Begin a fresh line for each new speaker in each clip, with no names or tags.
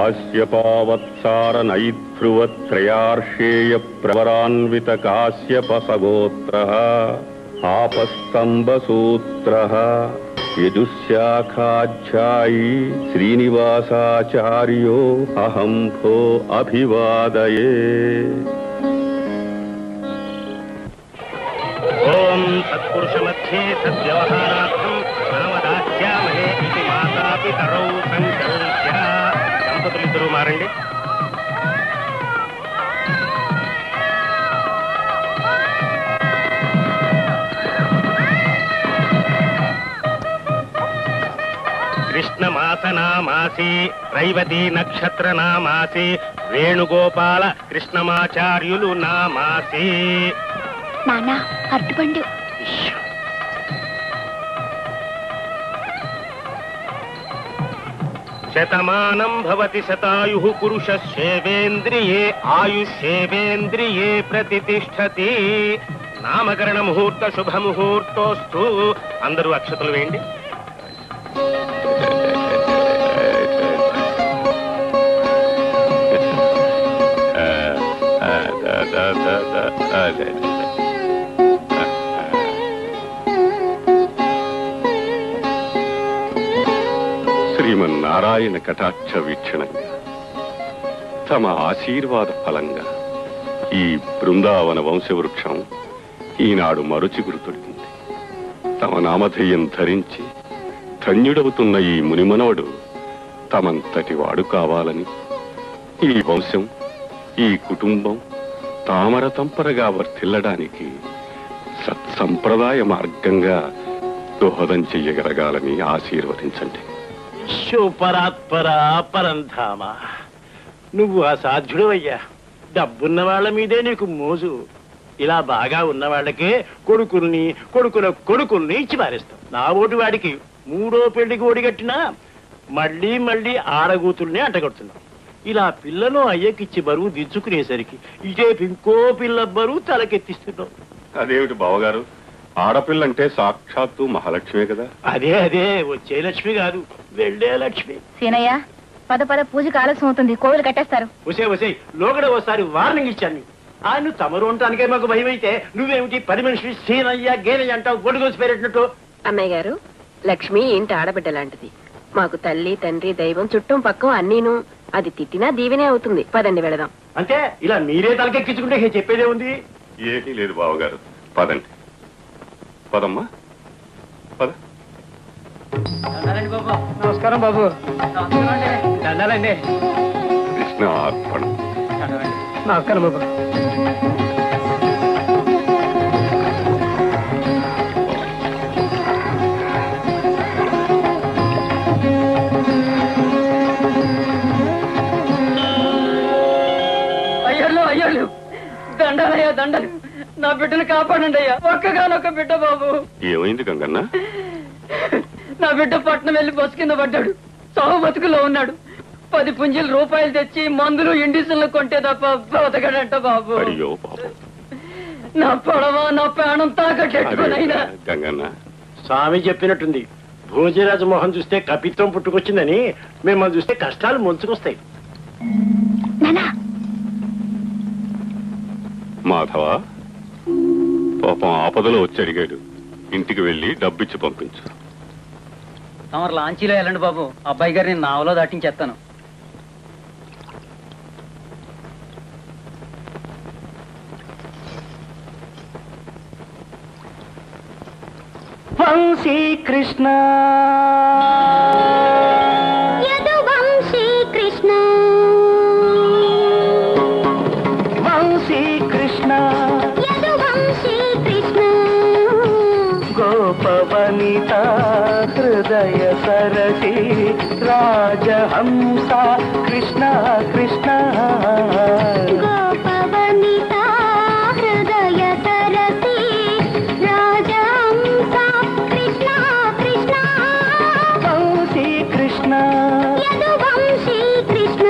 కాశ్యపావత్సార నైధ్రువత్రయార్షేయ ప్రవరాన్విత కాశ్యపసగోత్ర ఆపస్తంభసూత్ర యజుశాఖాధ్యాయీ శ్రీనివాసాచార్యో అహం భో అభివాదయే
ఓం సత్పురుషమధ్యే సద్వ్యవహారార్థం నామదాస్యామహే ఇది మాతాపితరౌ సంకల్ప్య దంపతులిద్దరూ మారండి కృష్ణమాసనామాసి రైవతి నక్షత్ర నామాసి వేణుగోపాల కృష్ణమాచార్యులు నామాసి
నాన్న అరటిపండు
శతమానం భవతి శతాయు పురుషేవేంద్రియే ఆయుష్యేవేంద్రియే ప్రతిష్టతి నామకరణ ముహూర్త శుభ ముహూర్తోస్తు అందరూ అక్షతలు వేయండి
శ్రీమన్నారాయణ కటాక్ష వీక్షణంగా తమ ఆశీర్వాద ఫలంగా ఈ బృందావన వంశవృక్షం ఈనాడు మరుచి గుర్తుడిగింది తమ నామధేయం ధరించి ధన్యుడవుతున్న ఈ మునిమనవడు తమంతటి వాడు కావాలని ఈ వంశం ఈ కుటుంబం తామర తంపరగా వర్ధిల్లడానికి సత్సంప్రదాయ మార్గంగా దోహదం చెయ్యగలగాలని ఆశీర్వదించండి
శుపరాత్పర పరంధామ నువ్వు అసాధ్యుడు అయ్యా డబ్బున్న వాళ్ళ మీదే నీకు మోజు ఇలా బాగా ఉన్న వాళ్ళకే కొడుకుల్ని కొడుకుల కొడుకుల్ని ఇచ్చి పారేస్తాం నా ఓటు వాడికి మూడో పెళ్లికి ఓడిగట్టినా మళ్ళీ మళ్ళీ ఆడగూతుల్ని అంటగడుతున్నాం ఇలా పిల్లను అయ్యకిచ్చి బరువు దించుకునేసరికి ఇదే ఇంకో పిల్ల బరువు తలకెత్తిస్తున్నాం
అదేమిటి బావగారు ఆడపిల్లంటే సాక్షాత్తు మహాలక్ష్మే కదా
అదే అదే వచ్చే లక్ష్మి కాదు వెళ్ళే లక్ష్మి
సీనయ్య పద పద పూజకి ఆలస్యం అవుతుంది కోవిలు కట్టేస్తారు
ఒసే ఒసే లోగడ ఓసారి వార్నింగ్ ఇచ్చాను నీకు. ఆయన తమరు ఉండటానికే మాకు భయం అయితే నువ్వేమిటి పది మనిషి సీనయ్య గేనయ్య అంటావు గొడుగోసి పేరెట్టినట్టు
అన్నయ్య గారు లక్ష్మి ఇంటి ఆడబిడ్డ లాంటిది మాకు తల్లి తండ్రి దైవం చుట్టం పక్కం అన్నీను అది తిట్టినా దీవెనే అవుతుంది పదండి వెళదాం
అంటే ఇలా మీరే తలకెక్కించుకుంటే ఇక చెప్పేదే ఉంది
ఏమీ లేదు బావగారు పదండి పదమ్మా పద
నమస్కారం బాబు దండాలండి
కృష్ణ అర్పణం
నమస్కారం బాబు అయ్యళ్ళు అయ్యళ్ళు దండలయ్యా దండలు నా బిడ్డను కాపాడండి అయ్యా ఒక్కగానొక్క బిడ్డ బాబు
ఏమైంది గంగన్న
నా బిడ్డ పట్నం వెళ్ళి బస్సు కింద పడ్డాడు చావు బతుకులో ఉన్నాడు పది పుంజీలు రూపాయలు తెచ్చి మందులు ఇండిషన్లు కొంటే తప్ప బతకడంట బాబు
అయ్యో పాపం
నా పొడవ నా ప్రాణం తాకట్టెట్టుకునైనా
అదే గంగన్న
స్వామి చెప్పినట్టుంది భోజరాజు మొహం చూస్తే కపిత్వం పుట్టుకొచ్చిందని మిమ్మల్ని చూస్తే కష్టాలు ముంచుకొస్తాయి
నానా
మాధవ పాపం ఆపదలో వచ్చి అడిగాడు ఇంటికి వెళ్ళి డబ్బిచ్చి పంపించు
తమరు లాంచీలో వెళ్ళండి బాబు అబ్బాయి గారిని నావలో దాటించేస్తాను
వంశీ కృష్ణ
యదువంశీ కృష్ణ
వంశీ కృష్ణ
యదువంశీ కృష్ణ
గోపవనిత హృదయ సరసి రాజహంస కృష్ణ కృష్ణ
గోపవనిత హృదయ సరసి రాజహంస కృష్ణ కృష్ణ
వంశీ కృష్ణ
యదువంశీ కృష్ణ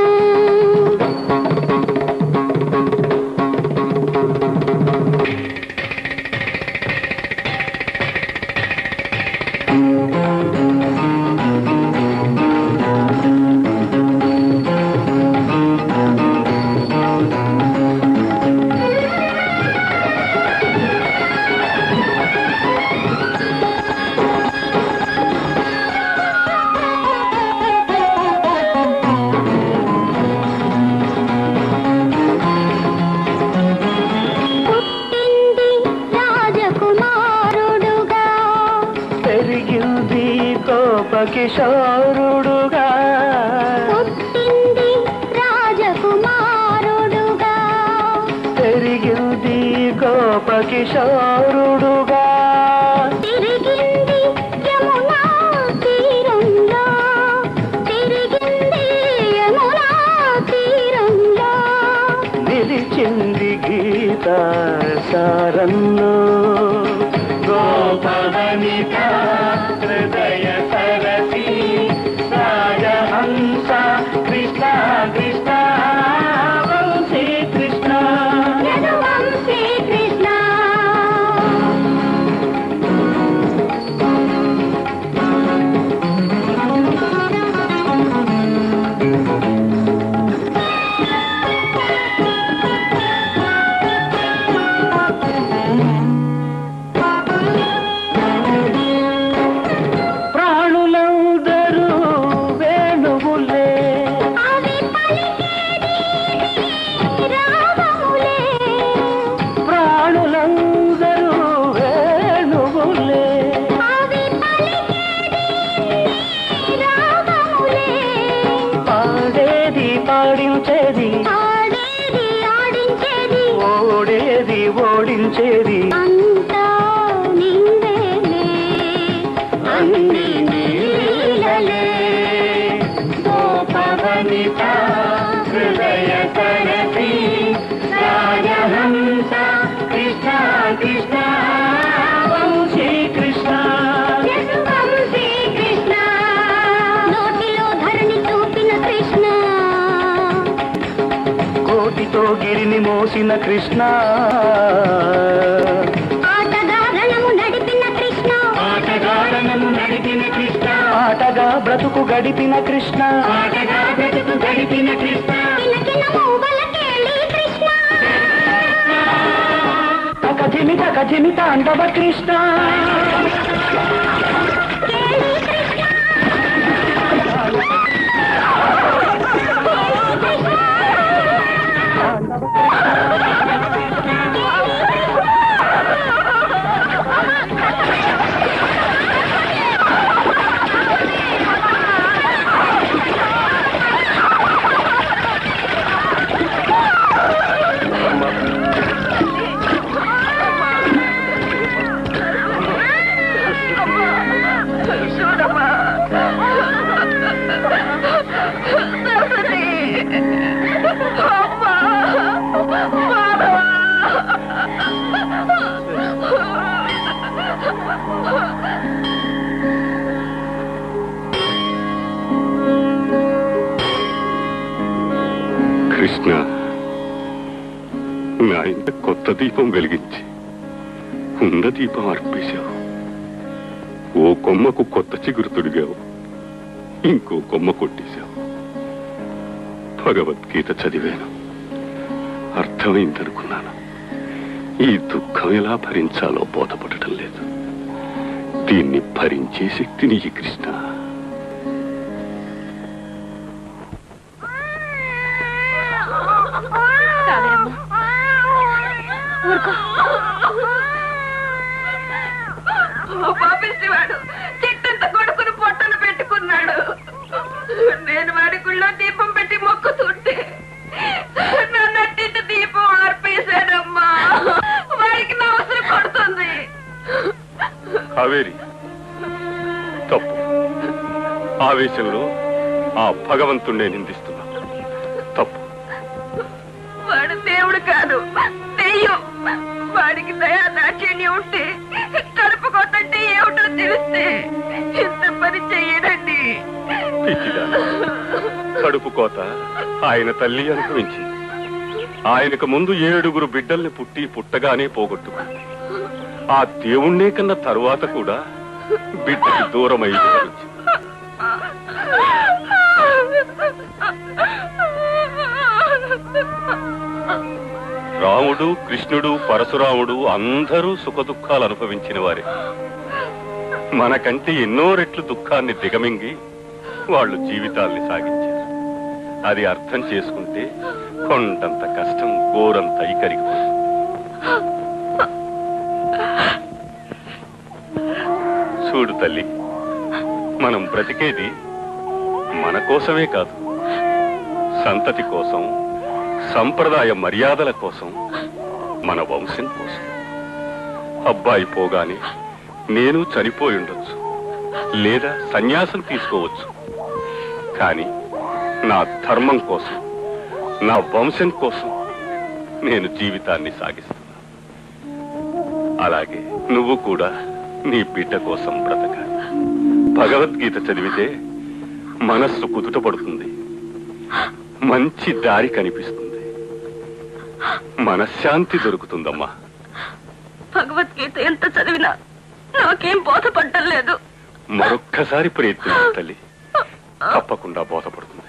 వంశీ
గోపకిశోరుడుగా
పుట్టింది రాజకుమారుడుగా
పెరిగింది గోపకిశోరుడుగా
తిరిగింది యమునా తీరంలో తిరిగింది యమునా తీరంలో
నిలిచింది గీత సారన్ను గోపవనిత హృదయ సరసి రాజహంస కృష్ణ కృష్ణ వంశీ కృష్ణ
యదువంశీ కృష్ణ
ప్రాణులందరూ వేణువులే
అవి పలికేది రాగములే
ప్రాణులందరూ వేణువులే
అవి పలికేది రాగములే
పాడేది పాడించేది
ఆడేది ఆడించేది
ఓడేది ఓడించేది
అంతా నీవేలే
అన్ని నీలలే గోపవనిత హృదయ సరసి రాజహంస కృష్ణ కృష్ణ వంశీ కృష్ణ
యదువంశీ కృష్ణ నోటిలో ధరణి చూపిన కృష్ణ
కోటితో గిరిని మోసిన కృష్ణ
ఆటగా రణము నడిపిన కృష్ణ
ఆటగాడనము నడిపిన కృష్ణ ఆటగా బ్రతుకు గడిపిన కృష్ణ ఆటగా బ్రతుకు గడిపిన కృష్ణ
కిలకిల మూవలకేళి కృష్ణ
కథిమిత కథిమిత అండవ కృష్ణ
కేళి కృష్ణ
కృష్ణ నా ఇంట కొత్త దీపం వెలిగించి ఉన్న దీపం అర్పేశావు ఓ కొమ్మకు కొత్త చిగురు తొడిగావు ఇంకో కొమ్మ కొట్టేశావు భగవద్గీత చదివాను అర్థమైందనుకున్నాను ఈ దుఃఖం ఎలా భరించాలో బోధపడటం లేదు దీన్ని భరించే శక్తిని ఈ కృష్ణ
పాపిstiవాడు చెట్టంత కొడుకుని పొట్టను పెట్టుకున్నాడు నేను వాడి గుళ్ళో దీపం పెట్టి మొక్కుతుంటే నన్నట్టింటి దీపం ఆర్పేశాడమ్మా వాడికి నా అవసరం కొడుతుంది
కావేరి తప్పు ఆవేశంలో ఆ భగవంతుణ్ణే నిందిస్తున్నా తప్పు
వాడు దేవుడు కాదు దెయ్యం వాడికి దయా దాక్షిణ్యం ఉంటే కడుపు కొత్తంటే ఏమిటో తెలిస్తే ఇంత పని చెయ్యడండి
పిచ్చిదానా. కడుపు కోత ఆయన తల్లి అనుభవించింది ఆయనకు ముందు ఏడుగురు బిడ్డల్ని పుట్టి పుట్టగానే పోగొట్టుకుంది ఆ దేవుణ్ణే కన్నా తరువాత కూడా బిడ్డకి దూరమై వచ్చింది రాముడు కృష్ణుడు పరశురాముడు అందరూ సుఖదుఖాలు అనుభవించిన వారే మనకంటే ఎన్నో రెట్లు దుఃఖాన్ని దిగమింగి వాళ్ళు జీవితాల్ని సాగించారు అది అర్థం చేసుకుంటే కొండంత కష్టం గోరంత ఇకరిగిపోతుంది చూడు తల్లి మనం బ్రతికేది మన కోసమే కాదు సంతతి కోసం సంప్రదాయ మర్యాదల కోసం మన వంశం కోసం అబ్బాయి పోగానే నేను చనిపోయి ఉండొచ్చు లేదా సన్యాసం తీసుకోవచ్చు కానీ నా ధర్మం కోసం నా వంశం కోసం నేను జీవితాన్ని సాగిస్తున్నా అలాగే నువ్వు కూడా నీ బిడ్డ కోసం బ్రతకాలి భగవద్గీత చదివితే మనస్సు కుదుటపడుతుంది మంచి దారి కనిపిస్తుంది మనశ్శాంతి దొరుకుతుందమ్మా
భగవద్గీత ఎంత చదివినా నాకేం బోధపడ్డం లేదు
మరొక్కసారి ప్రయత్నించు తల్లి తప్పకుండా బోధపడుతుంది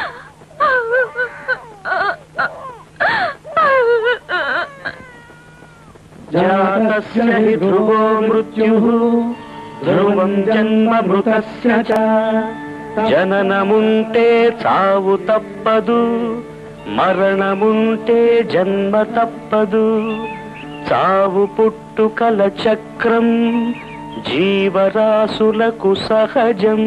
జాతస్య హి ధ్రువో మృత్యుః ధ్రువం జన్మ మృతస్య చ జననముంటే చావు తప్పదు మరణముంటే జన్మ తప్పదు చావు పుట్టుకల చక్రం జీవరాశులకు సహజం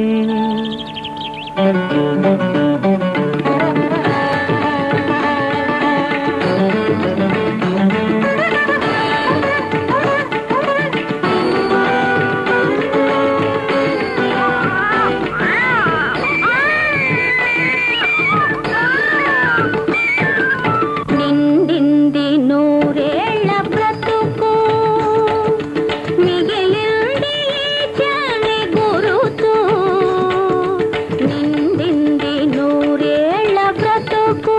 నిండింది నూరేళ్ల బ్రతుకు మిగిలింది ఈ చని గురుతు నిండింది నూరేళ్ల బ్రతుకు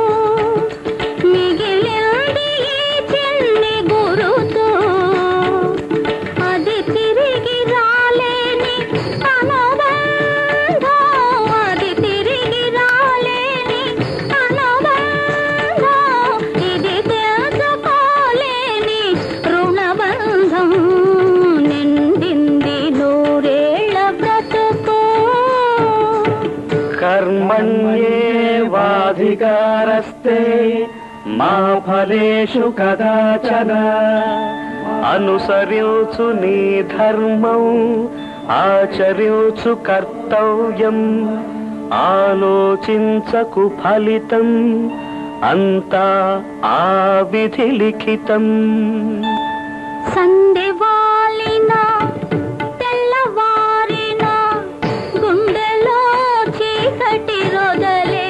మిగిలింది ఈ చిన్ని గురుతు అది తిరిగి రాలేని అనుబంధం అది తిరిగి రాలేని అనుబంధం ఇది తెలుసుకోలేని రుణబంధం నిండింది నూరేళ్ల బ్రతుకు
కర్మణ్యేవాధికారస్తే మా ఫలేషు కదాచన అనుసరించు నీ ధర్మం ఆచరించు కర్తవ్యం ఆలోచించకు ఫలితం అంతా ఆ విధి లిఖితం
సందెవాలిన తెల్లవారిన గుండెలో చీకటి రొదలే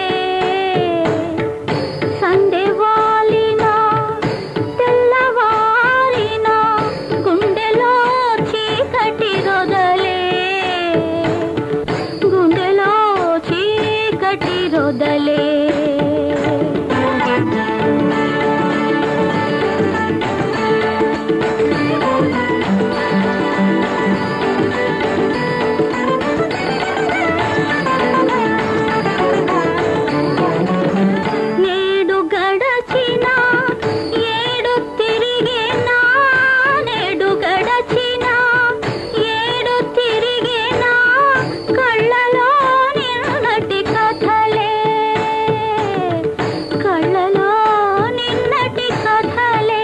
సందెవాలిన తెల్లవారిన గుండెలో చీకటి రొదలే గుండెలో చీకటి రొదలే నేడు గడచిన ఏడు తిరిగేనా నేడు గడచిన ఏడు తిరిగేనా కళ్ళలో నిన్నటి కథలే కళ్ళలో నిన్నటి కథలే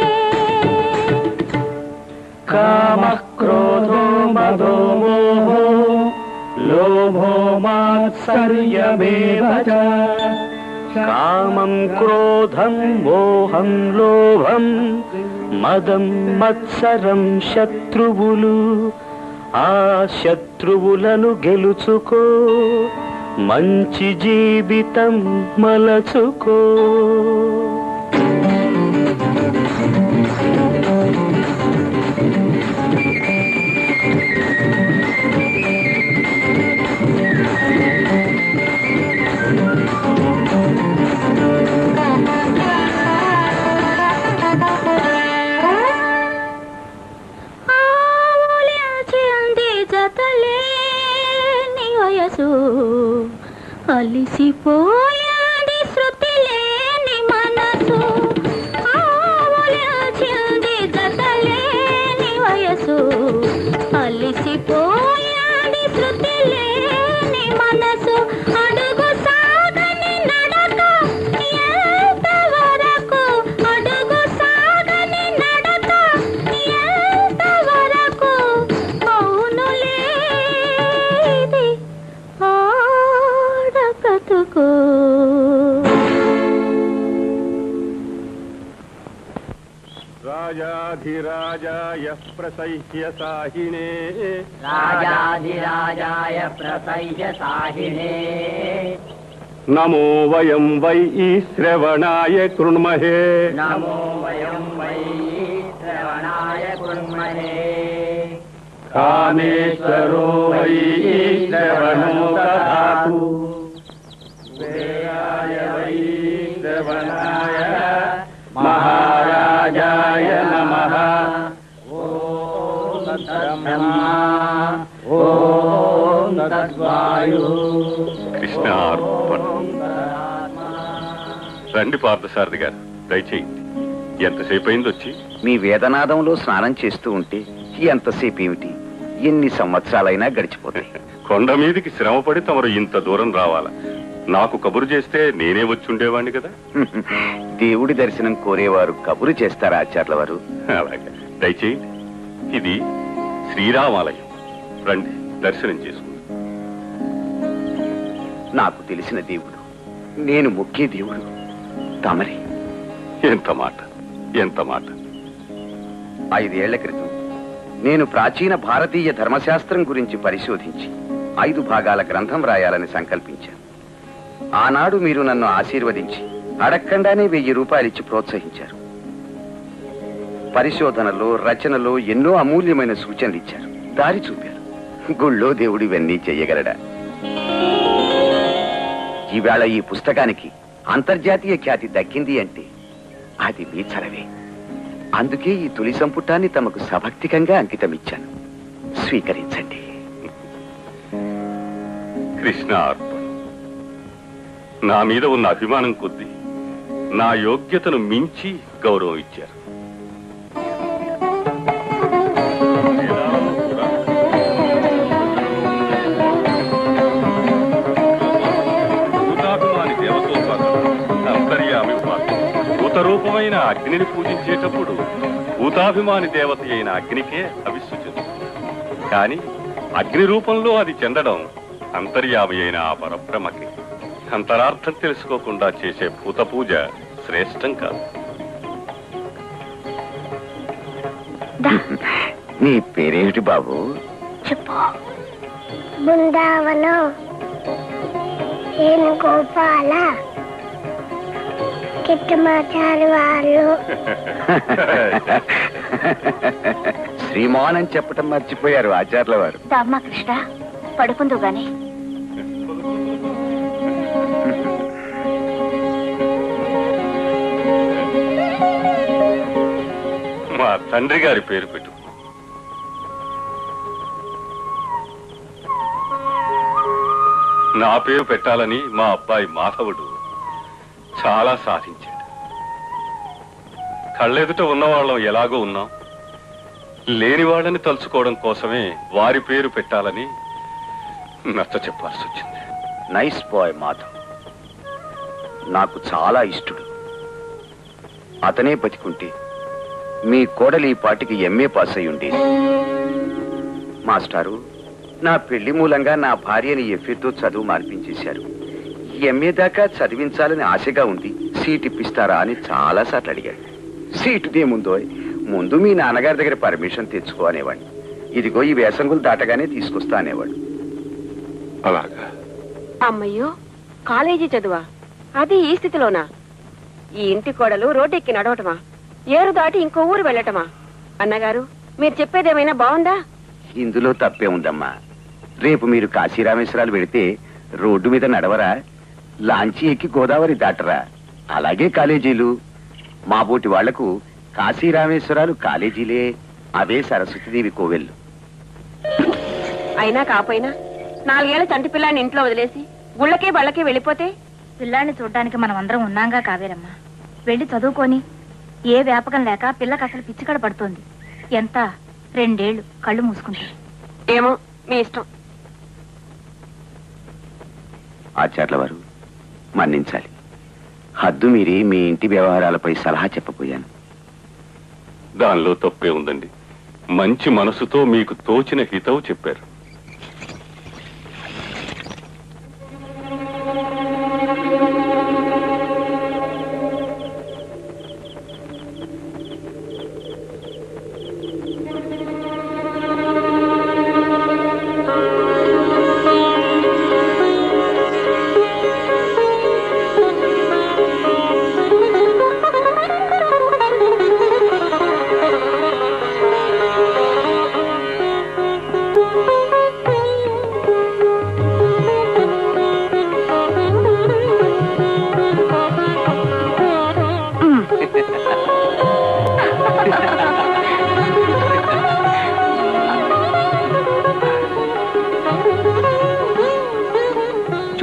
కామ క్రోధో మదో మోహో లోభో మాత్సర్యమేవ చ. కామం క్రోధం మోహం లోభం మదం మత్సరం శత్రువులు ఆ శత్రువులను గెలుచుకో మంచి జీవితం మలచుకో
ఆవులించింది జతలేని వయసు అలిసిపోయాడి శృతి లేని మనసు ఆవులించింది జతలేని వయసు అలిసిపోయాడి శృతి లేని మనసు అడుగు సాగని నడక ఎంత వరకు అడుగు సాగని నడక ఎంత వరకు అవునులే ఇది
రాజాధిరాజాయ ప్రసహ్య సాహినే
రాజాధిరాజాయ ప్రసహ్య సాహినే
నమో వయం వై ఈ శ్రవణాయ కృణ్మహే
నమో వయం వై శ్రవణాయ కుర్మహే
కామేశ్వరో వై ఈ శ్రవణో దధాతు వేదాయ వై శ్రవణాయ మహారాజాయ నమః
ఓం తద్వాయు
కృష్ణ రండి పార్థసారథి గారు దయచేయండి ఎంతసేపు అయింది వచ్చి
మీ వేదనాదంలో స్నానం చేస్తూ ఉంటే ఎంతసేపు ఏమిటి ఎన్ని సంవత్సరాలైనా గడిచిపోతాయి
కొండ మీదికి శ్రమపడి తమరు ఇంత దూరం రావాలా నాకు కబురు చేస్తే నేనే వచ్చి ఉండేవాడిని కదా
దేవుడి దర్శనం కోరేవారు కబురు చేస్తారా ఆచార్ల వారు
అలాగే దయచేయండి ఇది శ్రీరామాలయం రండి దర్శనం చేసుకుందాం
నాకు తెలిసిన దేవుడు నేను మొక్కే దేవుడు తమరే
ఎంత మాట ఎంత మాట
ఐదేళ్ల క్రితం నేను ప్రాచీన భారతీయ ధర్మశాస్త్రం గురించి పరిశోధించి ఐదు భాగాల గ్రంథం రాయాలని సంకల్పించాను ఆనాడు మీరు నన్ను ఆశీర్వదించి అడక్కండానే వెయ్యి రూపాయలిచ్చి ప్రోత్సహించారు పరిశోధనలో రచనలో ఎన్నో అమూల్యమైన సూచనలు ఇచ్చారు దారి చూపారు గుళ్ళో దేవుడు ఇవన్నీ చెయ్యగలడా ఈవేళ ఈ పుస్తకానికి అంతర్జాతీయ ఖ్యాతి దక్కింది అంటే అది మీ చలవే అందుకే ఈ తొలి సంపుటాన్ని తమకు సభక్తికంగా అంకితమిచ్చాను స్వీకరించండి
కృష్ణ అర్పణ నా మీద ఉన్న అభిమానం కొద్దీ నా యోగ్యతను మించి గౌరవం ఇచ్చారు భూతాభిమాని దేవతోపాసన, అంతర్యామి ఉపాసన. భూత రూపమైన అగ్నిని పూజించేటప్పుడు భూతాభిమాని దేవత అయిన అగ్నికే అవిస్సు చెందుతుంది కానీ అగ్ని రూపంలో అది చెందడం అంతర్యామి అయిన ఆ పరబ్రహ్మకి అంతరార్థం తెలుసుకోకుండా చేసే భూత పూజ శ్రేష్టం కాదు
నీ పేరేమిటి బాబు
చెప్పు
బృందావనం ఏను గోపాల కిట్టమాచారి వాళ్ళు
శ్రీమాన్ అని చెప్పటం మర్చిపోయారు ఆచార్ల వారు
దామ్మా కృష్ణ పడుకుందు గాని
మా తండ్రి గారి పేరు పెట్టు నా పేరు పెట్టాలని మా అబ్బాయి మాధవుడు చాలా సాధించాడు కళ్ళెదుట ఉన్నవాళ్ళం ఎలాగో ఉన్నాం లేని వాళ్ళని తలుచుకోవడం కోసమే వారి పేరు పెట్టాలని నచ్చ చెప్పాల్సి వచ్చింది
నైస్ బాయ్ మాధవ్ నాకు చాలా ఇష్టడు అతనే బతికుంటే మీ కోడలి ఈ పాటికి ఎంఏ పాస్ అయి ఉండేది మాస్టారు నా పెళ్లి మూలంగా నా భార్యని ఎఫ్ఏతో చదువు మార్పించేశారు ఎంఏ దాకా చదివించాలని ఆశగా ఉంది సీట్ ఇప్పిస్తారా అని చాలా సార్లు అడిగాడు సీటుదేముందో ముందు మీ నాన్నగారి దగ్గర పర్మిషన్ తెచ్చుకో అనేవాడిని ఇదిగో ఈ వేసంగులు దాటగానే తీసుకొస్తా అనేవాడు
అలాగా
అమ్మయ్యో కాలేజీ చదువా అది ఈ స్థితిలోనా ఈ ఇంటి కోడలు రోడ్డెక్కి నడవటమా ఏరు దాటి ఇంకో ఊరు వెళ్ళటమా అన్నగారు మీరు చెప్పేదేమైనా బాగుందా
ఇందులో తప్పే ఉందమ్మా రేపు మీరు కాశీరామేశ్వరాలు వెడితే రోడ్డు మీద నడవరా లాంచీ ఎక్కి గోదావరి దాటరా అలాగే కాలేజీలు మా బోటి వాళ్లకు కాశీరామేశ్వరాలు కాలేజీలే అవే సరస్వతీదేవి కోవెళ్ళు
అయినా కాపోయినా నాలుగేళ్ల చంటి పిల్లాన్ని ఇంట్లో వదిలేసి గుళ్ళకే బళ్ళకే వెళ్ళిపోతే
పిల్లాన్ని చూడ్డానికి మనం అందరం ఉన్నాంగా కావేరమ్మా వెళ్ళి చదువుకొని ఏ వ్యాపకం లేక పిల్లకి అసలు పిచ్చికడ పడుతోంది ఎంత రెండేళ్లు కళ్ళు మూసుకుంటే
ఏమో మీ ఇష్టం
ఆచార్ల వారు మన్నించాలి హద్దు మీరి మీ ఇంటి వ్యవహారాలపై సలహా చెప్పబోయాను
దానిలో తప్పే ఉందండి మంచి మనసుతో మీకు తోచిన హితవు చెప్పారు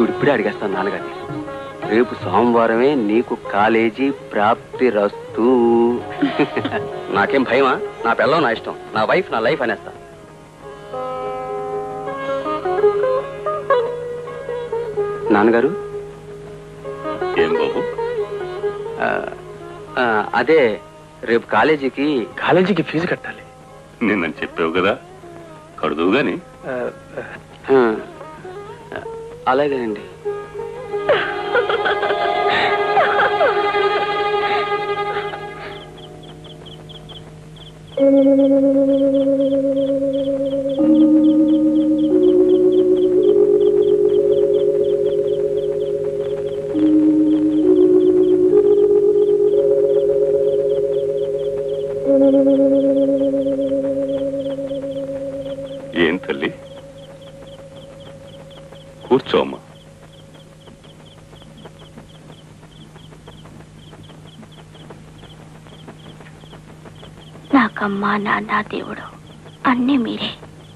ఇప్పుడిప్పుడే అడిగేస్తాను నాన్నగారిని రేపు సోమవారమే నీకు కాలేజీ ప్రాప్తి రస్తు నాకేం భయమా నా పిల్లం నా ఇష్టం నా వైఫ్ నా లైఫ్ అనేస్తా నాన్నగారు
ఏం బాబు
ఆ, ఆ, అదే రేపు కాలేజీకి
కాలేజీకి ఫీజు కట్టాలి
నిన్న చెప్పావు కదా కడుదువు గాని
ఆ,
ఆ, అలాగేనండి
ఏం తల్లి కూర్చోమ్మా
నాకమ్మా నాన్న దేవుడు అన్నీ మీరే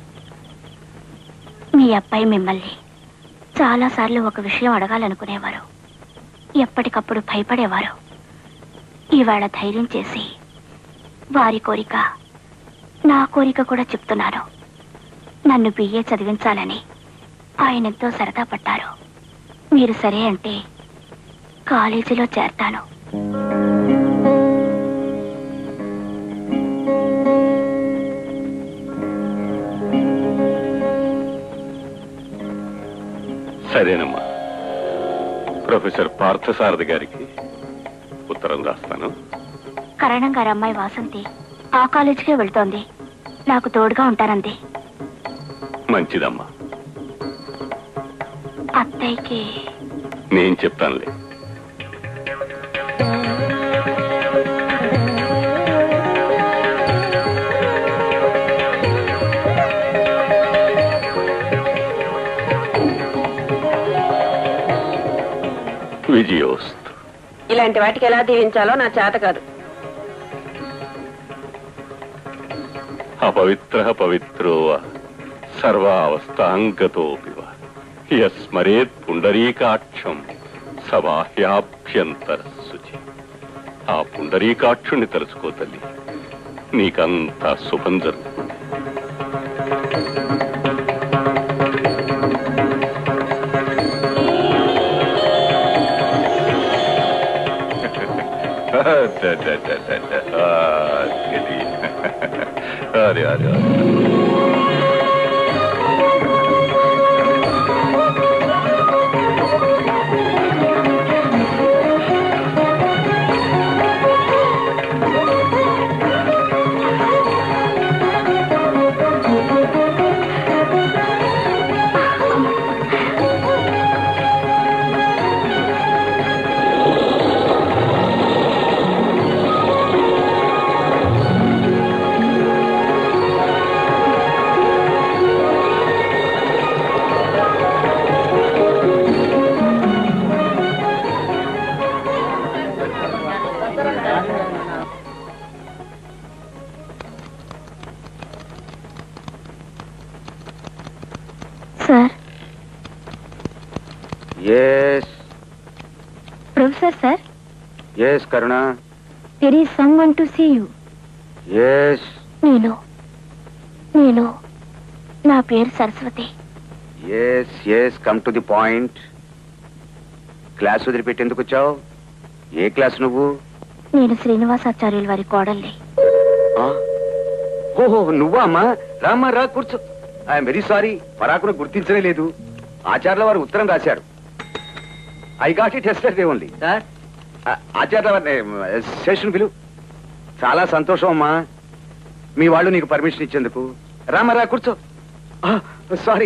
మీ అబ్బాయి మిమ్మల్ని చాలాసార్లు ఒక విషయం అడగాలనుకునేవారు ఎప్పటికప్పుడు భయపడేవారు ఇవాళ ధైర్యం చేసి వారి కోరిక నా కోరిక కూడా చెప్తున్నాను నన్ను బిఏ చదివించాలని ఆయన ఎంతో సరదా పడ్డారు మీరు సరే అంటే కాలేజీలో చేరతాను
సరేనమ్మా ప్రొఫెసర్ పార్థసారథి గారికి ఉత్తరం రాస్తాను
కరణం గారి అమ్మాయి వాసంతి ఆ కాలేజీకే వెళ్తోంది నాకు తోడుగా ఉంటానంది
మంచిదమ్మా
అత్తయ్యకి
నేను చెప్తానులే విజయోస్తు
ఇలాంటి వాటికి ఎలా దీవించాలో నా చేత కాదు
అపవిత్ర పవిత్రో వా, సర్వావస్థాంగతోపి వా. యస్మరేత్ పుండరీకాక్షం సబాహ్యాభ్యంతర శుచి ఆ పుండరీకాక్షుణ్ణి తలుచుకో తల్లి నీకంతా శుభం జరుగుతుంది ద, ద, ద, ద, ద. ఆ, ఇది. అరే అరే అరే
sir
yes
professor sir
yes Karuna
there is someone to see you
yes
నేను నేను నా పేరు Saraswati
yes yes come to the point class వదిలిపెట్టి ఎందుకు వచ్చావు ఏ క్లాస్ నువ్వు
నేను శ్రీనివాసాచార్యుల వారి కోడల్ని
ఆ? ఓహో నువ్వా అమ్మా రామ్మా రా కూర్చో ఐఎమ్ వెరీ సారీ పరాకును గుర్తించనే లేదు ఆచార్యుల వారు ఉత్తరం రాశారు I got it yesterday only
sir
Acharya వారిని సెషన్ పిలు చాలా సంతోషం అమ్మా మీ వాళ్ళు నీకు పర్మిషన్ ఇచ్చేందుకు రామ్మా రా కూర్చో సారీ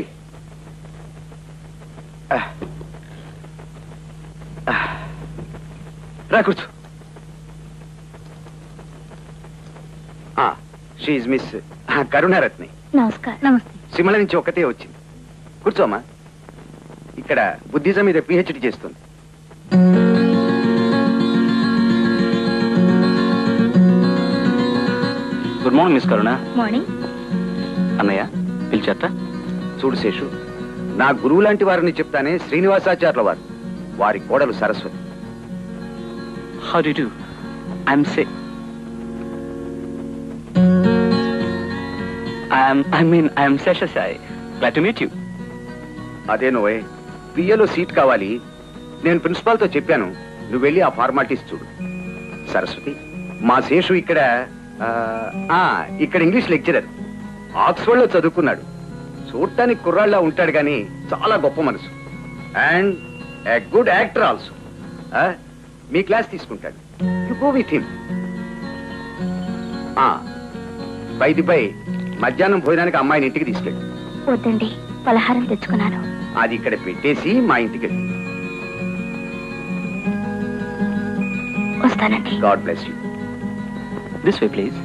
రా కూర్చో షీఈ్ మిస్ కరుణారత్ని
నమస్కారం నమస్తే
సిమల నుంచి ఒక్కతే వచ్చింది కూర్చోమ్మా ఇక్కడ బుద్ధిజం మీద పిహెచ్డి చేస్తుంది
good morning miss Karuna
morning
అన్నయ్య పిలిచేస్తా
చూడు శేషు నా గురువు లాంటి వారిని చెప్తానే శ్రీనివాసాచార్యుల వారు వారి కోడలు Saraswati
how do do I'm say I'm I mean I'm Seshasai glad to meet you
అదే నువ్వే పిఏలో సీట్ కావాలి నేను ప్రిన్సిపాల్ తో చెప్పాను నువ్వు వెళ్ళి ఆ ఫార్మాలిటీస్ చూడు సరస్వతి మా శేషు ఇక్కడ ఆ, ఆ, ఇక్కడ ఇంగ్లీష్ లెక్చరర్ ఆక్స్ఫర్డ్ లో చదువుకున్నాడు చూడటానికి కుర్రాళ్ళ ఉంటాడు కానీ చాలా గొప్ప మనసు and a good actor also మీ క్లాస్ తీసుకుంటాడు యు గో విత్ హిమ్ పైది పై మధ్యాహ్నం భోజనానికి అమ్మాయిని ఇంటికి తీసుకెళ్ళి
వద్దండి పలహారం తెచ్చుకున్నాను
అది ఇక్కడ పెట్టేసి మా ఇంటికి వెళ్ళి
వస్తానండి
God bless you
this way please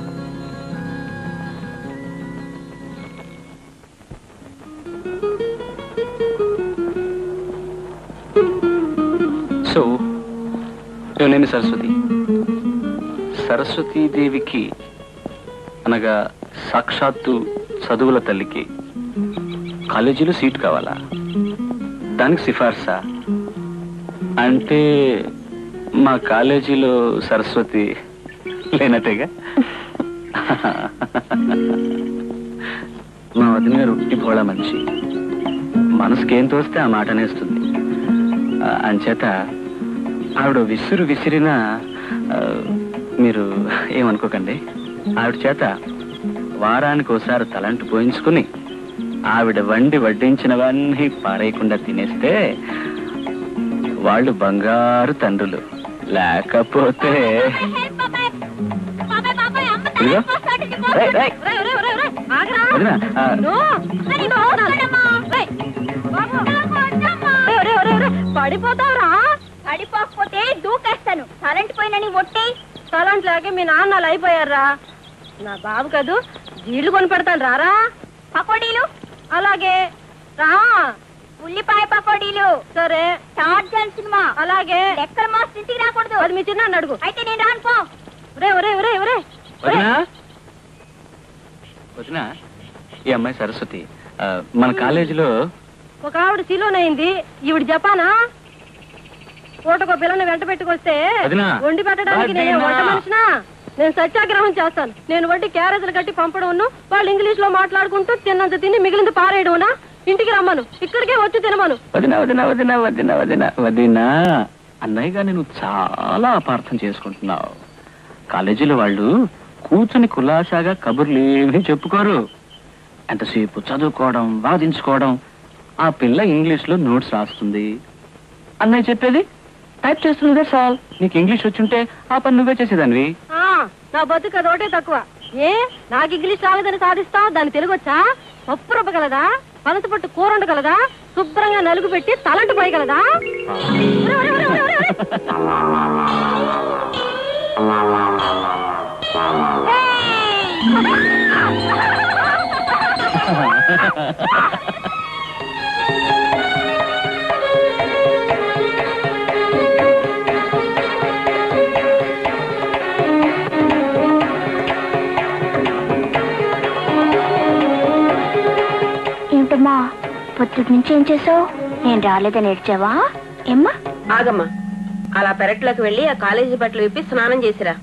so your name Saraswati Saraswati దేవికి అనగా సాక్షాత్తు చదువుల తల్లికి కాలేజీలో సీట్ కావాలా దానికి సిఫార్సా అంటే మా కాలేజీలో సరస్వతి లేనట్టేగా మా వదిన గారు ఉట్టి భోళ మనిషి మనసుకేం తోస్తే ఆ మాట అనేస్తుంది ఆ, అంచేత ఆవిడ విసురు విసిరినా ఆ, మీరు ఏమనుకోకండి ఆవిడ చేత వారానికి ఒకసారి తలంటు పోయించుకుని ఆవిడ వండి వడ్డించినవన్నీ పారేయకుండా తినేస్తే వాళ్ళు బంగారు తండ్రులు లేకపోతే ఇదిగో. రేయ్, రేయ్. వదినా, ఆ,
పడిపోతావురా పడిపోకపోతే దూకేస్తాను కరెంట్ పోయినని ఒట్టి
తలాంటి లాగే మీ నాన్న అలా అయిపోయారా నా బాబు కదూ జీళ్ళు కొని పెడతాను రారా
పకోడీలు
అలాగే రా
ఉల్లిపాయ పకోడీలు
సరే
టార్జన్ సినిమా
అలాగే
లెక్కల మాస్ ఇంటికి రాకూడదు
అది మీ చిన్న అడుగు
అయితే నేను రాను పో
ఒరే ఒరే ఒరే ఒరే
వదినా వదినా ఈ అమ్మాయి సరస్వతి ఆ, మన కాలేజీలో
ఒక ఆవిడ సిలోన్ అయింది ఈవిడ జపానా పూటకో పిల్లని వెంట పెట్టుకొస్తే
వదినా.
వండి పెట్టడానికి నేను
వదినా.
వంట మనిషినా నేను సత్యాగ్రహం చేస్తాను నేను వండి క్యారేజీలు కట్టి పంపడం వాళ్ళు ఇంగ్లీష్ లో మాట్లాడుకుంటూ తిన్నంత తిని మిగిలింది పారేయడమునా ఇంటికి రమ్మను ఇక్కడికే వచ్చి తినమను
వదిన వదిన వదిన వదిన వదిన వదినా అన్నయ్య గారిని నువ్వు చాలా అపార్థం చేసుకుంటున్నావు కాలేజీలో వాళ్ళు కూర్చుని కులాసాగా కబుర్లు ఏమీ చెప్పుకోరు ఎంతసేపు చదువుకోవడం వాదించుకోవడం ఆ పిల్ల ఇంగ్లీష్ లో నోట్స్ రాస్తుంది అన్నయ్య చెప్పేది టైప్ చేస్తుంది సాల్ నీకు ఇంగ్లీష్ వచ్చుంటే ఆ పని నువ్వే చేసేదానివి
ఆ, నా బతుకు అదొకటే తక్కువ ఏ నాకు ఇంగ్లీష్ రాలేదని సాధిస్తావు దాని తెలుగు వచ్చా పప్పు రుబ్బగలదా పనస పట్టు కూర ఉండగలదా శుభ్రంగా నలుగు పెట్టి తలంటు పోయగలదా ఒరే, ఒరే, ఒరే, ఒరే, ఒరే.
ఏంటమ్మా పొద్దుటి నుంచి ఏం చేసావు నేను రాలేదని ఏడ్చావా ఏమ్మా
ఆగమ్మా అలా పెరట్లోకి వెళ్ళి ఆ కాలేజీ బట్టలు విప్పి స్నానం చేసిరా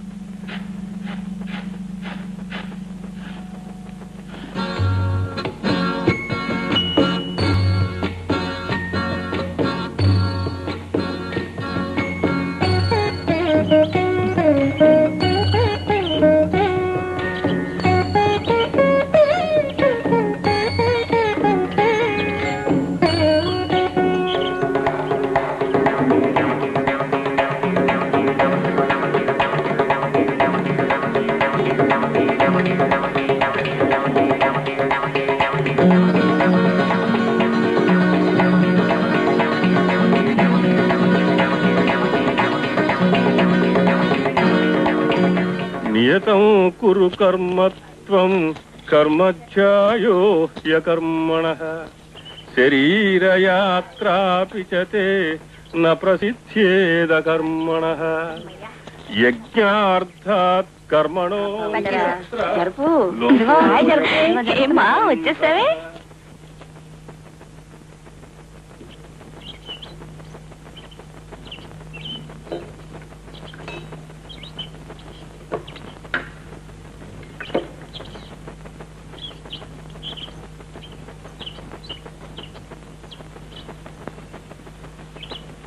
నియతం కురు కర్మత్వం కర్మధ్యాయో యకర్మణ శరీరయాత్రాపి చ తే న ప్రసిద్ధ్యేద కర్మణ యజ్ఞార్థాత్ కర్మణో
జరుపు
లోకో
ఏమ్మా వచ్చేసావే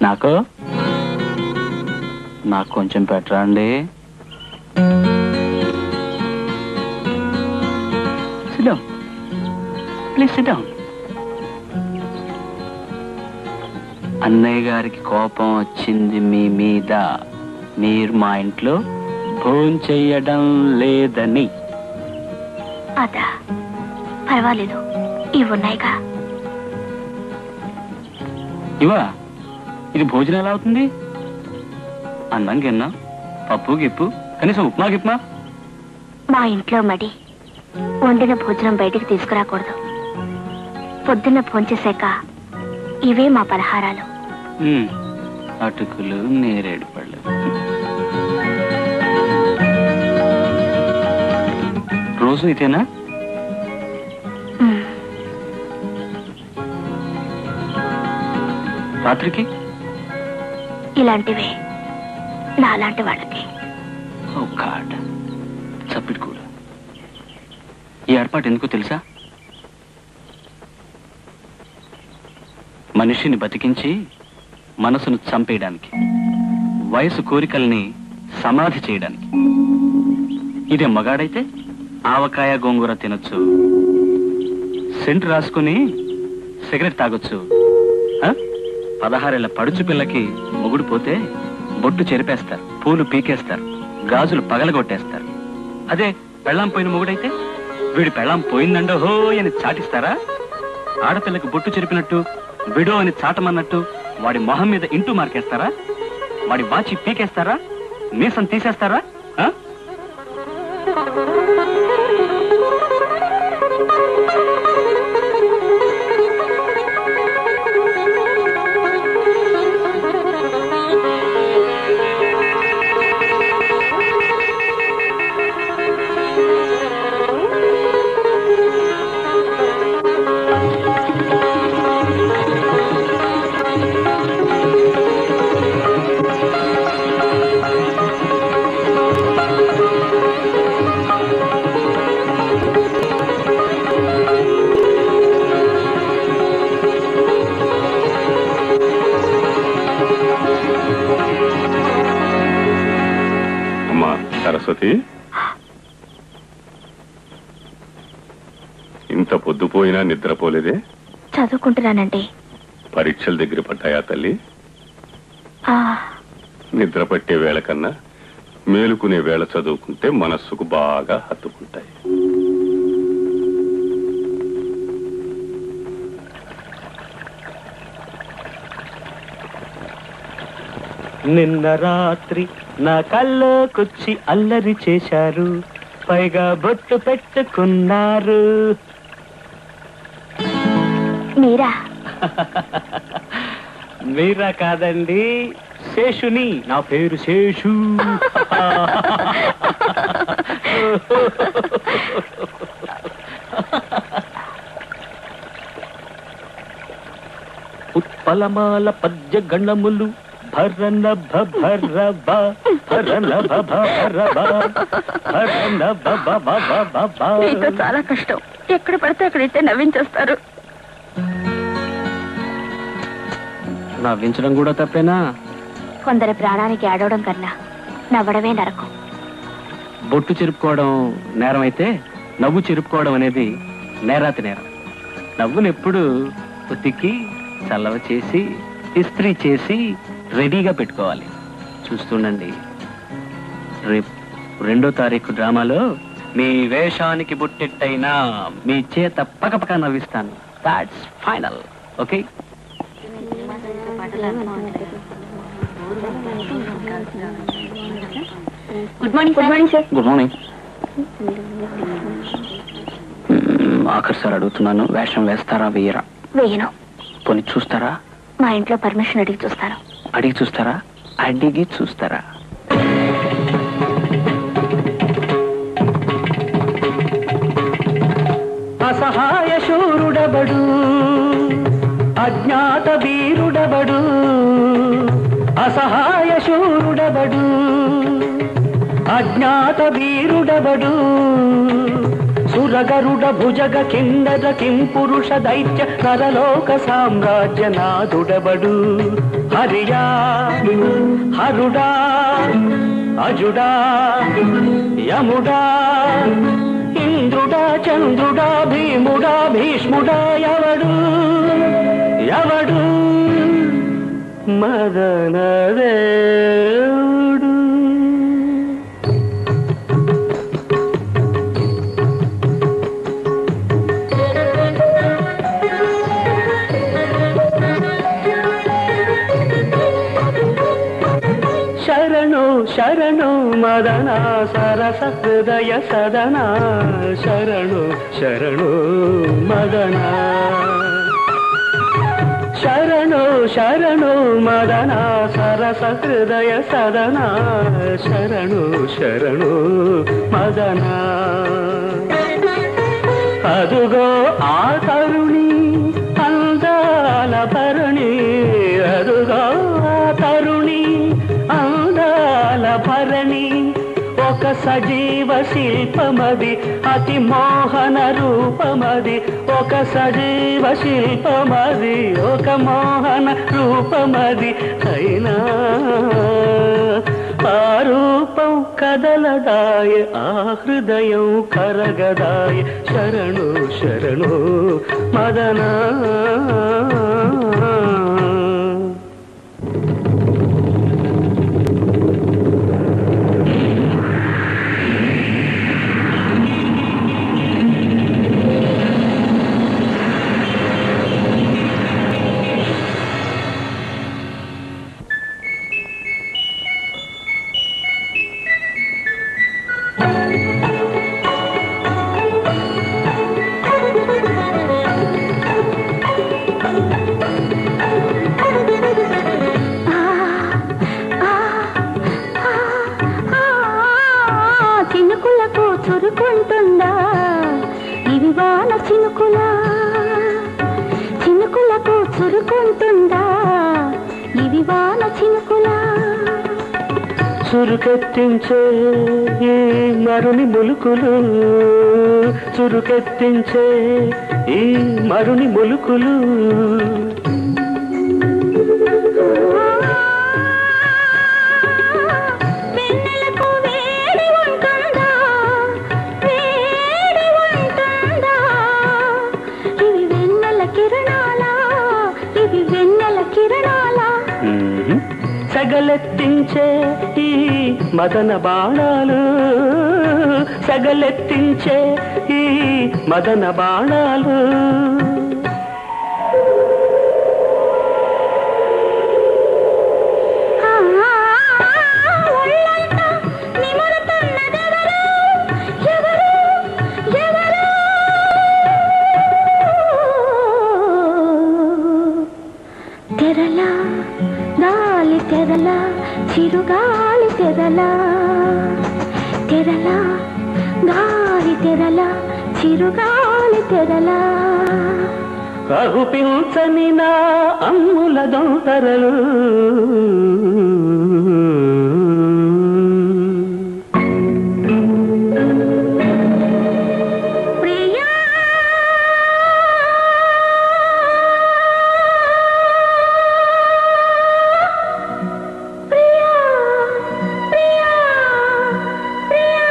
నాకు నాకు కొంచెం పెట్టరా అండి సిద్ధం ప్లీజ్ సిద్ధం అన్నయ్య గారికి కోపం వచ్చింది మీ మీద మీరు మా ఇంట్లో భోజనం చెయ్యడం లేదని
అదా పర్వాలేదు ఇవి ఉన్నాయిగా
ఇవా ఇది భోజనం ఎలా అవుతుంది అన్నం గిన్న పప్పు గిప్పు కనీసం ఉప్మా గిప్మా
మా ఇంట్లో మడి వండిన భోజనం బయటికి తీసుకురాకూడదు పొద్దున్న భోంచేశాక ఇవే మా పలహారాలు
ఉమ్, అటుకులు నేరేడు పళ్ళు రోజు ఇదేనా
మ్,
రాత్రికి
ఇలాంటివే నాలాంటి వాళ్ళకి
ఓ గాడ్ చప్పిడి కూడా ఈ ఏర్పాటు ఎందుకో తెలుసా మనిషిని బతికించి మనసును చంపేయడానికి వయసు కోరికల్ని సమాధి చేయడానికి ఇదే మగాడైతే ఆవకాయ గోంగూర తినొచ్చు సెంట్ రాసుకుని సిగరెట్ తాగొచ్చు ఆ? పదహారేళ్ల పడుచు పిల్లకి మొగుడు పోతే బొట్టు చెరిపేస్తారు పూలు పీకేస్తారు గాజులు పగలగొట్టేస్తారు అదే పెళ్ళాం పోయిన మొగుడైతే వీడి పెళ్ళాం పోయిందండో హో అని చాటిస్తారా ఆడపిల్లకి బొట్టు చెరిపినట్టు విడో అని చాటమన్నట్టు వాడి మొహం మీద ఇంటూ మార్కేస్తారా వాడి వాచి పీకేస్తారా మీసం తీసేస్తారా ఆ?
అమ్మా సరస్వతి ఇంత పొద్దుపోయినా నిద్రపోలేదే
చదువుకుంటున్నానండి
పరీక్షల దగ్గర పడ్డాయా తల్లి
ఆ,
నిద్ర పట్టే వేళ కన్నా మేలుకునే వేళ చదువుకుంటే మనస్సుకు బాగా హత్తుకుంటాయి
నిన్న రాత్రి నా కల్లోకొచ్చి అల్లరి చేశారు పైగా బొట్టు పెట్టుకున్నారు
మీరా
మీరా కాదండి శేషుని నా పేరు శేషు ఉత్పలమాల పద్య గణములు భరన భర భరన భర భరన
మీతో చాలా కష్టం ఎక్కడ పడితే అక్కడ ఇట్టే నవ్వించేస్తారు
నవ్వించడం కూడా తప్పేనా
కొందరి ప్రాణానికి ఆడవడం కన్నా నవ్వడమే నరకం
బొట్టు చెరుపుకోవడం నేరం అయితే నవ్వు చెరుపుకోవడం అనేది నేరాతి నేరం నవ్వును ఎప్పుడు ఉతికి చల్లవ చేసి ఇస్త్రీ చేసి రెడీగా పెట్టుకోవాలి చూస్తుండండి రేపు రెండో తారీఖు డ్రామాలో మీ వేషానికి బుట్టెట్టయినా మీ చేత పకపక నవ్విస్తాను that's final okay
good morning good morning sir
good morning ఆఖరి సార్ అడుగుతున్నాను వేషం వేస్తారా వేయరా
వేయను
పోనీ చూస్తారా
మా ఇంట్లో పర్మిషన్ అడిగి చూస్తాను
అడిగి చూస్తారా అడిగి చూస్తారా
అసహాయ శూరుడబడు అజ్ఞాత వీరుడబడు అసహాయ శూరుడబడు అజ్ఞాత వీరుడబడు సురగరుడ భుజగ కిందర కిం పురుష దైత్య నరలోక సామ్రాజ్య నాదుడబడు హరియా హరుడా అజుడా యముడా ఇంద్రుడా చంద్రుడా భీముడా భీష్ముడా ఎవడు ఎవడు మదనదేవుడు శరణు శరణు మదన సరస హృదయ సదన శరణు శరణు మదన శరణు శరణు మదన సరస హృదయ సదన శరణు శరణు మదన అదుగో ఆ తరుణి అందాల భరణి అదుగో ఆ తరుణి అందాల భరణి ఒక సజీవ శిల్పమది అతి మోహన రూపమది ఒక సజీవ శిల్పమది ఒక మోహన రూపమది అయినా ఆ రూపం కదలదాయ ఆ హృదయం కరగదాయ శరణు శరణు మదనా
చినుకులకు చురుకుంటుందా ఇవి వాన చినుకులా చినుకులకు చురుకుంటుందా ఇవి వాన చినుకులా
చురుకెత్తించే ఈ మరుని ములుకులు చురుకెత్తించే ఈ మరుని ములుకులు
వెన్నెలకు వేడి ఉంటుందా వేడి ఉంటుందా ఇవి వెన్నెల కిరణాలా ఇవి వెన్నెల కిరణాలా
సగలెత్తించే ఈ మదన బాణాలు సగలెత్తించే ఈ మదన బాణాలు
ఆ, ఒళ్ళంతా నిమురుతున్నదెవరు? ఎవరు? ఎవరు? తెరలా గాలి తెరలా చిరుగాలి తెరలా తెరలా గాలి తెరలా చిరుగాలి తెరలా
కహుపించని నా అమ్ముల దొంతరలు
ప్రియా ప్రియా ప్రియా ప్రియా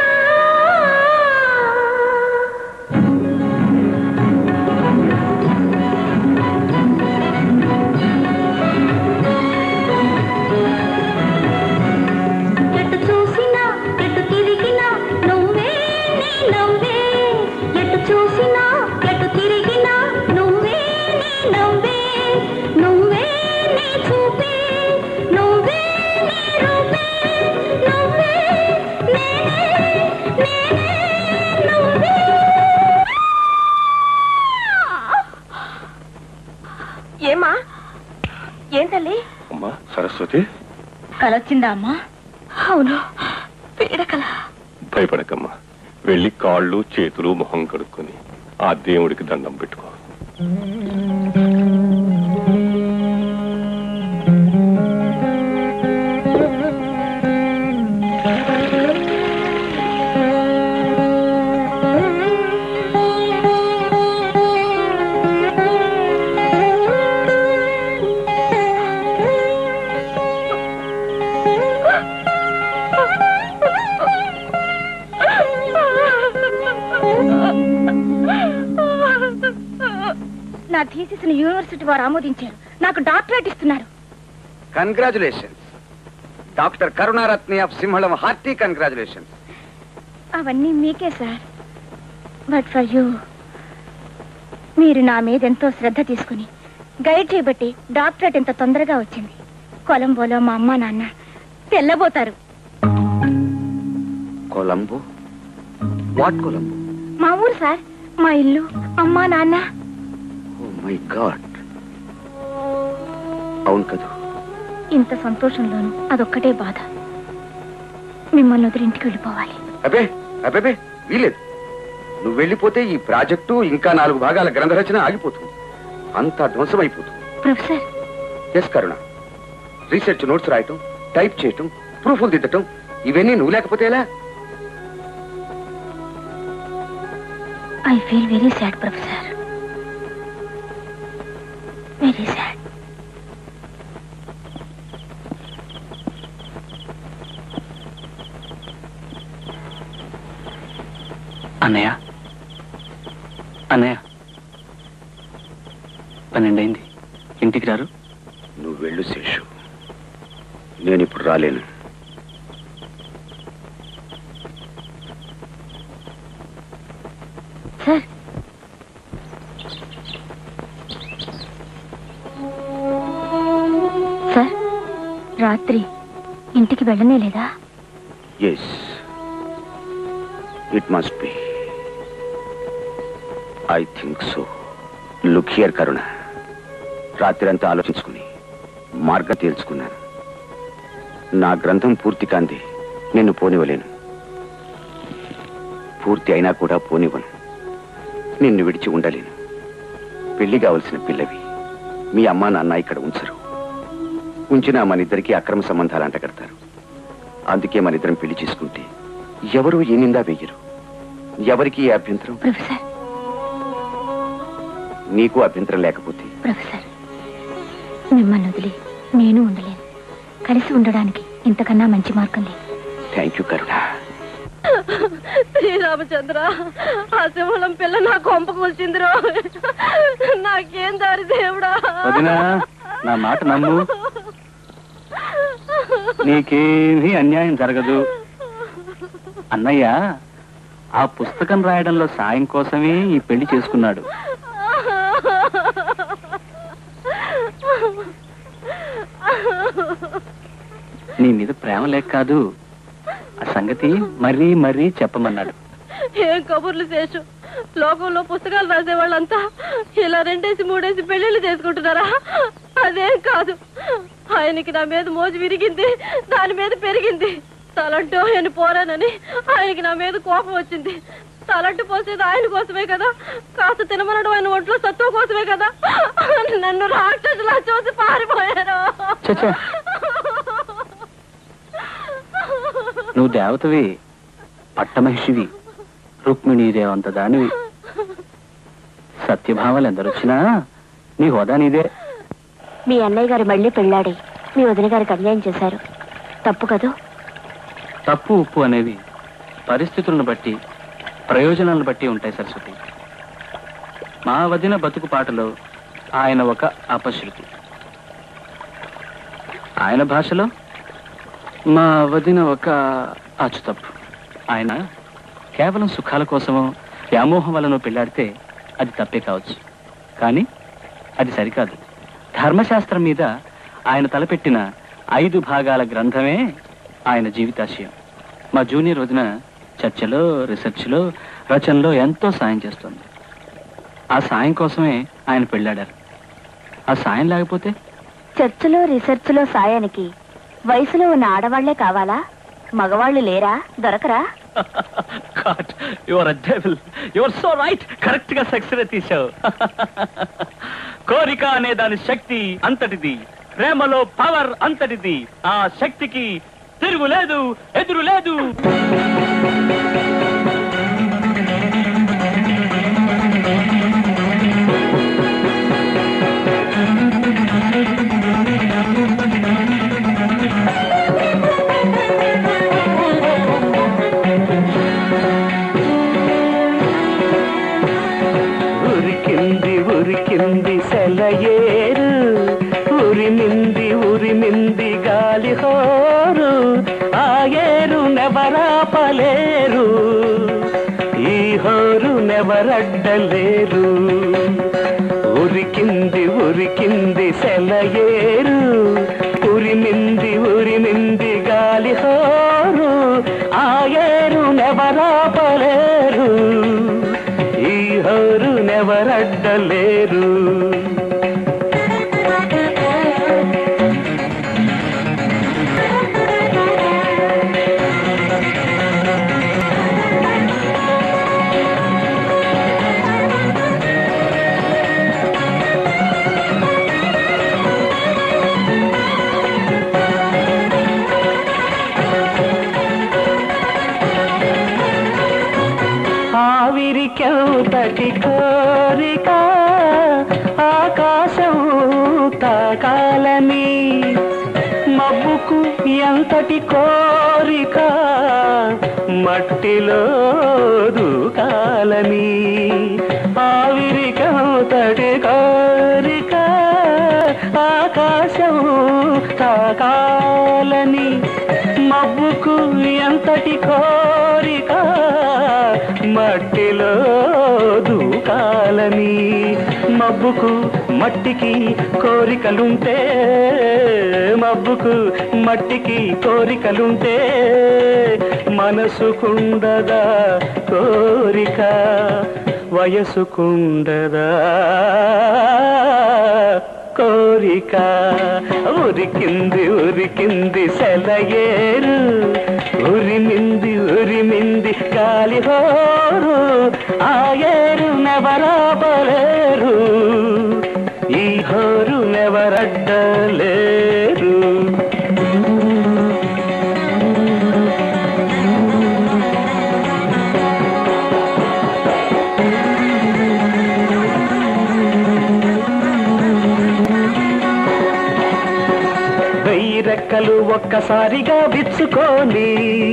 ఎటు చూసినా ఎటు తిరిగినా నువ్వే నీ నవ్వే ఎటు చూసినా ఎటు తిరిగినా నువ్వే నీ నవ్వే నువ్వే నీ చూపే నువ్వే నీ రూపే నువ్వే నేనే నేనే నువ్వే
ఏమా ఏం తల్లి
అమ్మా సరస్వతి
కలొచ్చిందా అమ్మా అవును పీడకల
భయపడకమ్మా వెళ్ళి కాళ్ళు చేతులు మొహం కడుక్కొని ఆ దేవుడికి దండం పెట్టుకో
నా థీసిస్ ని యూనివర్సిటీ వారు ఆమోదించారు నాకు డాక్టరేట్ ఇస్తున్నారు
congratulations doctor Karunaratne of Sinhalam hearty congratulations
అవన్నీ మీకే సార్ బట్ ఫర్ యూ మీరు నా మీద ఎంతో శ్రద్ధ తీసుకుని గైడ్ చేయబట్టి డాక్టరేట్ ఇంత తొందరగా వచ్చింది కొలంబోలో మా అమ్మ నాన్న తెల్లబోతారు
కొలంబో వాట్ కొలంబో
మా ఊరు సార్ మా ఇల్లు అమ్మా నాన్న
ఓ మై గాడ్ అవును కదూ
ఇంత సంతోషంలోనూ అదొక్కటే బాధ మిమ్మల్ని వదిలి ఇంటికి వెళ్ళిపోవాలి
అబే అబేబే వీలేదు నువ్వు వెళ్ళిపోతే ఈ ప్రాజెక్టు ఇంకా నాలుగు భాగాల గ్రంథ రచన ఆగిపోతుంది అంతా ధ్వంసమైపోతుంది
professor
S Karuna research notes రాయటం టైప్ చేయటం ప్రూఫ్లు దిద్దటం ఇవన్నీ నువ్వు లేకపోతే ఎలా
I feel very sad professor very sad
అన్నయ్య అన్నయ్య పన్నెండైంది ఇంటికి రారు
నువ్వు వెళ్ళు శేషు నేను ఇప్పుడు రాలేను
సార్ సార్ రాత్రి ఇంటికి వెళ్ళనే లేదా
yes it must be I think so look here Karuna రాత్రంతా ఆలోచించుకుని మార్గం తేల్చుకున్నాను నా గ్రంథం పూర్తి కాంది నిన్ను పోనివ్వలేను పూర్తి అయినా కూడా పోనివ్వను నిన్ను విడిచి ఉండలేను పెళ్లి కావలసిన పిల్లవి మీ అమ్మా నాన్న ఇక్కడ ఉంచరు ఉంచినా మన ఇద్దరికి అక్రమ సంబంధాలు అంటగడతారు అందుకే మన ఇద్దరం పెళ్లి చేసుకుంటే ఎవరు ఏ నిందా వెయ్యరు ఎవరికి ఏ అభ్యంతరం
ప్రొఫెసర్
నీకు అభ్యంతరం లేకపోతే
ప్రొఫెసర్ మిమ్మల్ని వదిలి నేను ఉండలేను కలిసి ఉండడానికి ఇంతకన్నా మంచి మార్గం లేదు
థ్యాంక్ యూ కరుణ
శ్రీరామచంద్ర ఆ సింహళం పిల్ల నా కొంప కూల్చిందిరో నాకేం దారి దేవుడా
వదినా నా మాట నమ్ము నీకేమీ అన్యాయం జరగదు అన్నయ్య ఆ పుస్తకం రాయడంలో సాయం కోసమే ఈ పెళ్లి చేసుకున్నాడు నీ మీద ప్రేమ లేక కాదు ఆ సంగతి మరీ మరీ చెప్పమన్నాడు
ఏం కబుర్లు శేషు లోకంలో పుస్తకాలు రాసే వాళ్ళంతా ఇలా రెండేసి మూడేసి పెళ్లిళ్ళు చేసుకుంటున్నారా అదేం కాదు ఆయనకి నా మీద మోజు విరిగింది దాని మీద పెరిగింది తలంటూ ఆయన పోరానని ఆయనకి నా మీద కోపం వచ్చింది తలంటు పోసేది ఆయన కోసమే కదా కాస్త తినమనడం ఆయన ఒంట్లో సత్తువ కోసమే కదా నన్ను రాక్షసులా చూసి పారిపోయారు
చచ్చా నువ్వు దేవతవి పట్టమహిషివి రుక్మిణీదేవంత దానివి సత్యభావాలు ఎందరొచ్చినా నీ హోదా నీదే
మీ అన్నయ్య గారు మళ్ళీ పెళ్ళాడి మీ వదిన గారికి అన్యాయం చేశారు తప్పు కదూ
తప్పు ఉప్పు అనేవి పరిస్థితులను బట్టి ప్రయోజనాలను బట్టి ఉంటాయి సరస్వతి మా వదిన బతుకు పాటలో ఆయన ఒక అపశృతి ఆయన భాషలో మా వదిన ఒక అచ్చుతప్పు ఆయన కేవలం సుఖాల కోసమో వ్యామోహం వలన పెళ్ళాడితే అది తప్పే కావచ్చు కానీ అది సరికాదు ధర్మశాస్త్రం మీద ఆయన తలపెట్టిన ఐదు భాగాల గ్రంథమే ఆయన జీవితాశయం మా జూనియర్ వదిన చర్చలో రీసెర్చ్లో రచనలో ఎంతో సాయం చేస్తుంది ఆ సాయం కోసమే ఆయన పెళ్ళాడారు ఆ సాయం లేకపోతే
చర్చిలో రీసెర్చ్లో సాయానికి వయసులో ఉన్న ఆడవాళ్లే కావాలా మగవాళ్ళు లేరా దొరకరా
your devil your so right correct గా సక్సెస్ తీసావు కోరిక అనే దాని శక్తి అంతటిది ప్రేమలో పవర్ అంతటిది ఆ శక్తికి తిరుగు లేదు ఎదురు లేదు
ఉరికింది ఉరికింది ఉరికింది సెలయేరు ఉరిమింది ఉరిమింది గాలి హోరు ఆ ఏరు నెవరాపలేరు ఈ హోరు నెవరడ్డలేరు ఉరికింది ఉరికింది సెలయేరు ఉరిమింది ఉరిమింది గాలి హోరు ఆ ఏరు నెవరాపలేరు ఈ హోరు నెవరడ్డలేరు ఆవిరికెంతటి కోరిక ఆకాశం తాకాలని మబ్బుకు ఎంతటి కోరిక మట్టిలో దూకాలని ఆవిరికెంతటి కోరిక ఆకాశం తాకాలని మబ్బుకు ఎంతటి కోరిక మట్టిలో దూకాలని మబ్బుకు మట్టికి కోరికలుంటే మబ్బుకు మట్టికి కోరికలుంటే మనసుకుండదా కోరిక వయసుకుండదా కోరిక ఉరికింది ఉరికింది సెలయేరు ఉరిమింది ఉరిమింది గాలి హోరు ఆ ఏరు నెవరాపలేరు ఈ హోరు నెవరడ్డలేరు వెయ్యి రెక్కలు ఒక్కసారిగా విచ్చుకొని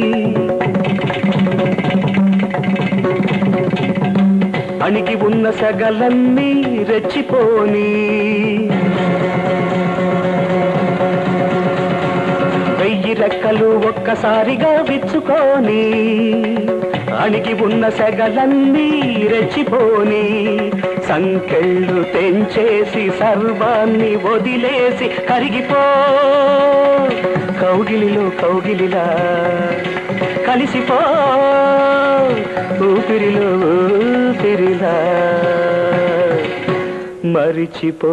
అణిగి ఉన్న సగలన్నీ రెచ్చిపోని వెయ్యి రెక్కలు ఒక్కసారిగా విచ్చుకొని అణిగి ఉన్న సెగలన్నీ రెచ్చిపోని సంకెళ్ళు తెంచేసి సర్వాన్ని వదిలేసి కరిగిపో కౌగిలిలో కౌగిలిలా కలిసిపో ఊపిరిలో ఊపిరిలా మరిచిపో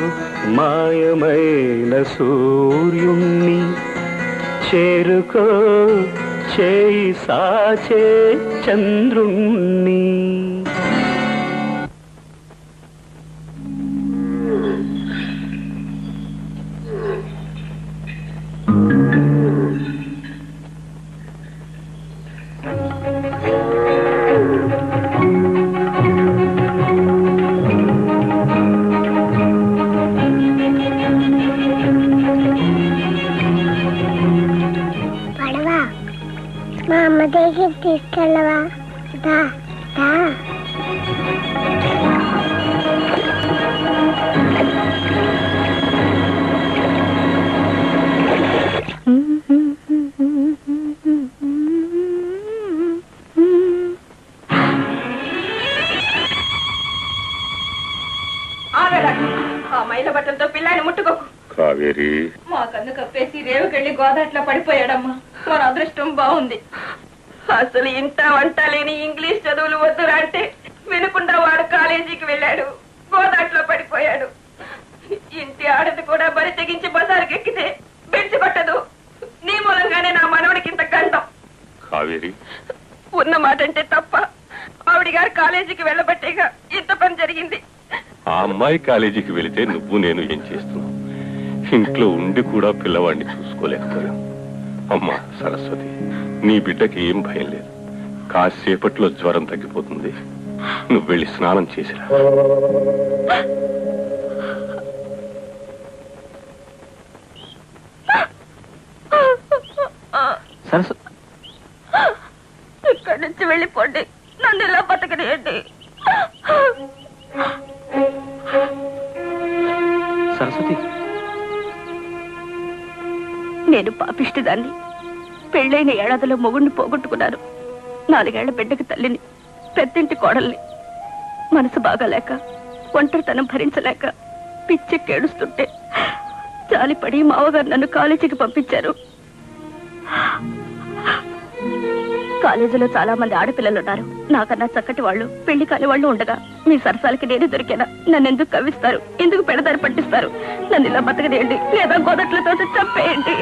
మాయమైన సూర్యుణ్ణి చేరుకో చేయి సాచే చంద్రుణ్ణి
పడవా మా అమ్మ దగ్గర తీసుకెళ్ళవా దా దా
ఆగడానికి ఆ మైల బట్టలతో పిల్లాన్ని ముట్టుకోకు
కావేరి
మా కన్ను కప్పేసి రేవుకెళ్ళి గోదాట్లో పడిపోయాడమ్మా మన అదృష్టం బాగుంది అసలు ఇంత వంట లేని ఇంగ్లీష్ చదువులు వద్దురా అంటే వినకుండా వాడు కాలేజీకి వెళ్ళాడు గోదాట్లో పడిపోయాడు ఇంటి ఆడది కూడా బరి తెగించి బజారుకి ఎక్కితే బెడ్చి కొట్టదు నీ మూలంగానే నా మనవడికి ఇంత గండం
కావేరి
ఉన్న మాట అంటే తప్ప ఆవిడ గారు కాలేజీకి వెళ్ళబట్టేగా ఇంత పని జరిగింది
ఆ అమ్మాయి కాలేజీకి వెళితే నువ్వు నేను ఏం చేస్తున్నావు ఇంట్లో ఉండి కూడా పిల్లవాడిని చూసుకోలేకపోయాం అమ్మా సరస్వతి నీ బిడ్డకి ఏం భయం లేదు కాసేపట్లో జ్వరం తగ్గిపోతుంది నువ్వు వెళ్ళి స్నానం చేసిరా
సరస్వ
ఇక్కడి నుంచి వెళ్ళిపోండి నన్ను ఇలా బతకనియండి
సరస్వతి
నేను పాపిష్టిదాన్ని పెళ్ళైన ఏడాదిలో మొగుడిని పోగొట్టుకున్నాను నాలుగేళ్ల బిడ్డకి తల్లిని పెద్దింటి కోడల్ని మనసు బాగాలేక ఒంటరితనం భరించలేక పిచ్చెక్కేడుస్తుంటే జాలిపడి మావగారు నన్ను కాలేజీకి పంపించారు కాలేజీలో చాలా మంది ఆడపిల్లలు ఉన్నారు నాకన్నా చక్కటి వాళ్ళు పెళ్లి కాని వాళ్ళు ఉండగా మీ సరసాలకి నేనే దొరికానా నన్ను ఎందుకు కవ్విస్తారు ఎందుకు పెడదారి పట్టిస్తారు నన్ను ఇలా బతకదేయండి లేదా గోదట్లతో చంపేయండి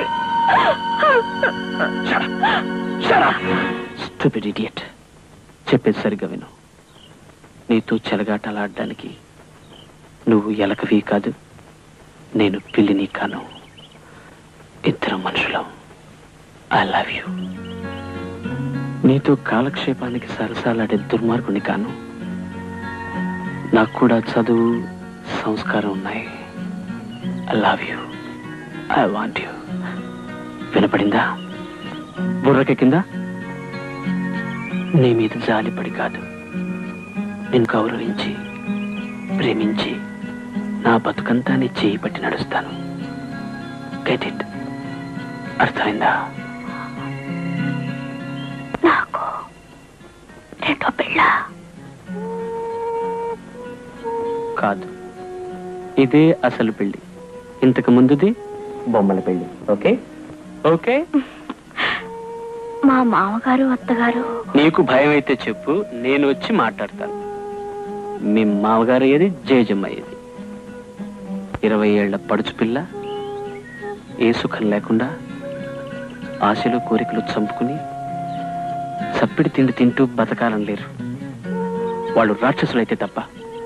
స్టూపిడ్ ఇడియట్ చెప్పేది సరిగ్గా విను నీతో చెలగాటలాడడానికి నువ్వు ఎలకవి కాదు నేను పిల్లిని కాను ఇద్దరం మనుషులం ఐ లవ్ యూ నీతో కాలక్షేపానికి సరసాలాడే దుర్మార్గుని కాను నాకు కూడా చదువు సంస్కారం ఉన్నాయి I love you I want you వినపడిందా బుర్రకెక్కిందా నీ మీద జాలిపడి కాదు నేను గౌరవించి ప్రేమించి నా బతుకంతా నీ చేయి పట్టి నడుస్తాను గెట్ ఇట్ అర్థమైందా
నాకు రెండో పిల్ల
కాదు ఇదే అసలు పెళ్లి ఇంతకు ముందుది బొమ్మల పెళ్లి ఓకే ఓకే
మా మామగారు అత్తగారు
నీకు భయం అయితే చెప్పు నేను వచ్చి మాట్లాడతాను మీ మామగారు ఏది జేజమ్మ ఏది ఇరవై ఏళ్ల పడుచు పిల్ల ఏ సుఖం లేకుండా ఆశలు కోరికలు చంపుకుని చప్పిడి తిండి తింటూ బతకాలని లేరు వాళ్ళు రాక్షసులైతే తప్ప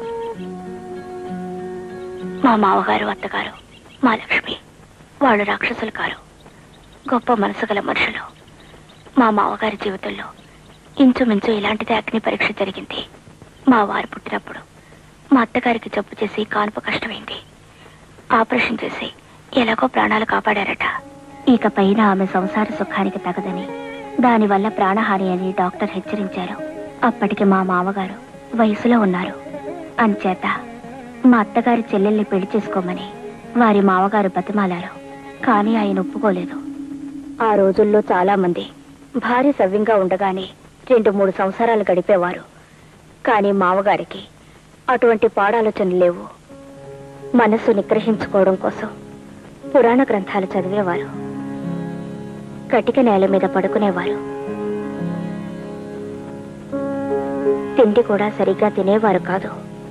మా మామగారు అత్తగారు మా లక్ష్మి వాళ్ళు రాక్షసులు కారు గొప్ప మనసు గల మనుషులు మా మామగారి జీవితంలో ఇంచుమించు ఇలాంటిదే అగ్ని పరీక్ష జరిగింది మా వారు పుట్టినప్పుడు మా అత్తగారికి జబ్బు చేసి కాన్పు కష్టమైంది ఆపరేషన్ చేసి ఎలాగో ప్రాణాలు కాపాడారట ఇక పైన ఆమె సంసార సుఖానికి తగదని దానివల్ల ప్రాణహాని అని డాక్టర్ హెచ్చరించారు అప్పటికి మా మామగారు వయసులో ఉన్నారు అంచేత మా అత్తగారి చెల్లెల్ని పెళ్లి చేసుకోమని వారి మామగారు బతిమాలారు కానీ ఆయన ఒప్పుకోలేదు ఆ రోజుల్లో చాలా మంది భార్య సవ్యంగా ఉండగానే రెండు మూడు సంవత్సరాలు గడిపేవారు కానీ మామగారికి అటువంటి పాడాలోచనలు లేవు మనస్సు నిగ్రహించుకోవడం కోసం పురాణ గ్రంథాలు చదివేవారు కటిక నేల మీద పడుకునేవారు తిండి కూడా సరిగ్గా తినేవారు కాదు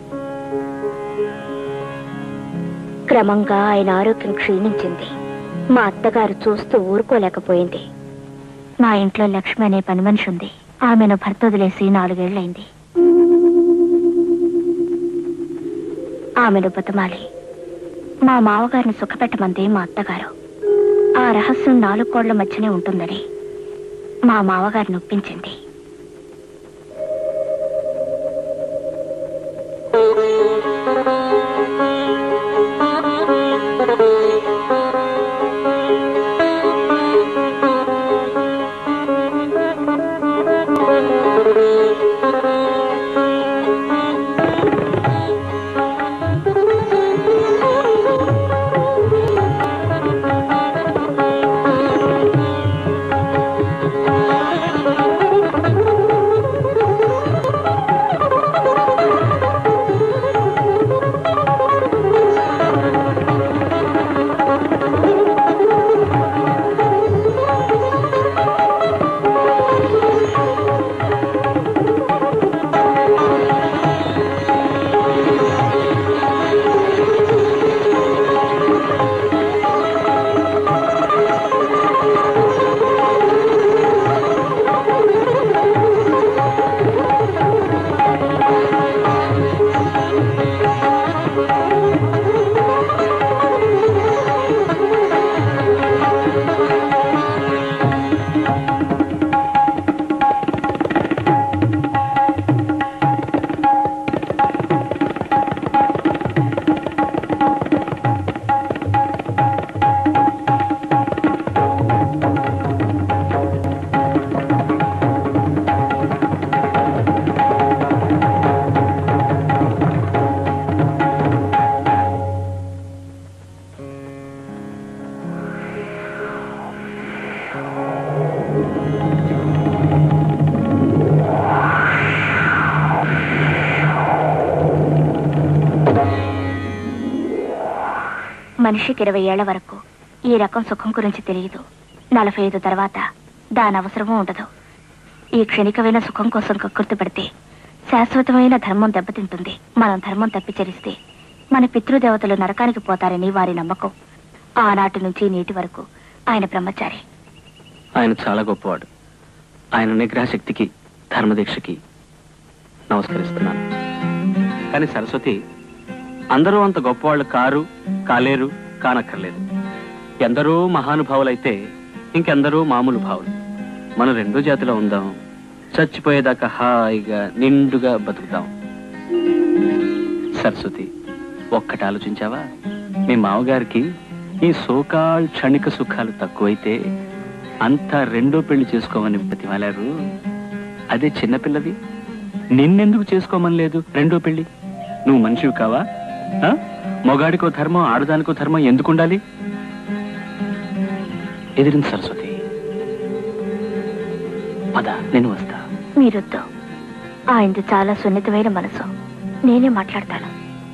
క్రమంగా ఆయన ఆరోగ్యం క్షీణించింది మా అత్తగారు చూస్తూ ఊరుకోలేకపోయింది మా ఇంట్లో లక్ష్మి అనే పని మనిషి ఉంది ఆమెను భర్త వదిలేసి నాలుగేళ్లైంది ఆమెను బతమాలి మా మామగారిని సుఖపెట్టమంది మా అత్తగారు ఆ రహస్యం నాలుగు కోళ్ల మధ్యనే ఉంటుందని మా మామగారిని ఒప్పించింది మనిషికి ఇరవై ఏళ్ల వరకు ఈ రకం సుఖం గురించి తెలియదు నలభై ఐదు తర్వాత దాని అవసరమూ ఉండదు ఈ క్షణికమైన సుఖం కోసం కక్కుర్తి పడితే శాశ్వతమైన ధర్మం దెబ్బతింటుంది మనం ధర్మం తప్పిచరిస్తే మన పితృదేవతలు నరకానికి పోతారని వారి నమ్మకం ఆనాటి నుంచి నేటి వరకు ఆయన బ్రహ్మచారి
ఆయన చాలా గొప్పవాడు ఆయన నిగ్రహ శక్తికి ధర్మదీక్షకి నమస్కరిస్తున్నాను కానీ సరస్వతి అందరూ అంత గొప్పవాళ్ళు కారు కాలేరు కానక్కర్లేదు ఎందరో మహానుభావులైతే ఇంకెందరో మామూలు భావులు మనం రెండో జాతిలో ఉందాం చచ్చిపోయేదాకా హాయిగా నిండుగా బతుకుతాం సరస్వతి ఒక్కటి ఆలోచించావా మీ మామగారికి ఈ సోకాల్ క్షణిక సుఖాలు తక్కువైతే అంతా రెండో పెళ్లి చేసుకోమని బతిమాలారు అదే చిన్నపిల్లది నిన్నెందుకు చేసుకోమని లేదు రెండో పెళ్లి నువ్వు మనిషివి కావా ఆ? మొగాడికో ధర్మం ఆడదానికో ధర్మం ఎందుకు ఉండాలి ఎదిరింది సరస్వతి పద నేను వస్తా
మీరొద్దు ఆయనది చాలా సున్నితమైన మనసు నేనే మాట్లాడతాను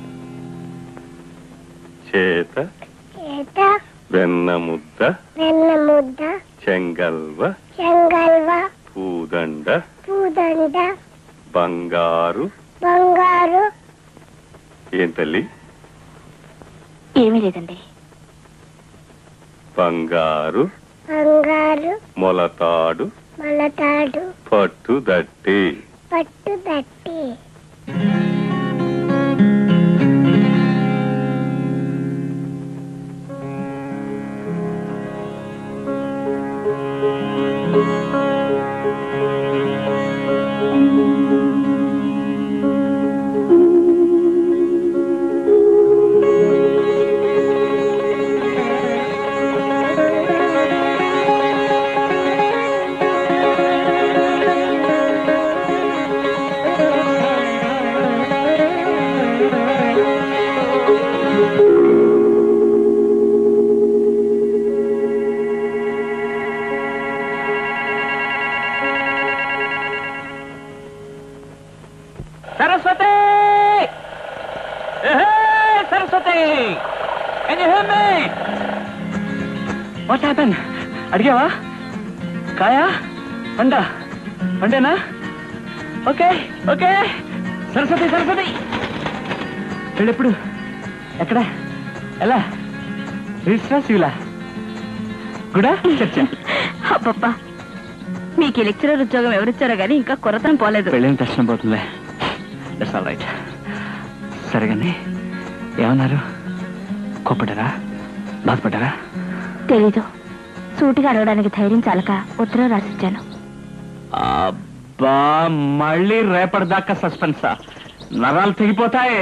చేత
చేత
వెన్న ముద్ద
వెన్న ముద్ద
చెంగల్వ
చెంగల్వ
పూదండ
పూదండ
బంగారు
బంగారు
ఏం తల్లి
ఏమీ లేదండి
బంగారు
బంగారు
మొలతాడు
మలతాడు
పట్టు దట్టి
పట్టు దట్టి
సరస్వతి సరస్వతి వాట్ హ్యాపన్ అడిగావా కాయా పండ పండేనా ఓకే ఓకే సరస్వతి సరస్వతి పెళ్ళెప్పుడు ఎక్కడ ఎలా రిజిస్ట్రా సివిలా గుడా చర్చ
అబ్బబ్బా మీకు ఈ లెక్చరర్ ఉద్యోగం ఎవరిచ్చారో గానీ ఇంకా కొరతనం పోలేదు
పెళ్ళిన కష్టం పోతుందిలే దట్స్ ఆల్ రైట్ సరే కానీ ఏమన్నారు కోప్పడారా బాధపడ్డారా
తెలీదు సూటిగా అడగడానికి ధైర్యం చాలక ఉత్తరం రాసిచ్చాను
అబ్బా మళ్ళీ రేపటిదాకా సస్పెన్సా నరాలు తెగిపోతాయి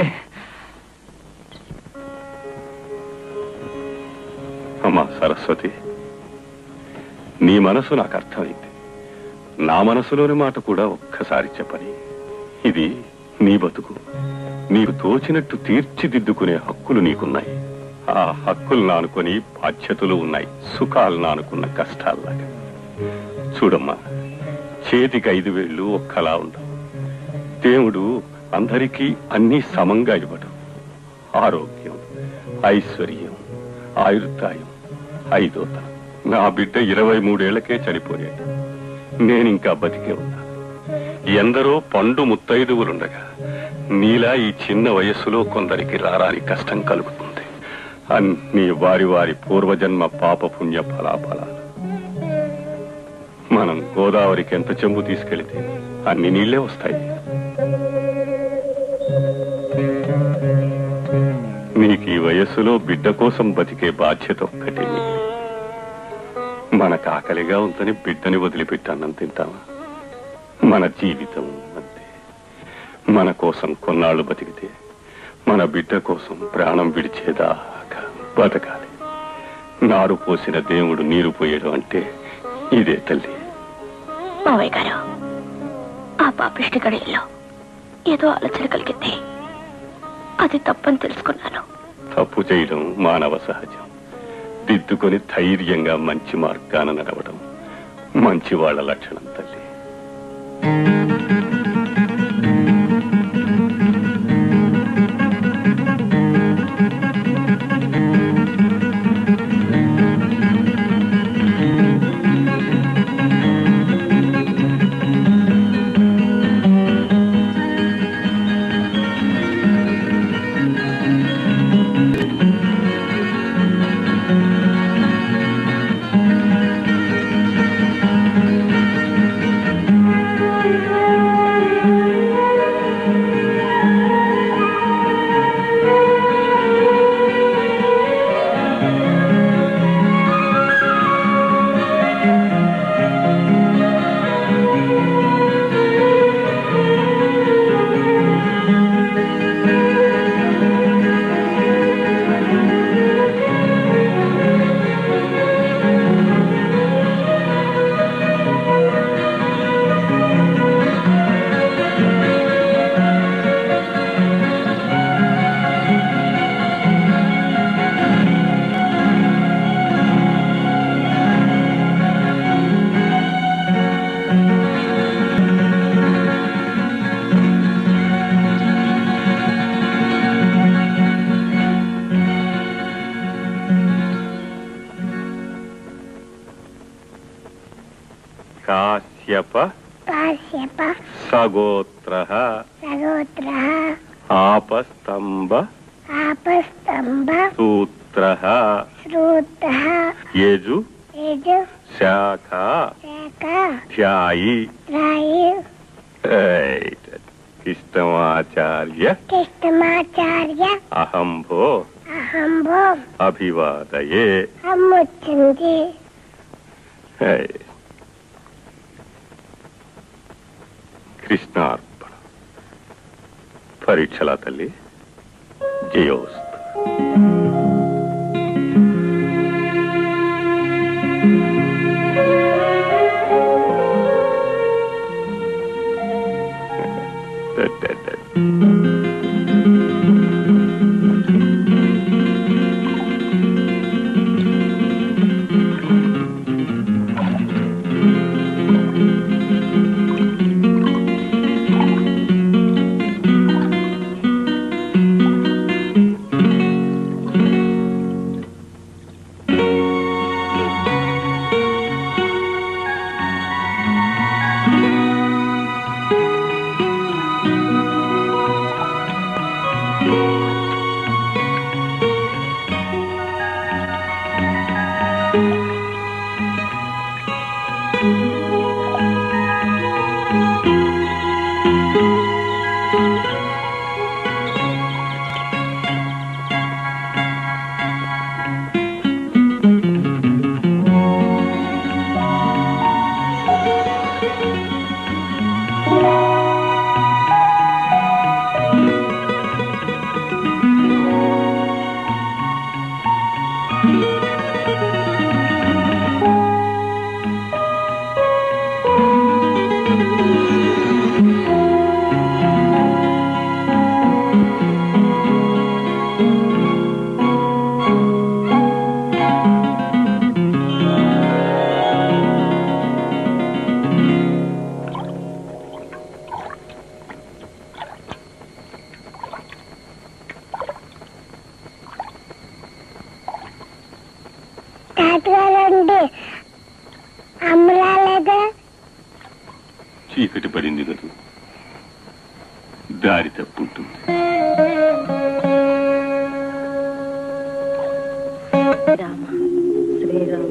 అమ్మా సరస్వతి నీ మనసు నాకు అర్థమైంది నా మనసులోని మాట కూడా ఒక్కసారి చెప్పని ఇది నీ బతుకు నీకు తోచినట్టు తీర్చిదిద్దుకునే హక్కులు నీకున్నాయి ఆ హక్కులు నానుకొని బాధ్యతలు ఉన్నాయి సుఖాలు నానుకున్న కష్టాల్లాగా చూడమ్మా చేతికి ఐదు వేళ్ళు ఒక్కలా ఉండవు దేవుడు అందరికీ అన్నీ సమంగా ఇవ్వడు ఆరోగ్యం ఐశ్వర్యం ఆయుర్దాయం ఐదోత నా బిడ్డ ఇరవై మూడేళ్లకే చనిపోయాడు నేనింకా బతికే ఉన్నా ఎందరో పండు ముత్తైదువులుండగా నీలా ఈ చిన్న వయస్సులో కొందరికి రారాని కష్టం కలుగుతుంది అన్ని వారి వారి పూర్వజన్మ పాప పుణ్య ఫలాఫలాలు మనం గోదావరికి ఎంత చెంబు తీసుకెళితే అన్ని నీళ్లే వస్తాయి నీకు ఈ వయస్సులో బిడ్డ కోసం బతికే బాధ్యత ఒక్కటే నీది. మనకు ఆకలిగా ఉందని బిడ్డని వదిలిపెట్టి అన్నం తింటామా మన జీవితం అంతే మన కోసం కొన్నాళ్ళు బతికితే మన బిడ్డ కోసం ప్రాణం విడిచేదాకా బతకాలి నారు పోసిన దేవుడు నీరు పోయడం అంటే ఇదే తల్లి
మావయ్య గారు ఆ పాపిష్టి గడియల్లో ఏదో ఆలోచన కలిగింది అది తప్పని తెలుసుకున్నాను
తప్పు చేయడం మానవ సహజం దిద్దుకొని ధైర్యంగా మంచి మార్గాన నడవడం మంచి వాళ్ళ లక్షణం తల్లి కాశ్యప
కాశ్యప
సగోత్ర
సగోత్ర
ఆపస్తంభ
ఆపస్తంభ
సూత్ర
శ్రూత
యజు
యజు
శాఖ
శాఖ
ధ్యాయి
రాయి
Right. కృష్ణమాచార్య
కృష్ణమాచార్య
అహంభో
అహంభో
అభివాదయే
అమ్ముచ్చింది
Right. కృష్ణార్పణ పరీక్షల తల్లి జయోస్తు
తాతగారండి అమ్మ రాలేదా
చీకటి పడింది కదూ దారి తప్పుంటుంది
రామ శ్రీరామ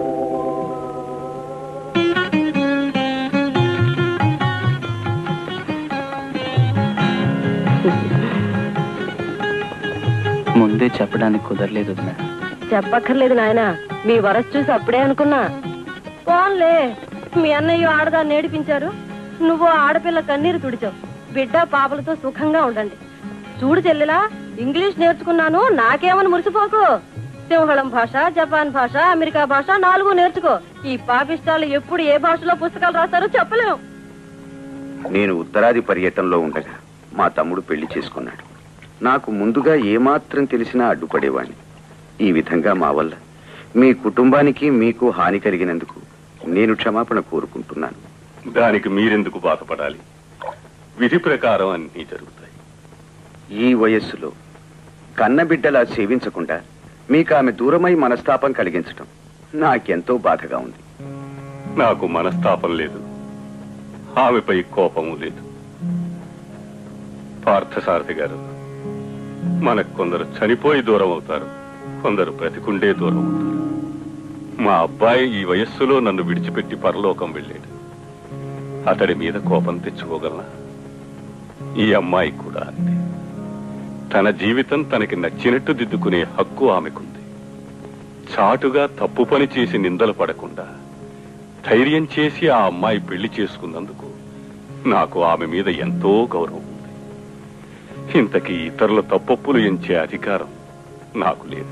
ముందే చెప్పడానికి కుదరలేదు వదినా.
చెప్పక్కర్లేదు నాయన మీ వరస చూసి అప్పుడే అనుకున్నా పోన్లే మీ అన్నయ్య ఆడదాన్ని నేడిపించారు నువ్వు ఆడపిల్ల కన్నీరు తుడిచావు బిడ్డ పాపలతో సుఖంగా ఉండండి చూడు చెల్లెలా ఇంగ్లీష్ నేర్చుకున్నాను నాకేమని మురిసిపోకు సింహళం భాష జపాన్ భాష అమెరికా భాష నాలుగు నేర్చుకో ఈ పాపిష్టాలు ఎప్పుడు ఏ భాషలో పుస్తకాలు రాస్తారో చెప్పలేం
నేను ఉత్తరాది పర్యటనలో ఉండగా మా తమ్ముడు పెళ్లి చేసుకున్నాడు నాకు ముందుగా ఏమాత్రం తెలిసినా అడ్డుపడేవాణ్ణి ఈ విధంగా మా వల్ల మీ కుటుంబానికి మీకు హాని కలిగినందుకు నేను క్షమాపణ కోరుకుంటున్నాను
దానికి మీరెందుకు బాధపడాలి విధి ప్రకారం అన్నీ జరుగుతాయి
ఈ వయస్సులో కన్నబిడ్డలా సేవించకుండా మీకు ఆమె దూరమై మనస్తాపం కలిగించటం నాకెంతో బాధగా ఉంది
నాకు మనస్తాపం లేదు ఆమెపై కోపము లేదు పార్థసారథి గారు మనకు కొందరు చనిపోయి దూరం అవుతారు కొందరు బ్రతికుండే దూరం అవుతారు మా అబ్బాయి ఈ వయస్సులో నన్ను విడిచిపెట్టి పరలోకం వెళ్ళాడు అతడి మీద కోపం తెచ్చుకోగలనా ఈ అమ్మాయి కూడా అంతే తన జీవితం తనకి నచ్చినట్టు దిద్దుకునే హక్కు ఆమెకుంది చాటుగా తప్పు పని చేసి నిందలు పడకుండా ధైర్యం చేసి ఆ అమ్మాయి పెళ్లి చేసుకున్నందుకు నాకు ఆమె మీద ఎంతో గౌరవం ఉంది ఇంతకీ ఇతరుల తప్పొప్పులు ఎంచే అధికారం నాకు లేదు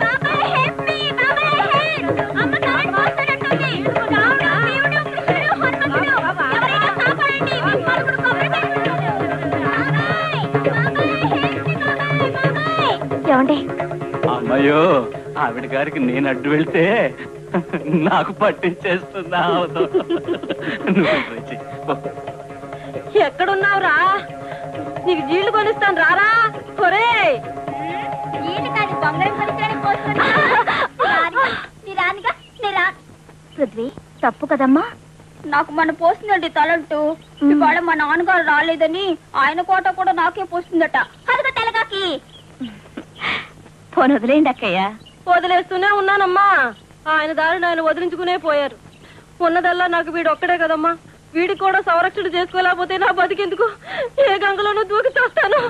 ఏమండి
అమ్మయ్యో ఆవిడ గారికి నేను అడ్డు వెళ్తే నాకు పట్టించేస్తుందా అవదు నువ్వు వచ్చి
ఎక్కడున్నావురా నీకు జీళ్లు కొనిస్తాను రారా ఒరే
పృథ్వీ తప్పు కదమ్మా నాకు మన పోస్తుందండి తలంటూ ఇవాళ మా నాన్నగారు రాలేదని ఆయన కోట కూడా నాకే పోస్తుందట అదిగో తెలగాకి
పోను వదిలేయండి అక్కయ్య
వదిలేస్తూనే ఉన్నానమ్మా ఆయన దారిని ఆయన వదిలించుకునే పోయారు ఉన్నదల్లా నాకు వీడు ఒక్కడే కదమ్మా వీడికి కూడా సంరక్షణ చేసుకోలేకపోతే నా బతికెందుకు ఏ గంగలోనూ దూకి చేస్తాను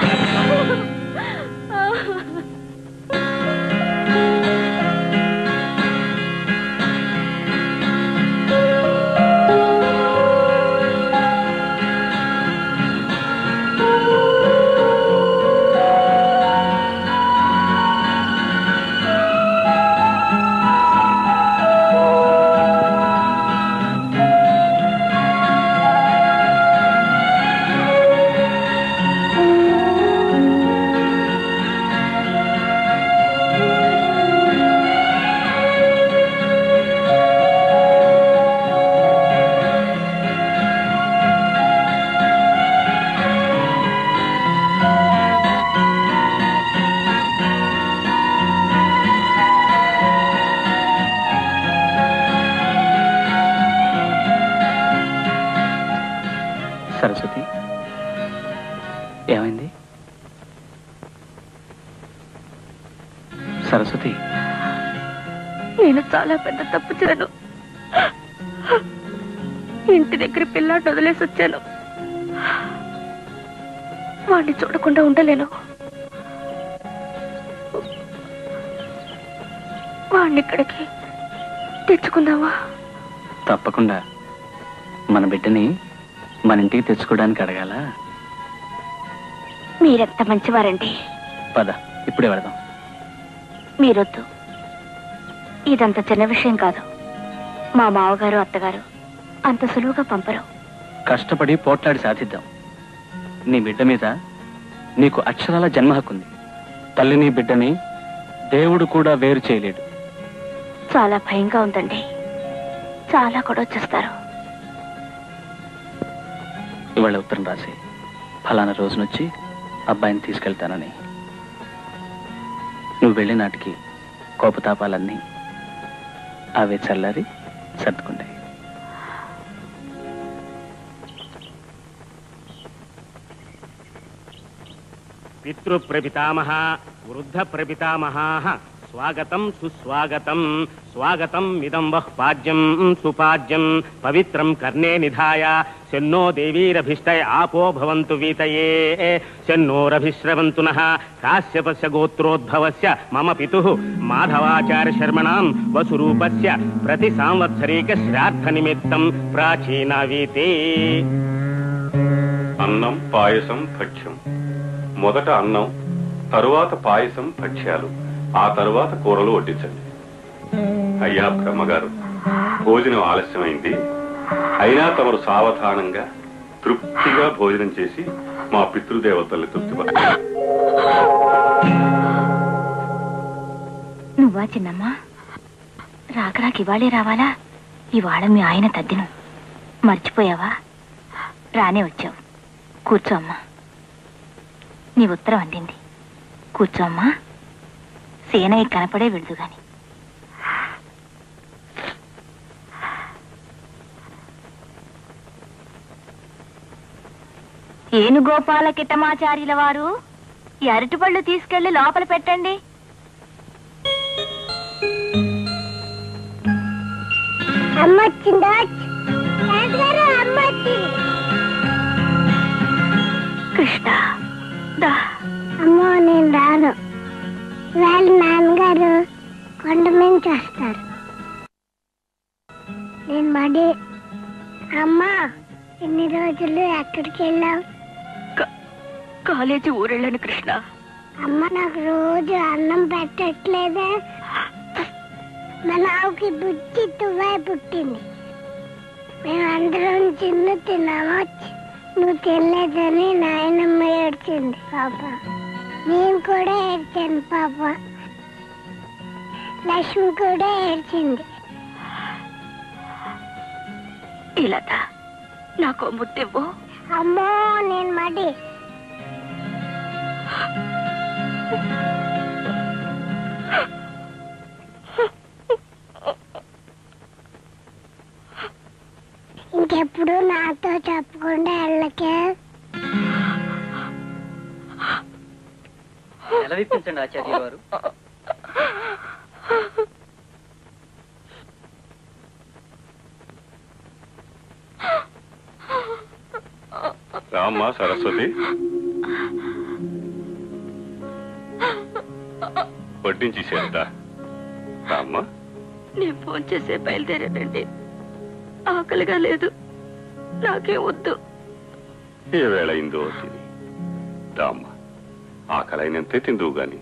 సరస్వతి ఏమైంది సరస్వతి
నేను చాలా పెద్ద తప్పు చేయను ఇంటి దగ్గర పిల్లాడిని వదిలేసి వచ్చాను వాడిని చూడకుండా ఉండలేను వాడిని ఇక్కడికి తెచ్చుకుందావా
తప్పకుండా మన బిడ్డని మన ఇంటికి తెచ్చుకోవడానికి అడగాల
మీరెంత మంచివారండి
పద ఇప్పుడే వెళదాం
మీరొద్దు ఇదంత చిన్న విషయం కాదు మా మావగారు అత్తగారు అంత సులువుగా పంపరు
కష్టపడి పోట్లాడి సాధిద్దాం నీ బిడ్డ మీద నీకు అక్షరాల జన్మ హక్కుంది తల్లిని బిడ్డని దేవుడు కూడా వేరు చేయలేడు
చాలా భయంగా ఉందండి చాలా కూడా వచ్చేస్తారు
ఇవాళ ఉత్తరం రాసి ఫలానా రోజునొచ్చి అబ్బాయిని తీసుకెళ్తానని నువ్వు వెళ్ళే నాటికి కోపతాపాలన్నీ అవే చల్లారి సర్దుకుంటాయి
పితృప్రపితామహ వృద్ధ ప్రపితామహా స్వాగతం సుస్వాగతం స్వాగతం మిదం వః పాద్యం సుపాద్యం పవిత్రం కర్ణే నిధాయ శన్నో దేవీరభిష్టయ ఆపో భవంతు వీతయే శన్నోరభిశ్రవంతు నః కాశ్యపస్య గోత్రోద్భవస్య మమ పితుః మాధవాచార్య శర్మణాం వసురూపస్య ప్రతి సాంవత్సరీక శ్రాద్ధ నిమిత్తం ప్రాచీనవీతే
అన్నం పాయసం భక్ష్యం మొదట అన్నం తరువాత పాయసం భక్ష్యాలు ఆ తరువాత కూరలు వడ్డించండి అయ్యా బ్రహ్మగారు భోజనం ఆలస్యమైంది అయినా తమరు సావధానంగా తృప్తిగా భోజనం చేసి మా పితృదేవతల్ని తృప్తిపరచారు
నువ్వా చిన్నమ్మా రాకరాకి ఇవాళే రావాలా ఇవాళ మీ ఆయన తద్దినం మర్చిపోయావా రానే వచ్చావు కూర్చో అమ్మా నీ ఉత్తరం అందింది కూర్చో అమ్మా సేనయ్య కనపడే విడుదు గాని ఏనుగోపాల కిట్టమాచార్యుల వారు ఈ అరటిపళ్ళు తీసుకెళ్లి లోపల పెట్టండి
అమ్మ వచ్చిందా నాన్నగారు అమ్మ వచ్చింది
కృష్ణ దా
అమ్మో నేను రాను వాళ్ళ నాన్నగారు కొండ నుంచి వస్తారు నేను మడి అమ్మా ఎన్ని రోజులు ఎక్కడికి వెళ్ళావు
కాలేజీ ఊరెళ్ళాను కృష్ణ
అమ్మ నాకు రోజు అన్నం పెట్టట్లేదే మా నావుకి బుద్ధి తువ్వే పుట్టింది మేమందరం చిన్న తిన్నాము నువ్వు తినలేదని నాయనమ్మ ఏడ్చింది పాప నేను కూడా ఏడ్చాను పాప లక్ష్మి కూడా ఏడ్చింది
ఇలాదా నాకు ముద్దివ్వు
అమ్మో నేను మడి ఎప్పుడు నాతో చెప్పకుండా వెళ్ళకే
సెలవిప్పించండి ఆచార్య వారు
రామ్మా సరస్వతి వడ్డించేసేట రామ్మా
నేను ఫోన్ చేసే బయలుదేరానండి ఆకలిగా లేదు నాకేం వద్దు
ఏ వేళ అయిందో తిని రామ్మా ఆకలైనంతే తిందువు గాని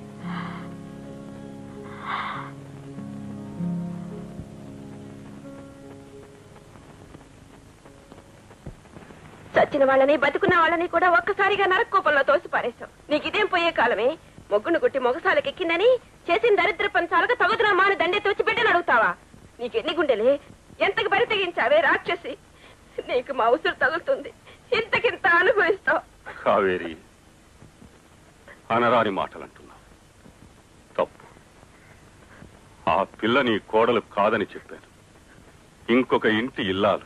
చచ్చిన వాళ్ళని బతుకున్న వాళ్ళని కూడా ఒక్కసారిగా నరకోపంలో తోసి పారేశావు నీకు ఇదేం పోయే కాలమే మొగ్గును గుట్టి మొగసాలకు ఎక్కిందని చేసిన దరిద్ర పని చాలక తగుదునా మాని దండెత్తి వచ్చి బిడ్డను అడుగుతావా నీకు ఎన్ని గుండెలే ఎంతకు బరి తెగించావే రాక్షసి నీకు మా ఉసురు తగులుతుంది ఇంతకింత అనుభవిస్తావు
కావేరి అనరాని మాటలంటున్నావు తప్పు ఆ పిల్ల నీ కోడలు కాదని చెప్పాను ఇంకొక ఇంటి ఇల్లాలు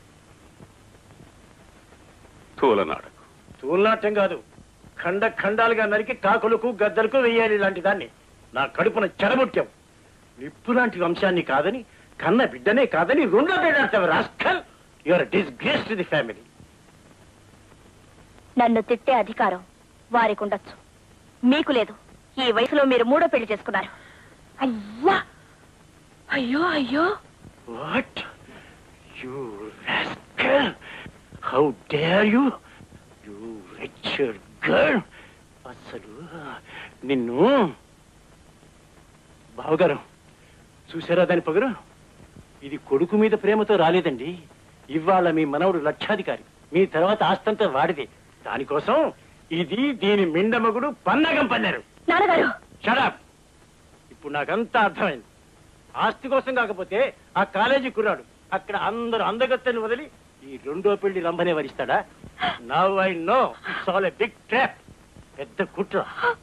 తూలనాడకు
తూలనాట్యం కాదు ఖండ ఖండాలుగా నరికి కాకులకు గద్దలకు వెయ్యాలి ఇలాంటి దాన్ని నా కడుపున చెడబుట్టాం నిప్పు లాంటి వంశాన్ని కాదని కన్న బిడ్డనే కాదని రెండో పేడాడతావు rascal your disgrace to the family
నన్ను తిట్టే అధికారం వారికి ఉండొచ్చు మీకు లేదు ఈ వయసులో మీరు మూడో పెళ్లి చేసుకున్నారు అయ్యా అయ్యో అయ్యో
what you rascal how dare you you Richard girl అసలు నిన్ను బావగారు చూసారా దాని పగరు ఇది కొడుకు మీద ప్రేమతో రాలేదండి ఇవాళ మీ మనవడు లక్షాధికారి మీ తర్వాత ఆస్తంతా వాడిదే దానికోసం ఇది దీని మిండమగుడు పన్నగం పన్నారు
నాన్నగారు
షడప్ ఇప్పుడు నాకంతా అర్థమైంది ఆస్తి కోసం కాకపోతే ఆ కాలేజీ కుర్రాడు అక్కడ అందరూ అందగత్తని వదిలి ఈ రెండో పెళ్లి రంభనే వరిస్తాడా now I know it's all a big trap పెద్ద కుట్ర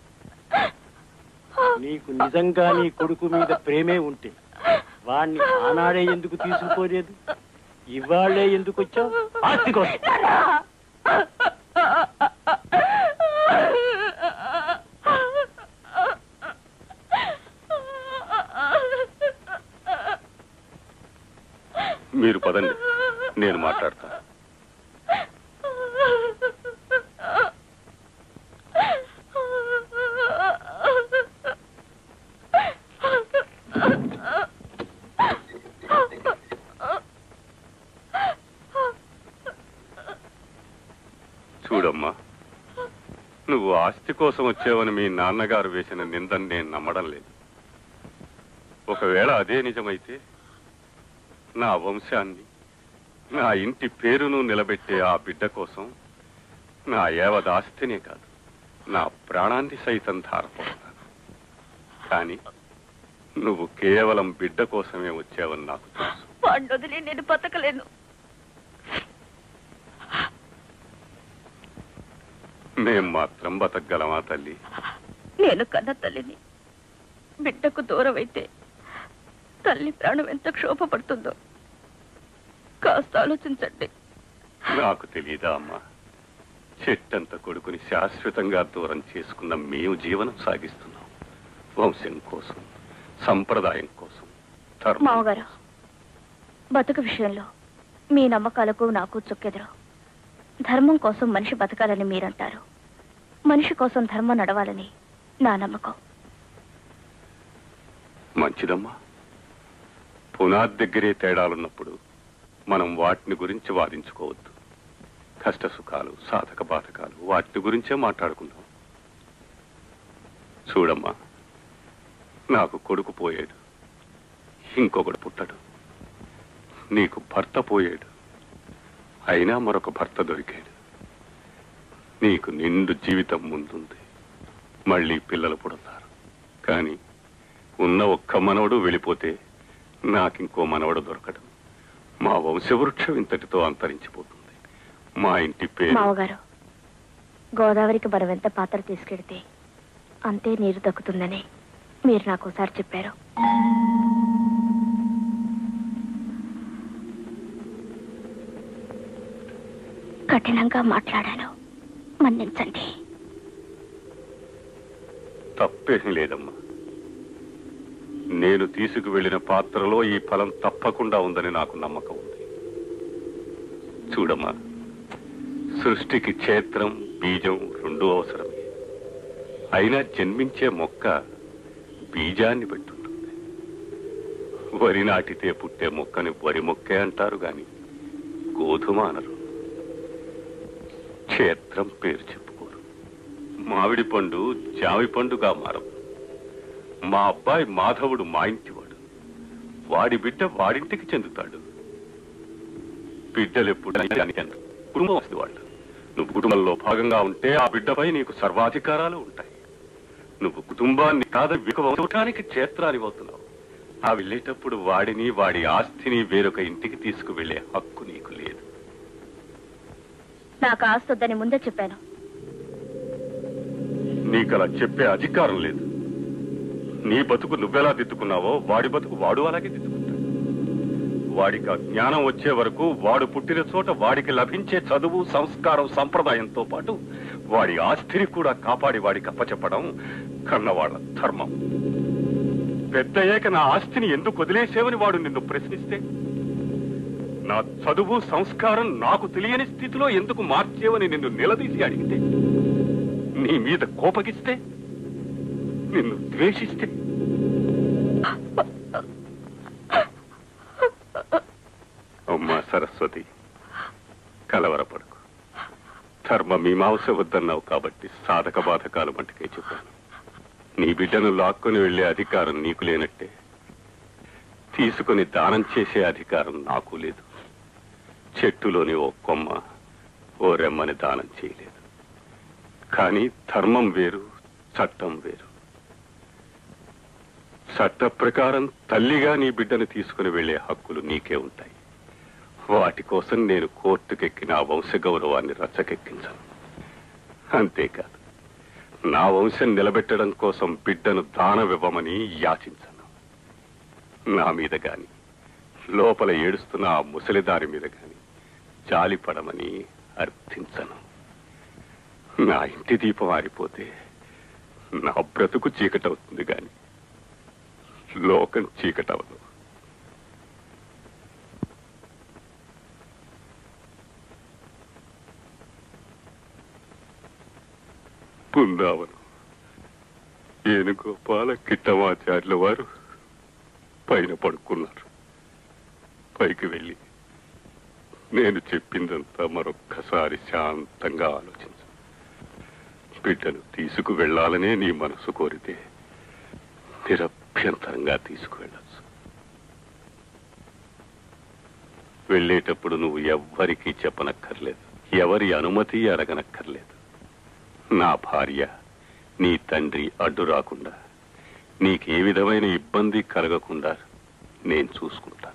నీకు నిజంగా నీ కొడుకు మీద ప్రేమే ఉంటే వాణ్ణి ఆనాడే ఎందుకు తీసుకుపోలేదు ఇవాళ్లే ఎందుకు వచ్చావు ఆస్తి కోసం
మీరు పదండి నేను మాట్లాడతా చూడమ్మా నువ్వు ఆస్తి కోసం వచ్చావని మీ నాన్నగారు వేసిన నిందని నేను నమ్మడం లేదు ఒకవేళ అదే నిజమైతే నా వంశాన్ని నా ఇంటి పేరును నిలబెట్టే ఆ బిడ్డ కోసం నా యావద్ ఆస్తినే కాదు నా ప్రాణాన్ని సైతం ధారపోతాను కానీ నువ్వు కేవలం బిడ్డ కోసమే వచ్చావని నాకు తెలుసు
వాడిని వదిలి నేను బతకలేను
మేం మాత్రం బతకగలమా తల్లి
నేను కన్న తల్లిని బిడ్డకు దూరం అయితే తల్లి ప్రాణం ఎంత క్షోభపడుతుందో కాస్త ఆలోచించండి
నాకు తెలియదా అమ్మా చెట్టంత కొడుకుని శాశ్వతంగా దూరం చేసుకున్న మేము జీవనం సాగిస్తున్నాం వంశం కోసం సంప్రదాయం కోసం ధర్మం
మామగారు బతుకు విషయంలో మీ నమ్మకాలకు నాకు చుక్కెదురు ధర్మం కోసం మనిషి బతకాలని మీరంటారు మనిషి కోసం ధర్మం నడవాలని నా నమ్మకం
మంచిదమ్మా పునాది దగ్గరే తేడాలున్నప్పుడు మనం వాటిని గురించి వాదించుకోవద్దు కష్ట సుఖాలు సాధక బాధకాలు వాటిని గురించే మాట్లాడుకుందాం చూడమ్మా నాకు కొడుకు పోయాడు ఇంకొకడు పుట్టడు నీకు భర్త పోయాడు అయినా మరొక భర్త దొరికాడు నీకు నిండు జీవితం ముందుంది మళ్ళీ పిల్లలు పుడతారు కానీ ఉన్న ఒక్క మనవడు వెళ్ళిపోతే నాకింకో మనవడు దొరకడు మా వంశవృక్షం ఇంతటితో అంతరించిపోతుంది మా ఇంటి పేరు
మామగారు గోదావరికి మనం ఎంత పాత్ర తీసుకెడితే అంతే నీరు దక్కుతుందని మీరు నాకు ఒకసారి చెప్పారు కఠినంగా మాట్లాడాను మన్నించండి
తప్పేం లేదమ్మా నేను తీసుకువెళ్లిన పాత్రలో ఈ ఫలం తప్పకుండా ఉందని నాకు నమ్మకం ఉంది చూడమ్మా సృష్టికి క్షేత్రం బీజం రెండూ అవసరమే అయినా జన్మించే మొక్క బీజాన్ని పెట్టుంటుంది వరి నాటితే పుట్టే మొక్కని వరి మొక్కే అంటారు గాని గోధుమ అనరు క్షేత్రం పేరు చెప్పుకోరు మామిడి పండు జామి పండుగా మారవు మా అబ్బాయి మాధవుడు మా ఇంటివాడు వాడి బిడ్డ వాడింటికి చెందుతాడు బిడ్డలెప్పుడు చెందు కుటుంబం వస్తుంది వాళ్ళు నువ్వు కుటుంబంలో భాగంగా ఉంటే ఆ బిడ్డపై నీకు సర్వాధికారాలు ఉంటాయి నువ్వు కుటుంబాన్ని కాదని వికవటానికి క్షేత్రాన్ని అవుతున్నావు ఆ వెళ్ళేటప్పుడు వాడిని వాడి ఆస్తిని వేరొక ఇంటికి తీసుకువెళ్లే హక్కు నీకు లేదు
నాకు ఆస్తొద్దని ముందే చెప్పాను
నీకు అలా చెప్పే అధికారం లేదు నీ బతుకు నువ్వెలా దిద్దుకున్నావో వాడి బతుకు వాడు అలాగే దిద్దుకుంటాడు వాడికి ఆ జ్ఞానం వచ్చే వరకు వాడు పుట్టిన చోట వాడికి లభించే చదువు సంస్కారం సంప్రదాయంతో పాటు వాడి ఆస్తిని కూడా కాపాడి వాడికి అప్పచెప్పడం కన్నవాళ్ల ధర్మం పెద్దయ్యాక నా ఆస్తిని ఎందుకు వదిలేసేవని వాడు నిన్ను ప్రశ్నిస్తే నా చదువు సంస్కారం నాకు తెలియని స్థితిలో ఎందుకు మార్చేవని నిన్ను నిలదీసి అడిగితే నీ మీద కోపగిస్తే నిన్ను ద్వేషిస్తే అమ్మా సరస్వతి కలవరపడకు ధర్మ మీమాంస వద్దన్నావు కాబట్టి సాధక బాధకాలు మట్టుకే చెప్పాను నీ బిడ్డను లాక్కొని వెళ్లే అధికారం నీకు లేనట్టే తీసుకుని దానం చేసే అధికారం నాకు లేదు చెట్టులోని ఓ కొమ్మ ఓ రెమ్మని దానం చేయలేదు కానీ ధర్మం వేరు చట్టం వేరు చట్ట ప్రకారం తల్లిగా నీ బిడ్డను తీసుకుని వెళ్లే హక్కులు నీకే ఉంటాయి వాటి కోసం నేను కోర్టుకెక్కిన ఆ వంశ గౌరవాన్ని రచ్చకెక్కించను అంతేకాదు నా వంశం నిలబెట్టడం కోసం బిడ్డను దానమివ్వమని యాచించను నా మీద గాని లోపల ఏడుస్తున్న ఆ ముసలిదారి మీద గాని జాలిపడమని అర్థించను నా ఇంటి దీపం ఆరిపోతే నా బ్రతుకు చీకటవుతుంది గాని లోకం చీకటవదు బృందావనం ఏనుగోపాల కిట్టమాచార్యుల వారు పైన పడుకున్నారు పైకి వెళ్ళి నేను చెప్పిందంతా మరొక్కసారి శాంతంగా ఆలోచించు బిడ్డను తీసుకు వెళ్ళాలనే నీ మనసు కోరితే నిరభ్యంతరంగా తీసుకువెళ్ళచ్చు వెళ్ళేటప్పుడు నువ్వు ఎవ్వరికీ చెప్పనక్కర్లేదు ఎవరి అనుమతి అడగనక్కర్లేదు నా భార్య నీ తండ్రి అడ్డు రాకుండా నీకే విధమైన ఇబ్బంది కలగకుండా నేను చూసుకుంటాను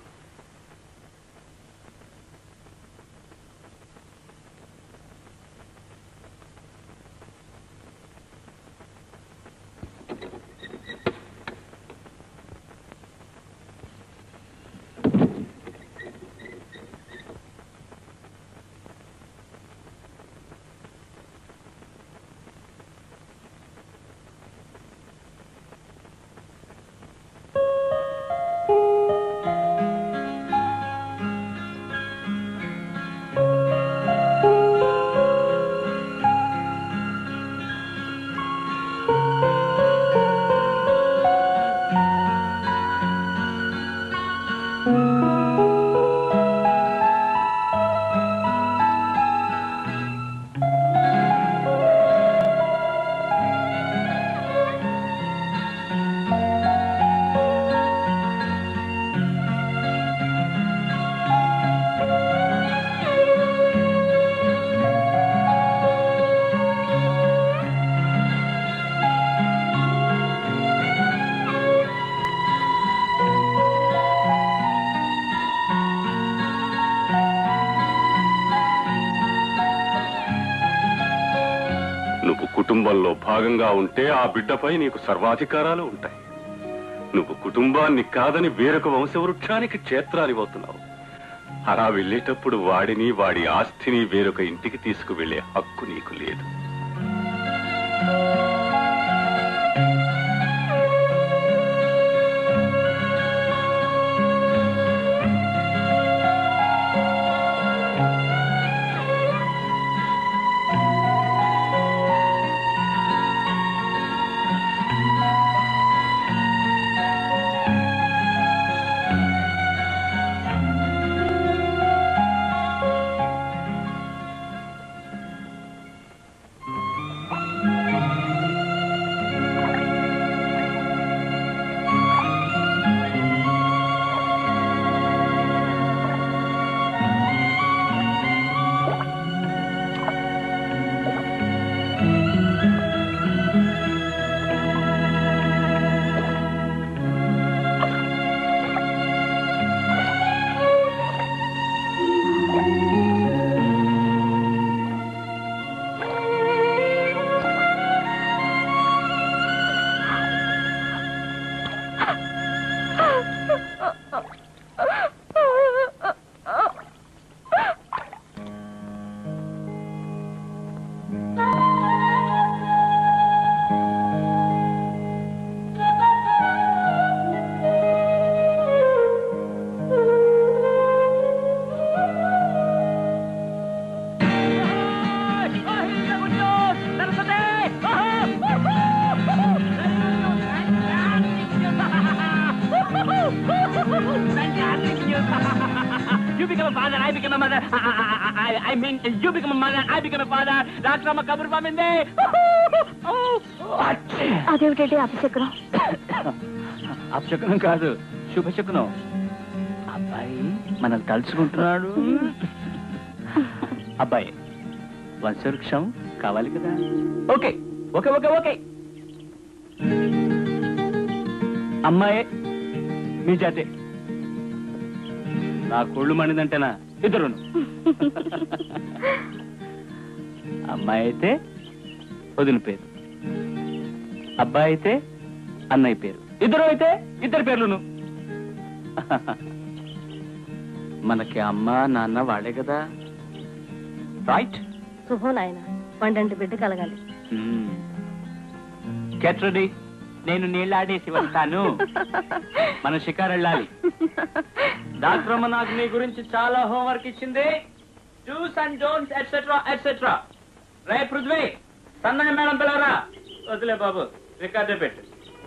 నువ్వు కుటుంబంలో భాగంగా ఉంటే ఆ బిడ్డపై నీకు సర్వాధికారాలు ఉంటాయి నువ్వు కుటుంబాన్ని కాదని వేరొక వంశవృక్షానికి క్షేత్రాన్ని అవుతున్నావు అలా వెళ్ళేటప్పుడు వాడిని వాడి ఆస్తిని వేరొక ఇంటికి తీసుకువెళ్లే హక్కు నీకు లేదు
You become a father, I become a mother. I, I, I, I mean, you become a mother, I become a father. రాక్షమ్మ కబురు పంపింది
అదేమిటంటే అపశకునం
అపశకునం కాదు శుభశకునం అబ్బాయి మనం తలుచుకుంటున్నాడు అబ్బాయి వంశవృక్షం కావాలి కదా ఓకే ఓకే ఓకే ఓకే అమ్మాయి మీ జాతే నా కొళ్ళు మండిందంటేనా ఇద్దరును అమ్మాయి అయితే వదిన పేరు అబ్బాయి అయితే అన్నయ్య పేరు ఇద్దరు అయితే ఇద్దరు పేర్లును మనకి అమ్మ నాన్న వాడే కదా రైట్
శుభం నాయన పండంటి బిడ్డ కలగాలి
గెట్ రెడీ నేను నీళ్ళాడేసి వస్తాను మనం షికారు వెళ్ళాలి డాక్టర్ అమ్మ నాకు నీ గురించి చాలా హోంవర్క్ ఇచ్చింది dos and don'ts etcetera etcetera రే పృథ్వీ సన్నగా మేడం పిల్లరా వదిలే బాబు రికార్డే పెట్టు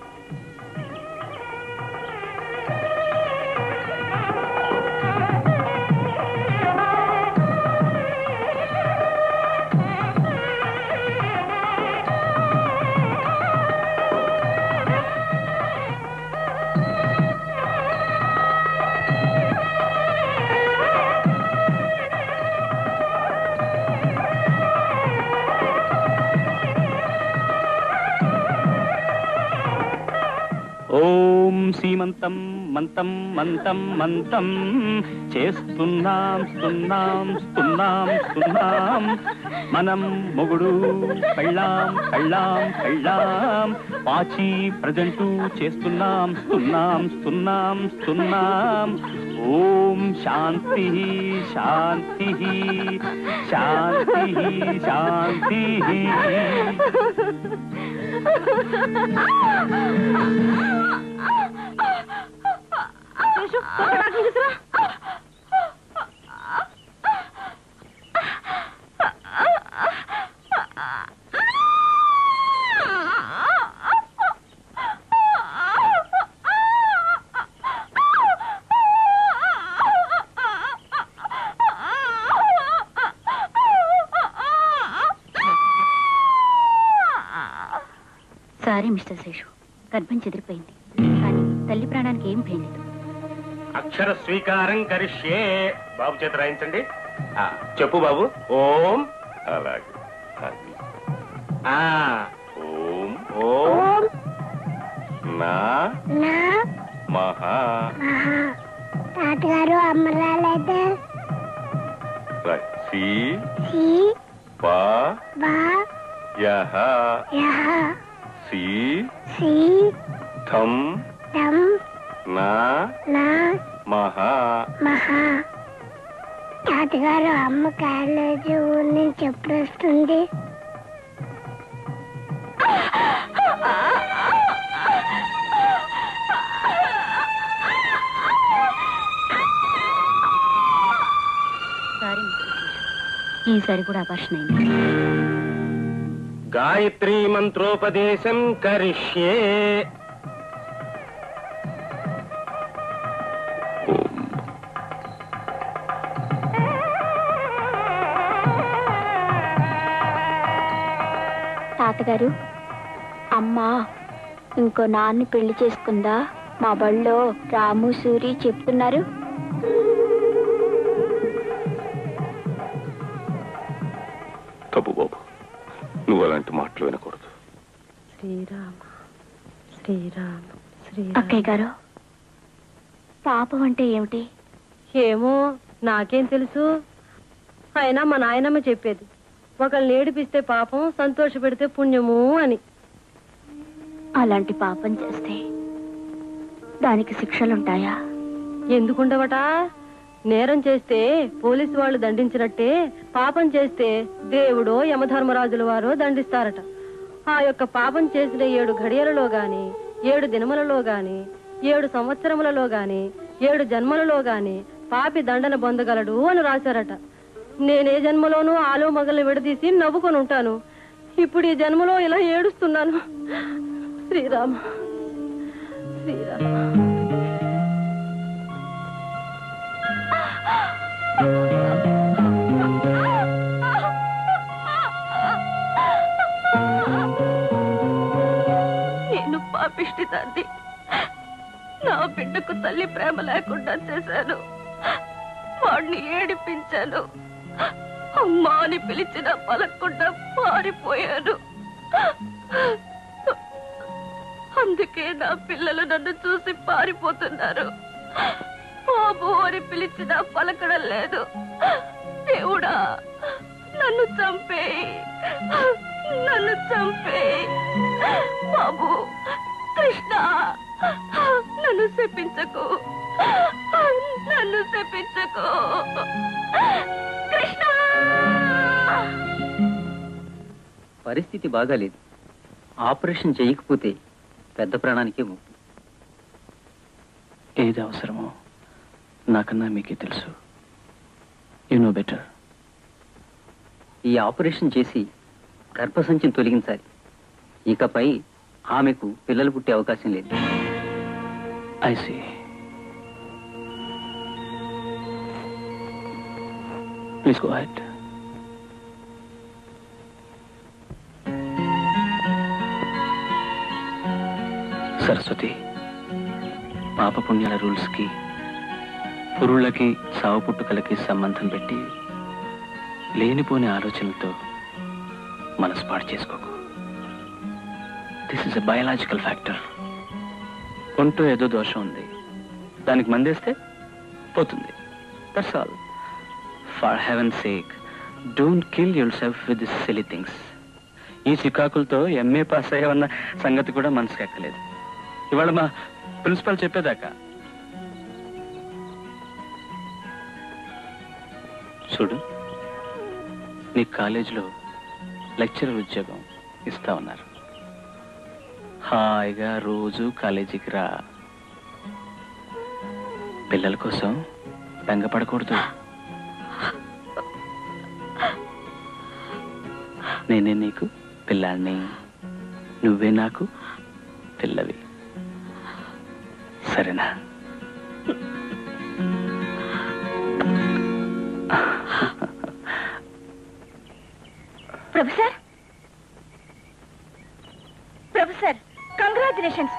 ఓం సీమంతం మంతం మంతం మంతం చేస్తున్నాం స్తున్నాం స్తున్నాం స్తున్నాం మనం మొగుడు పెళ్ళాం పెళ్ళాం పెళ్ళాం పాచి ప్రజెంటు చేస్తున్నాం స్తున్నాం స్తున్నాం స్తున్నాం ఓం శాంతి శాంతి శాంతి శాంతి
శేషు, త్వరగా డాక్టర్ని తీసుకురా.
సారీ మిస్టర్ శేషు గర్భం చెదిరిపోయింది కానీ తల్లి ప్రాణానికి ఏం భయం లేదు
అక్షర స్వీకారం కరిష్యే బాబు చేత రాయించండి ఆ, చెప్పు బాబు ఓం
అలాగే అది.
ఆ
ఓం
ఓం
నా
నా
మహా
మహా తాతగారు అమ్మ రాలేదా
సి
సి
ప
బా
యహ
యహ
సి
సి
థం
తం
నా
నా
మహా
మహా తాతగారు అమ్మ కాలేజీ ఊరి నుంచి ఎప్పుడు వస్తుంది
సారీ ఈసారి కూడా అపర్షన్ అయింది
గాయత్రీ మంత్రోపదేశం కరిష్యే
తాతగారు అమ్మా ఇంకో నాన్ని పెళ్లి చేసుకుందా మా బళ్ళో రాము సూరి చెప్తున్నారు
తప్పు బాబు నువ్వు అలాంటి మాటలు వినకూడదు
శ్రీరామ శ్రీరామ
అక్కయ్య గారు పాపం అంటే ఏమిటి
ఏమో నాకేం తెలుసు అయినా మా నాయనమ్మ చెప్పేది ఒకళ్ళని ఏడిపిస్తే పాపం సంతోష పెడితే పుణ్యము అని
అలాంటి పాపం చేస్తే దానికి శిక్షలుంటాయా
ఎందుకుండవట నేరం చేస్తే పోలీసు వాళ్ళు దండించినట్టే పాపం చేస్తే దేవుడో యమధర్మరాజుల వారో దండిస్తారట ఆ యొక్క పాపం చేసిన ఏడు ఘడియలలో గాని ఏడు దినములలో గాని ఏడు సంవత్సరములలో గాని ఏడు జన్మలలో గాని పాపి దండన పొందగలడు అని రాశారట నేనే జన్మలోనూ ఆలో మగల్ని విడదీసి నవ్వుకొని ఉంటాను ఇప్పుడు ఈ జన్మలో ఇలా ఏడుస్తున్నాను శ్రీరామ శ్రీరామ
నేను పాపిష్టి దాన్ని నా బిడ్డకు తల్లి ప్రేమ లేకుండా చేశాను వాడిని ఏడిపించాను అమ్మా అని పిలిచిన పలకుండా పారిపోయాను అందుకే నా పిల్లలు నన్ను చూసి పారిపోతున్నారు బాబు అని పిలిచినా పలకడం లేదు దేవుడా నన్ను చంపేయి నన్ను చంపేయి బాబు కృష్ణ నన్ను శపించకు నన్ను శపించకు కృష్ణ
పరిస్థితి బాగాలేదు ఆపరేషన్ చేయకపోతే పెద్ద ప్రాణానికే ముప్పు
ఏది అవసరమో నాకన్నా మీకే తెలుసు యు నో బెటర్
ఈ ఆపరేషన్ చేసి గర్భసంచిని తొలగించాలి ఇకపై ఆమెకు పిల్లలు పుట్టే అవకాశం లేదు
I see please go ahead Saraswati పాప పుణ్యాల రూల్స్కి పురుళ్ళకి సావు పుట్టుకలకి సంబంధం పెట్టి లేనిపోని ఆలోచనలతో మనసు పాడు చేసుకోకు this is a biological factor ఒంటో ఏదో దోషం ఉంది దానికి మందేస్తే పోతుంది that's all for heaven sake don't kill yourself with this silly things ఈ చికాకులతో ఎంఏ పాస్ అయ్యామన్న సంగతి కూడా మనసుకు ఎక్కలేదు ఇవాళ మా ప్రిన్సిపల్ చెప్పేదాకా చూడు నీ కాలేజీలో లెక్చరర్ ఉద్యోగం ఇస్తా ఉన్నారు హాయిగా రోజు కాలేజీకి రా పిల్లల కోసం బెంగపడకూడదు నేనే నీకు పిల్లాన్ని నువ్వే నాకు పిల్లవి సరేనా
professor professor congratulations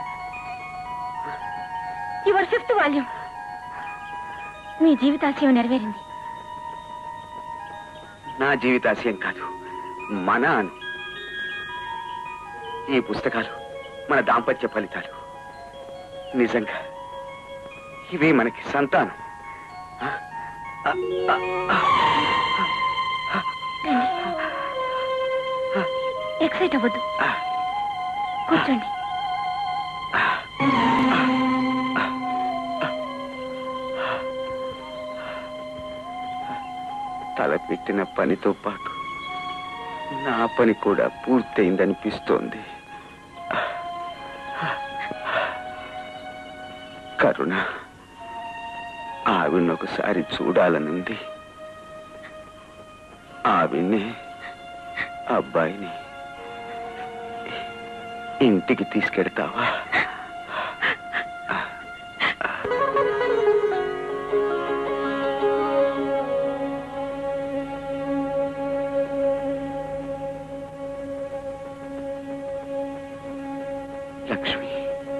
your fifth volume మీ జీవితాశయం నెరవేరింది
నా జీవితాశయం కాదు మన అను ఈ పుస్తకాలు మన దాంపత్య ఫలితాలు నిజంగా ఇవే మనకి సంతానం
ఎక్సైట్ అవ్వద్దు కూర్చోండి
పెట్టిన పనితో పాటు నా పని కూడా పూర్తయిందనిపిస్తోంది కరుణ ఆవిడ్ని ఒకసారి చూడాలనుంది ఆవిడ్ని అబ్బాయిని ఇంటికి తీసుకెడతావా లక్ష్మి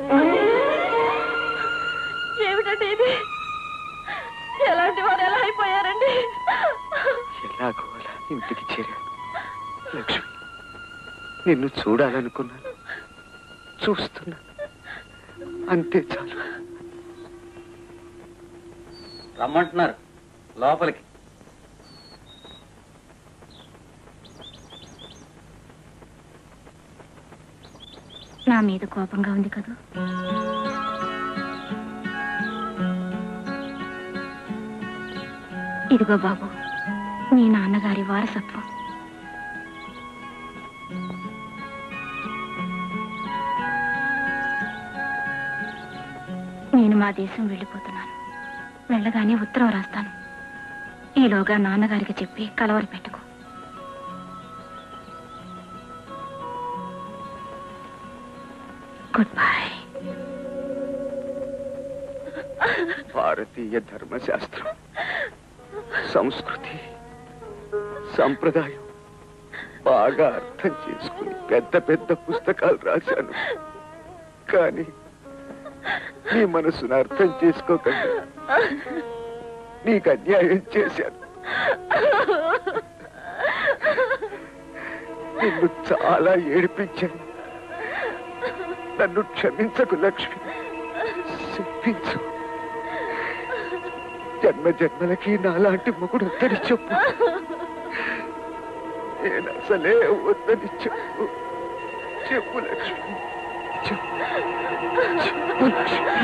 ఏమిటండి ఇది ఎలాంటి వారు ఎలా అయిపోయారండి
ఎలాగో అలా ఇంటికి చేరాను లక్ష్మి నిన్ను చూడాలనుకున్నాను చూస్తున్నాను అంతే చాలు
రమ్మంటున్నారు లోపలికి
నా మీద కోపంగా ఉంది కదూ ఇదిగో బాబు మీ నాన్నగారి వారసత్వం నేను మా దేశం వెళ్ళిపోతున్నాను వెళ్ళగానే ఉత్తరం రాస్తాను ఈలోగా నాన్నగారికి చెప్పి కలవరి పెట్టుకో గుడ్ బై
భారతీయ ధర్మశాస్త్రం సంస్కృతి సంప్రదాయం బాగా అర్థం చేసుకుని పెద్ద పెద్ద పుస్తకాలు రాశాను కానీ నీ మనసును అర్థం చేసుకోకండి నీకు అన్యాయం చేశాను నిన్ను చాలా ఏడిపించాను నన్ను క్షమించకు లక్ష్మి చెప్పించు జన్మ జన్మలకి నాలాంటి మొగుడు వద్దని చెప్పు నేను అసలే వద్దని చెప్పు చెప్పు లక్ష్మి చెప్పు చెప్పు లక్ష్మి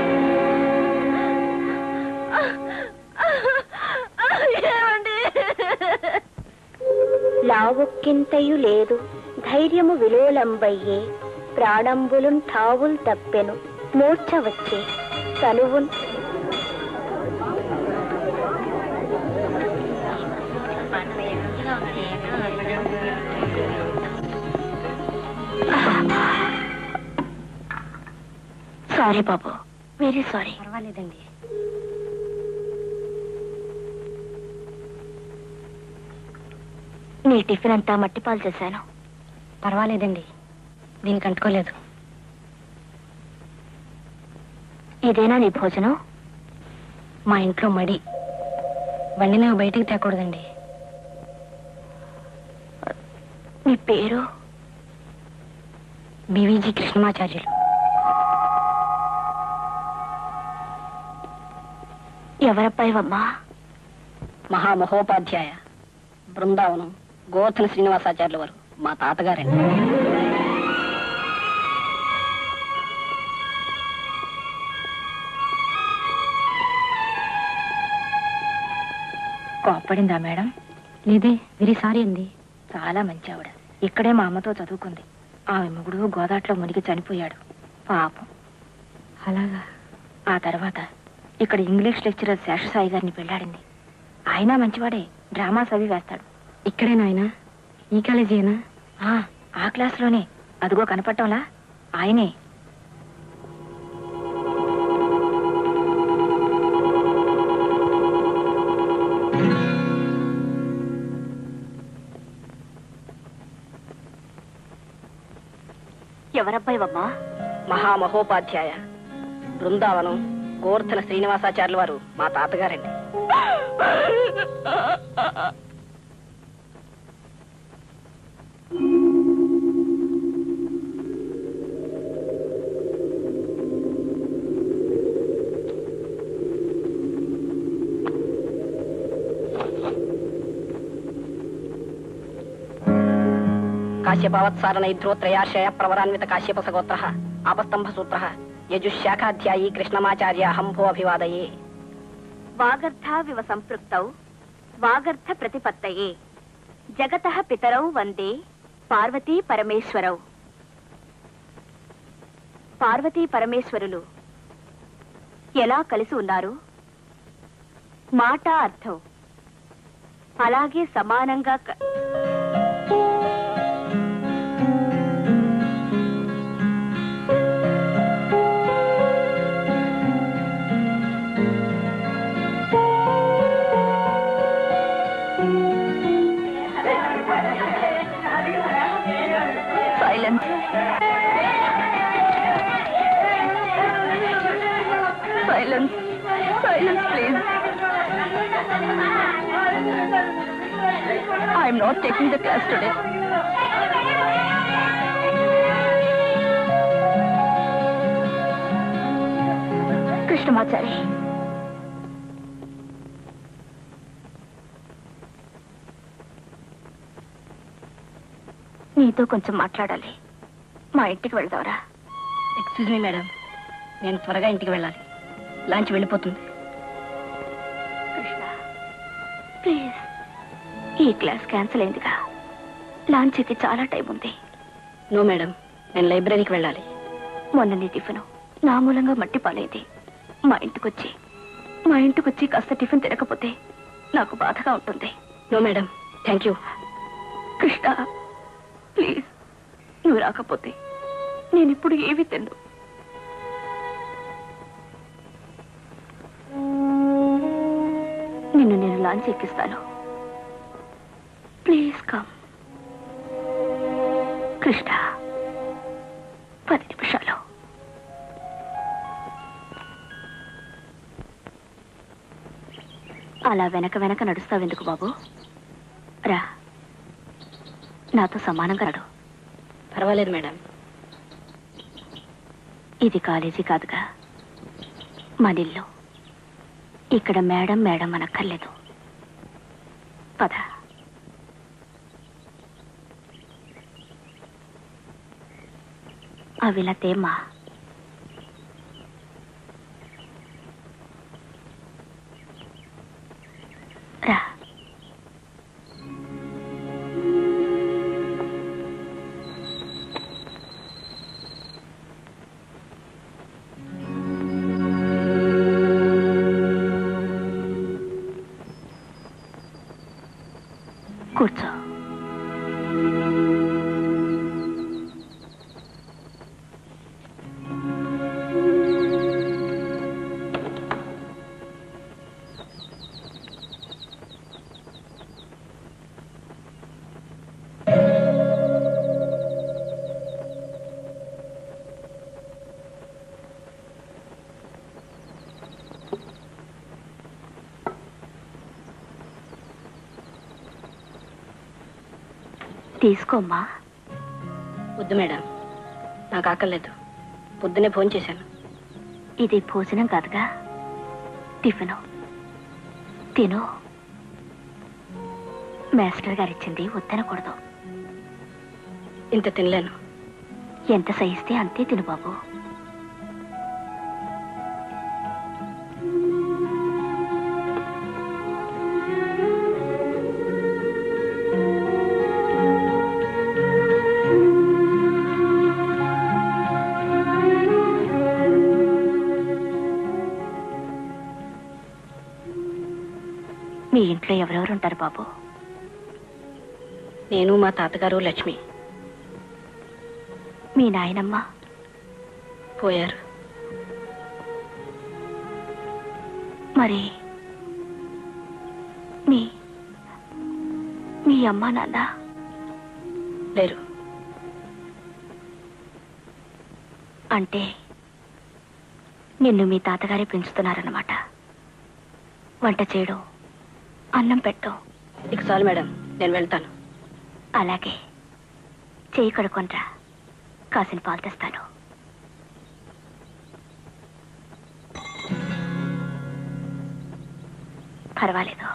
లావుక్కింతయు లేదు ధైర్యము విలోలంబయ్యే ప్రాణంబులున్ ఠావుల్ తప్పెను మూర్ఛ వచ్చే తనువున్ సారీ బాబు వెరీ సారీ
పర్వాలేదండి
నీ టిఫిన్ అంతా మట్టిపాలు చేశాను
పర్వాలేదండి దీనికి అంటుకోలేదు
ఇదేనా నీ భోజనం
మా ఇంట్లో మడి వండినవి బయటికి తేకూడదండి
నీ పేరు
బీవీజీ కృష్ణమాచార్యులు
ఎవరబ్బాయివమ్మా
మహామహోపాధ్యాయ బృందావనం గోవర్ధన శ్రీనివాసాచార్యుల వారు మా తాతగారండి
కోప్పడిందా మేడం
లేదే వెరీ సారీ అండి
చాలా మంచి ఆవిడ ఇక్కడే మా అమ్మతో చదువుకుంది ఆమె మొగుడు గోదాట్లో మునిగి చనిపోయాడు పాపం
అలాగా
ఆ తర్వాత ఇక్కడ ఇంగ్లీష్ లెక్చరర్ శేషసాయి గారిని పెళ్ళాడింది ఆయన మంచివాడే డ్రామాస్ అవి వేస్తాడు
ఇక్కడేనా ఆయన ఈ కాలేజీనా
ఆ, ఆ క్లాస్లోనే అదిగో కనపడటంలా ఆయనే
ఎవరబ్బాయివమ్మా
మహామహోపాధ్యాయ బృందావనం గోవర్ధన శ్రీనివాసాచార్యుల వారు మా తాతగారండి కాశ్యపావత్సారణ ఇద్రోత్రయాశయ ప్రవరాన్విత కాశ్యప సగోత్ర ఆపస్తంభ సూత్ర యజుశాఖాధ్యాయీ కృష్ణమాచార్య హంభో అభివాదయే
వాగర్థావివ సంపృక్తౌ వాగర్థ ప్రతిపత్తయే జగత పితరౌ వందే పార్వతీ పరమేశ్వరౌ పార్వతీ పరమేశ్వరులు ఎలా కలిసి ఉన్నారు మాట అర్థం అలాగే సమానంగా క- silence silence silence please I'm not taking the class today Krishnamachari నీతో కొంచెం మాట్లాడాలి మా ఇంటికి వెళ్దావరా
ఎక్స్క్యూజ్ మీ మేడం నేను త్వరగా ఇంటికి వెళ్ళాలి లాంచ్ వెళ్ళిపోతుంది
ప్లీజ్ ఈ క్లాస్ క్యాన్సిల్ అయిందిగా లాంచ్కి చాలా టైం ఉంది
నో మేడం నేను లైబ్రరీకి వెళ్ళాలి
మొన్న నీ టిఫిన్ నా మూలంగా మట్టి పాలైంది మా ఇంటికొచ్చి మా ఇంటికొచ్చి కాస్త టిఫిన్ తినకపోతే నాకు బాధగా ఉంటుంది
no madam thank you
Krishna please నువ్వు రాకపోతే నేను ఇప్పుడు ఏవి తిన్ను నిన్ను నేను లాంచ్ ఎక్కిస్తాను ప్లీజ్ కమ్ కృష్ణ పది నిమిషాలు అలా వెనక వెనక నడుస్తావెందుకు బాబు రా నాతో సమానంగా నడు
పర్వాలేదు మేడం
ఇది కాలేజీ కాదుగా మనిల్లు ఇక్కడ మేడం మేడం అనక్కర్లేదు పద అవిలతేమ్మా రా కూర్చో తీసుకోమ్మా
వద్దు మేడం నాకు ఆకలేదు పొద్దునే ఫోన్ చేశాను
ఇది భోజనం కాదుగా టిఫిను తిను మాస్టర్ గారు ఇచ్చింది వద్దనకూడదు
ఇంత తినలేను
ఎంత సహిస్తే అంతే తిను బాబు మీ ఇంట్లో ఎవరెవరు ఉంటారు బాబు
నేను మా తాతగారు లక్ష్మి
మీ నాయనమ్మ
పోయారు
మరి మీ మీ అమ్మ నాన్న
లేరు
అంటే నిన్ను మీ తాతగారే పెంచుతున్నారన్నమాట వంట చేయడం అన్నం పెట్టడం
ఇక చాలు మేడం నేను వెళ్తాను
అలాగే చేయి కడుకొనరా కాసిన పాలు తెస్తాను పర్వాలేదు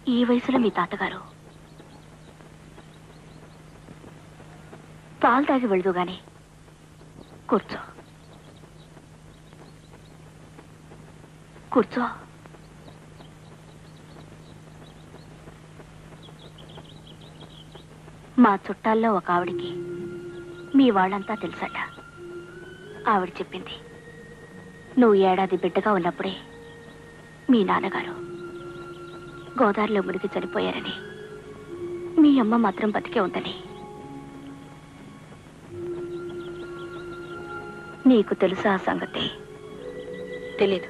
ఈ వయసులో మీ తాతగారు పాలు తాగి వెళదు గాని కూర్చో కూర్చో మా చుట్టాల్లో ఒక ఆవిడికి మీ వాళ్ళంతా తెలుసట ఆవిడ చెప్పింది నువ్వు ఏడాది బిడ్డగా ఉన్నప్పుడే మీ నాన్నగారు గోదావరిలో మునిగి చనిపోయారని మీ అమ్మ మాత్రం బతికే ఉందని నీకు తెలుసా ఆ సంగతి
తెలీదు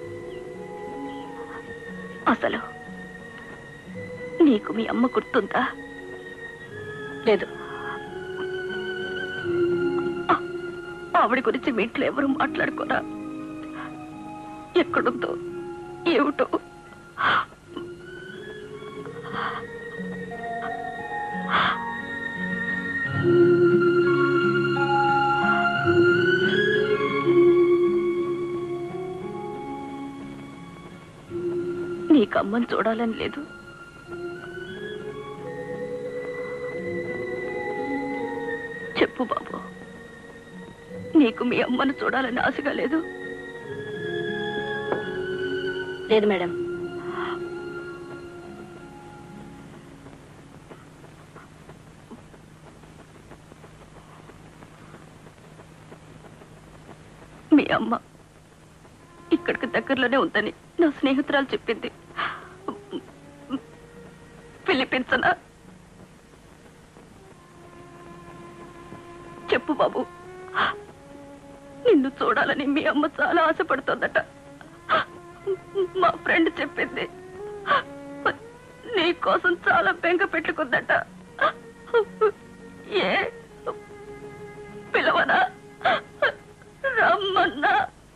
అసలు నీకు మీ అమ్మ గుర్తుందా
లేదు
ఆవిడ గురించి మీ ఇంట్లో ఎవరు మాట్లాడుకోరా ఎక్కడుందో ఏమిటో నీకు అమ్మని చూడాలని లేదు చెప్పు బాబు నీకు మీ అమ్మను చూడాలని ఆశగా లేదు
లేదు మేడం
మీ అమ్మ ఇక్కడికి దగ్గరలోనే ఉందని నా స్నేహితురాలు చెప్పింది పిలిపించనా చెప్పు బాబు నిన్ను చూడాలని మీ అమ్మ చాలా ఆశపడుతోందట మా ఫ్రెండ్ చెప్పింది నీ కోసం చాలా బెంగ పెట్టుకుందట ఏ పిలవనా రమ్మన్నా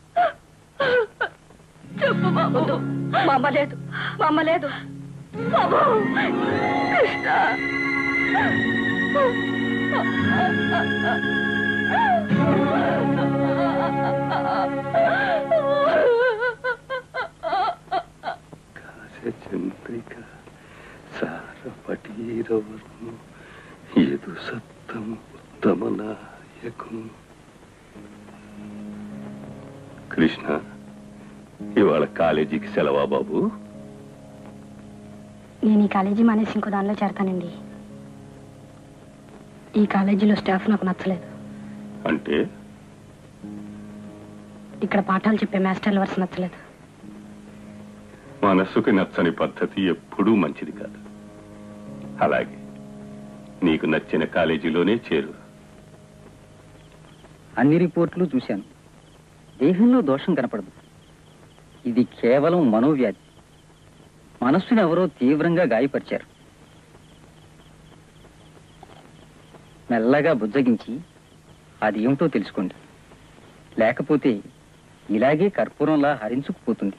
చెప్పు బాబు
మా అమ్మ లేదు మా అమ్మ లేదు
బాబు కృష్ణ
చంద్రిక సారపటీరవర్ణు యదు సత్తం ఉత్తమ నాయకం కృష్ణ ఇవాళ కాలేజీకి సెలవా బాబు
నేను ఈ కాలేజీ మానేసి ఇంకో దానిలో చేరతానండి ఈ కాలేజీలో స్టాఫ్ నాకు నచ్చలేదు
అంటే
ఇక్కడ పాఠాలు చెప్పే మాస్టర్ల వరుస నచ్చలేదు
మనస్సుకి నచ్చని పద్ధతి ఎప్పుడూ మంచిది కాదు అలాగే నీకు నచ్చిన కాలేజీలోనే చేరు
అన్ని రిపోర్ట్లు చూశాను దేహంలో దోషం కనపడదు ఇది కేవలం మనోవ్యాధి మనస్సుని ఎవరో తీవ్రంగా గాయపరిచారు మెల్లగా బుజ్జగించి అది ఏమిటో తెలుసుకోండి లేకపోతే ఇలాగే కర్పూరంలా హరించుకుపోతుంది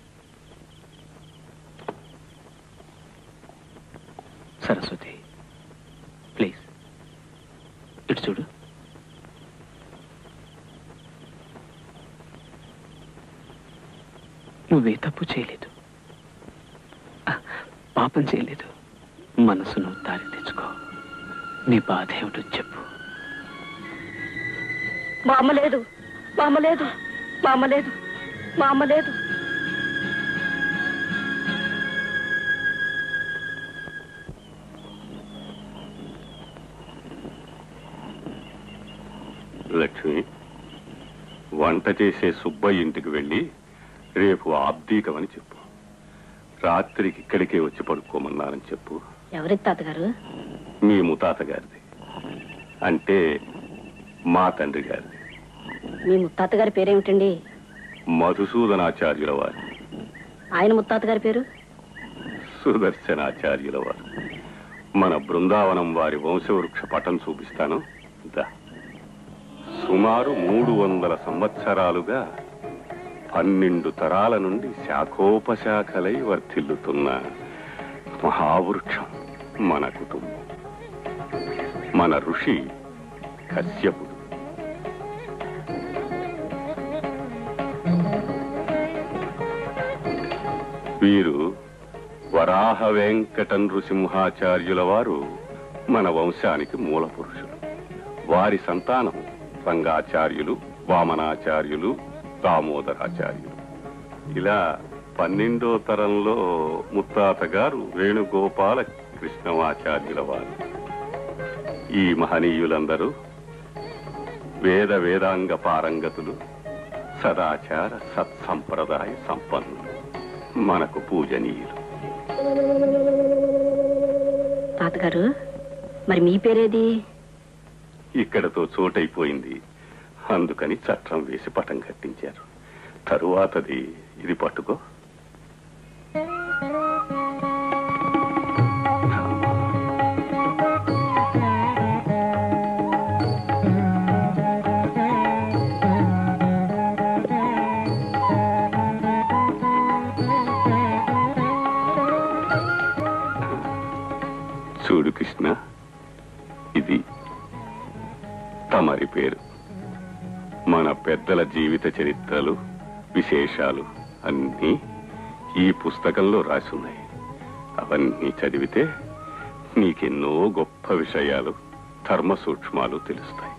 సరస్వతి ప్లీజ్ ఇటు చూడు నువ్వే తప్పు చేయలేదు ఆ, పాపం చేయలేదు మనసును దారి తెచ్చుకో నీ బాధ ఏమిటో చెప్పు
మా అమ్మ లేదు మా అమ్మ లేదు మా అమ్మ లేదు మా అమ్మ లేదు
లక్ష్మి వంట చేసే సుబ్బయ్య ఇంటికి వెళ్ళి రేపు ఆబ్దీకమని చెప్పు రాత్రికి ఇక్కడికే వచ్చి పడుకోమన్నారని చెప్పు
ఎవరి తాతగారు
మీ ముతాత గారిది అంటే మా తండ్రి గారిది
మీ ముత్తాత గారి పేరేమిటండి
మధుసూదనాచార్యుల వారు
ఆయన ముత్తాత గారి పేరు
సుదర్శనాచార్యుల వారు మన బృందావనం వారి వంశవృక్ష పటం చూపిస్తాను దా సుమారు మూడు వందల సంవత్సరాలుగా పన్నెండు తరాల నుండి శాఖోపశాఖలై వర్ధిల్లుతున్న మహావృక్షం మన కుటుంబం మన ఋషి కశ్యపుడు వీరు వరాహ వెంకట నృసింహాచార్యుల వారు మన వంశానికి మూల పురుషులు వారి సంతానం రంగాచార్యులు వామనాచార్యులు దామోదరాచార్యులు ఇలా పన్నెండో తరంలో ముత్తాత గారు వేణుగోపాల కృష్ణమాచార్యుల వారు ఈ మహనీయులందరూ వేద వేదాంగ పారంగతులు సదాచార సత్సంప్రదాయ సంపన్నులు మనకు పూజనీయులు
తాతగారు మరి మీ పేరేది
ఇక్కడతో చోటైపోయింది అందుకని చట్టం వేసి పటం కట్టించారు తరువాతది ఇది పట్టుకో చూడు కృష్ణ ఇది తమరి పేరు మన పెద్దల జీవిత చరిత్రలు విశేషాలు అన్నీ ఈ పుస్తకంలో రాసి ఉన్నాయి అవన్నీ చదివితే నీకెన్నో గొప్ప విషయాలు ధర్మ సూక్ష్మాలు తెలుస్తాయి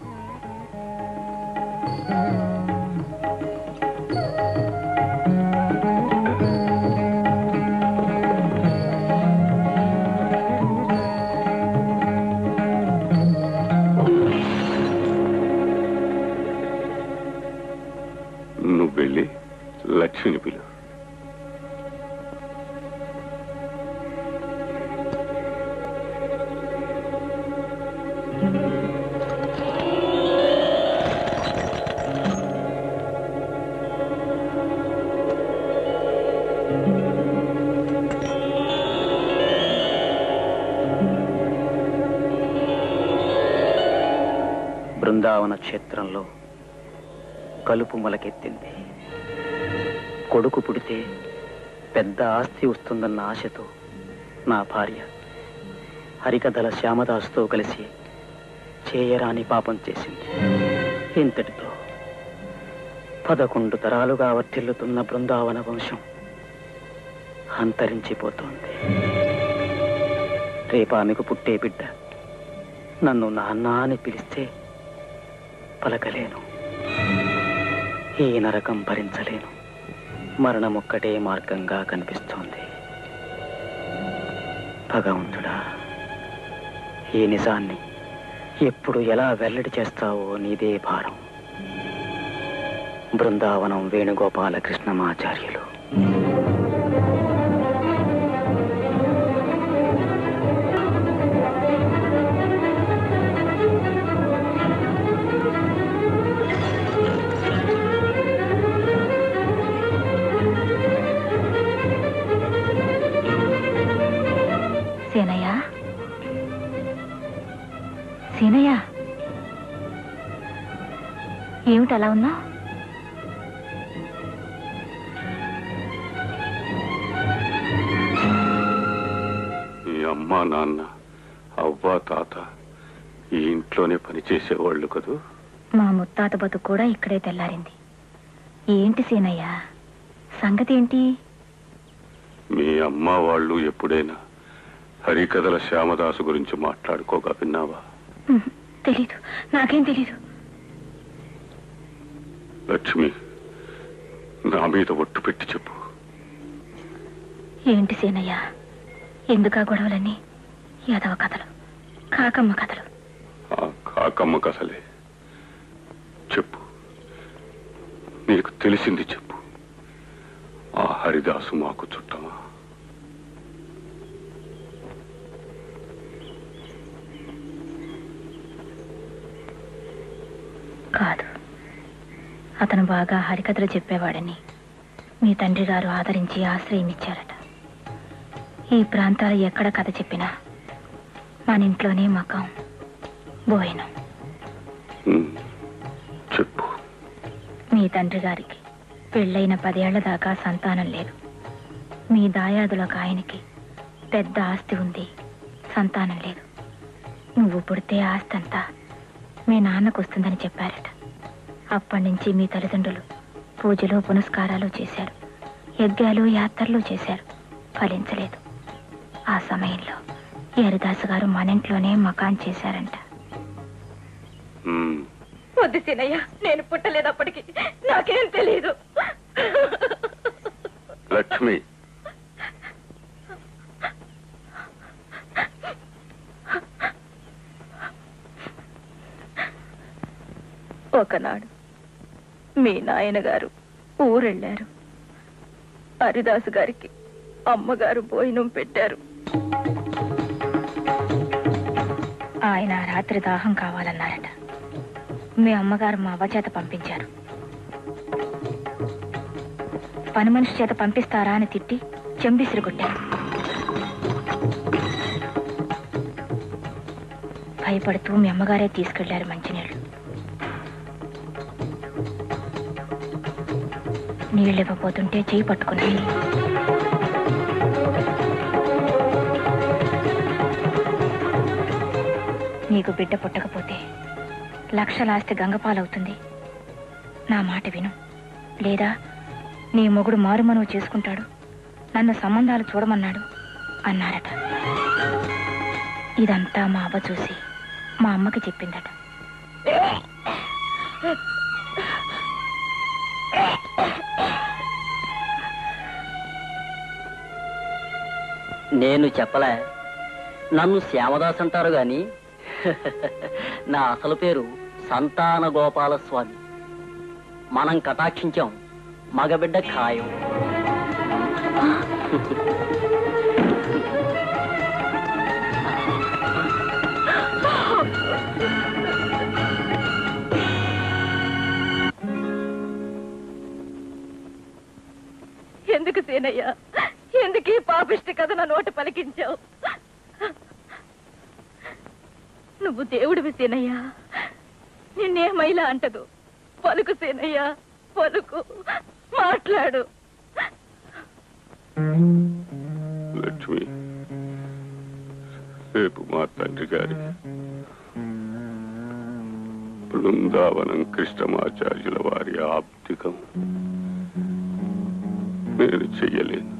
నువ్వు వెళ్ళి లక్ష్మిని పిలు
బృందావన క్షేత్రంలో కలుపు మొలకెత్తింది కొడుకు పుడితే పెద్ద ఆస్తి వస్తుందన్న ఆశతో నా భార్య హరికథల శ్యామదాసుతో కలిసి చేయరాని పాపం చేసింది ఇంతటితో పదకొండు తరాలుగా వర్తిల్లుతున్న బృందావన వంశం అంతరించిపోతోంది రేపామెకు పుట్టే బిడ్డ నన్ను నాన్న అని పిలిస్తే పలకలేను ఈ నరకం భరించలేను మరణమొక్కటే మార్గంగా కనిపిస్తోంది భగవంతుడా ఈ నిజాన్ని ఎప్పుడు ఎలా వెల్లడి చేస్తావో నీదే భారం బృందావనం వేణుగోపాల కృష్ణమాచార్యులు
సీనయ్య సీనయ్య ఏమిటి అలా ఉన్నావు
ఈ అమ్మా నాన్న అవ్వ తాత ఈ ఇంట్లోనే పనిచేసేవాళ్ళు కదూ
మా ముత్తాత బతుకు కూడా ఇక్కడే తెల్లారింది ఏంటి సీనయ్య సంగతి ఏంటి
మీ అమ్మ వాళ్ళు ఎప్పుడైనా హరికథల శ్యామదాసు గురించి మాట్లాడుకోగా విన్నావా
ఉహు, తెలీదు నాకేం తెలీదు
లక్ష్మి నా మీద ఒట్టు పెట్టి చెప్పు
ఏంటి సీనయ్య ఎందుకా గొడవలని యాదవ కథలు కాకమ్మ కథలు
ఆ కాకమ్మ కథలే చెప్పు నీకు తెలిసింది చెప్పు ఆ హరిదాసు మాకు చుట్టమా
కాదు అతను బాగా హరికథలు చెప్పేవాడని మీ తండ్రి గారు ఆదరించి ఆశ్రయం ఇచ్చారట ఈ ప్రాంతాలు ఎక్కడ కథ చెప్పినా మన ఇంట్లోనే మకం భోజనం
ఉమ్, చెప్పు
మీ తండ్రి గారికి పెళ్ళైన పదేళ్ల దాకా సంతానం లేదు మీ దాయాదులకు ఆయనకి పెద్ద ఆస్తి ఉంది సంతానం లేదు నువ్వు పుడితే ఆస్తి అంతా మీ నాన్నకు వస్తుందని చెప్పారట అప్పటి నుంచి మీ తల్లిదండ్రులు పూజలు పునస్కారాలు చేశారు యజ్ఞాలు యాత్రలు చేశారు ఫలించలేదు
ఆ సమయంలో ఈ హరిదాసు గారు మన ఇంట్లోనే మకాన్ చేశారంట
ఉమ్,
వద్దు సీనయ్య నేను పుట్టలేదప్పటికి నాకేం తెలియదు
లక్ష్మి
ఒకనాడు మీ నాయనగారు ఊరెళ్ళారు హరిదాసు గారికి అమ్మగారు భోజనం పెట్టారు
ఆయన రాత్రి దాహం కావాలన్నారట మీ అమ్మగారు మా అవ్వ చేత పంపించారు పని మనిషి చేత పంపిస్తారా అని తిట్టి చెంబిసిరి కొట్టారు భయపడుతూ మీ అమ్మగారే తీసుకెళ్లారు మంచినీళ్ళు నీళ్ళు ఇవ్వబోతుంటే చేయి పట్టుకున్నాయి నీకు బిడ్డ పుట్టకపోతే లక్షల ఆస్తి గంగపాలవుతుంది నా మాట విను లేదా నీ మొగుడు మారుమనువు చేసుకుంటాడు నన్ను సంబంధాలు చూడమన్నాడు అన్నారట ఇదంతా మా అవ్వ చూసి మా అమ్మకి చెప్పిందట
నేను చెప్పలే నన్ను శ్యామదాస్ అంటారు గాని నా అసలు పేరు సంతాన గోపాల స్వామి మనం కటాక్షించాం మగబిడ్డ ఖాయం
ఎందుకు సీనయ్య ఎందుకు ఈ పాపిష్టి కథ నా నోట పలికించావు నువ్వు దేవుడివి సీనయ్య నిన్నేమైలా అంటదు పలుకు సీనయ్య పలుకు మాట్లాడు
లక్ష్మి రేపు మా తండ్రి గారి బృందావనం కృష్ణమాచార్యుల వారి ఆప్తికం నేను చెయ్యలేను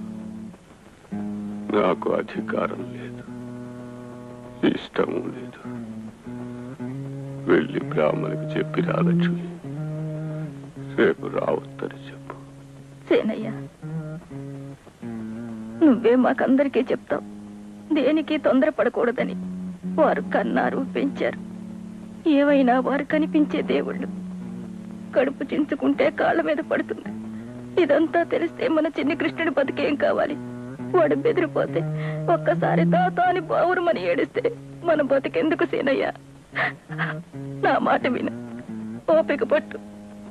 నాకు అధికారం లేదు ఇష్టము లేదు వెళ్ళి బ్రాహ్మణికి చెప్పి రా లక్ష్మి రేపు రావద్దని చెప్పు
సేనయ్య నువ్వే మాకందరికీ చెప్తావు దేనికి తొందరపడకూడదని వారు కన్నారు పెంచారు ఏవైనా వారు కనిపించే దేవుళ్ళు కడుపు చించుకుంటే కాళ్ళ మీద పడుతుంది ఇదంతా తెలిస్తే మన చిన్ని కృష్ణుడి బతికేం కావాలి వాడు బెదిరిపోతే ఒక్కసారి తాత అని బావురమని ఏడిస్తే మన బతికెందుకు సీనయ్య నా మాట విను ఓపిక పట్టు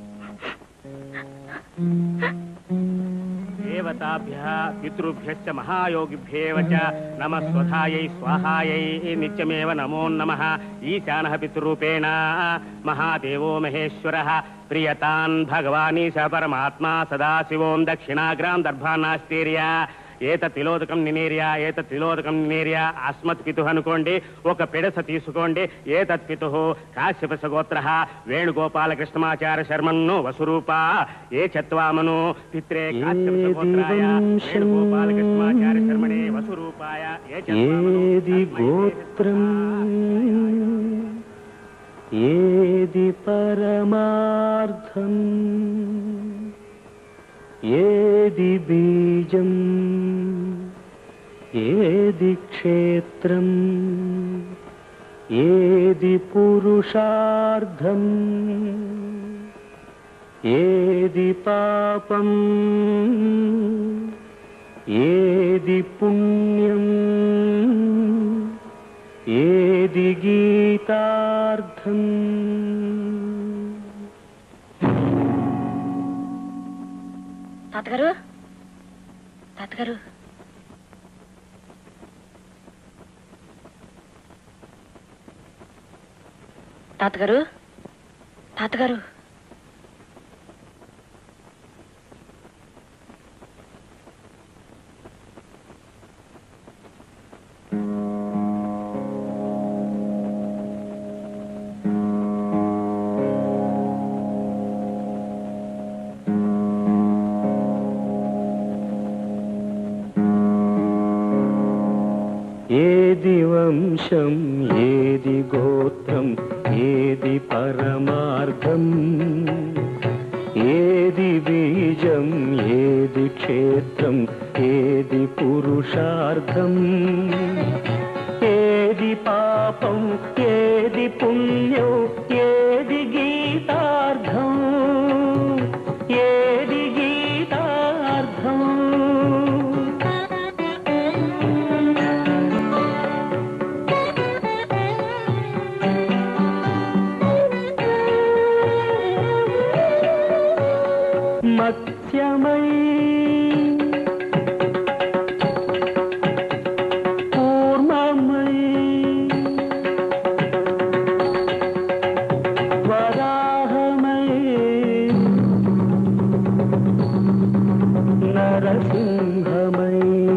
దేవతాభ్య పితృభ్యశ్చ మహాయోగిభ్యేవ చ నమ స్వధాయై స్వాహాయై నిత్యమేవ నమో నమ ఈశాన పితృరూపేణ మహాదేవో మహేశ్వర ప్రియతాన్ భగవానీ స పరమాత్మా సదాశివోం దక్షిణాగ్రాం దర్భానాస్తీర్య ఏత తిలోదకం నినేర్య ఏత తిలోదకం నినేర్య అస్మత్ పితు అనుకోండి ఒక పిడస తీసుకోండి ఏతత్ పితు కాశ్యప సగోత్ర వేణుగోపాల కృష్ణమాచార్య శర్మన్ను వసురూప ఏ చత్వామను పిత్రే కాశ్యప సగోత్రాయ వేణుగోపాల కృష్ణమాచార్య శర్మణే వసురూపాయ ఏ చత్వామను
ఏది గోత్రం ఏది పరమార్థం ఏది బీజం ఏది క్షేత్రం ఏది పురుషార్థం ఏది పాపం ఏది పుణ్యం ఏది గీతార్థం
తాతగారు తాతగారు తాతగారు తాతగారు
ఏది వంశం ఏది గోత్రం ఏది పరమార్థం ఏది బీజం ఏది క్షేత్రం ఏది పురుషార్థం ఏది పాపం ఏది పుణ్యం ఏది గీతార్థం ఏది గీతార్థం మత్స్యమై కూర్మమై వరాహమై నరసింహమై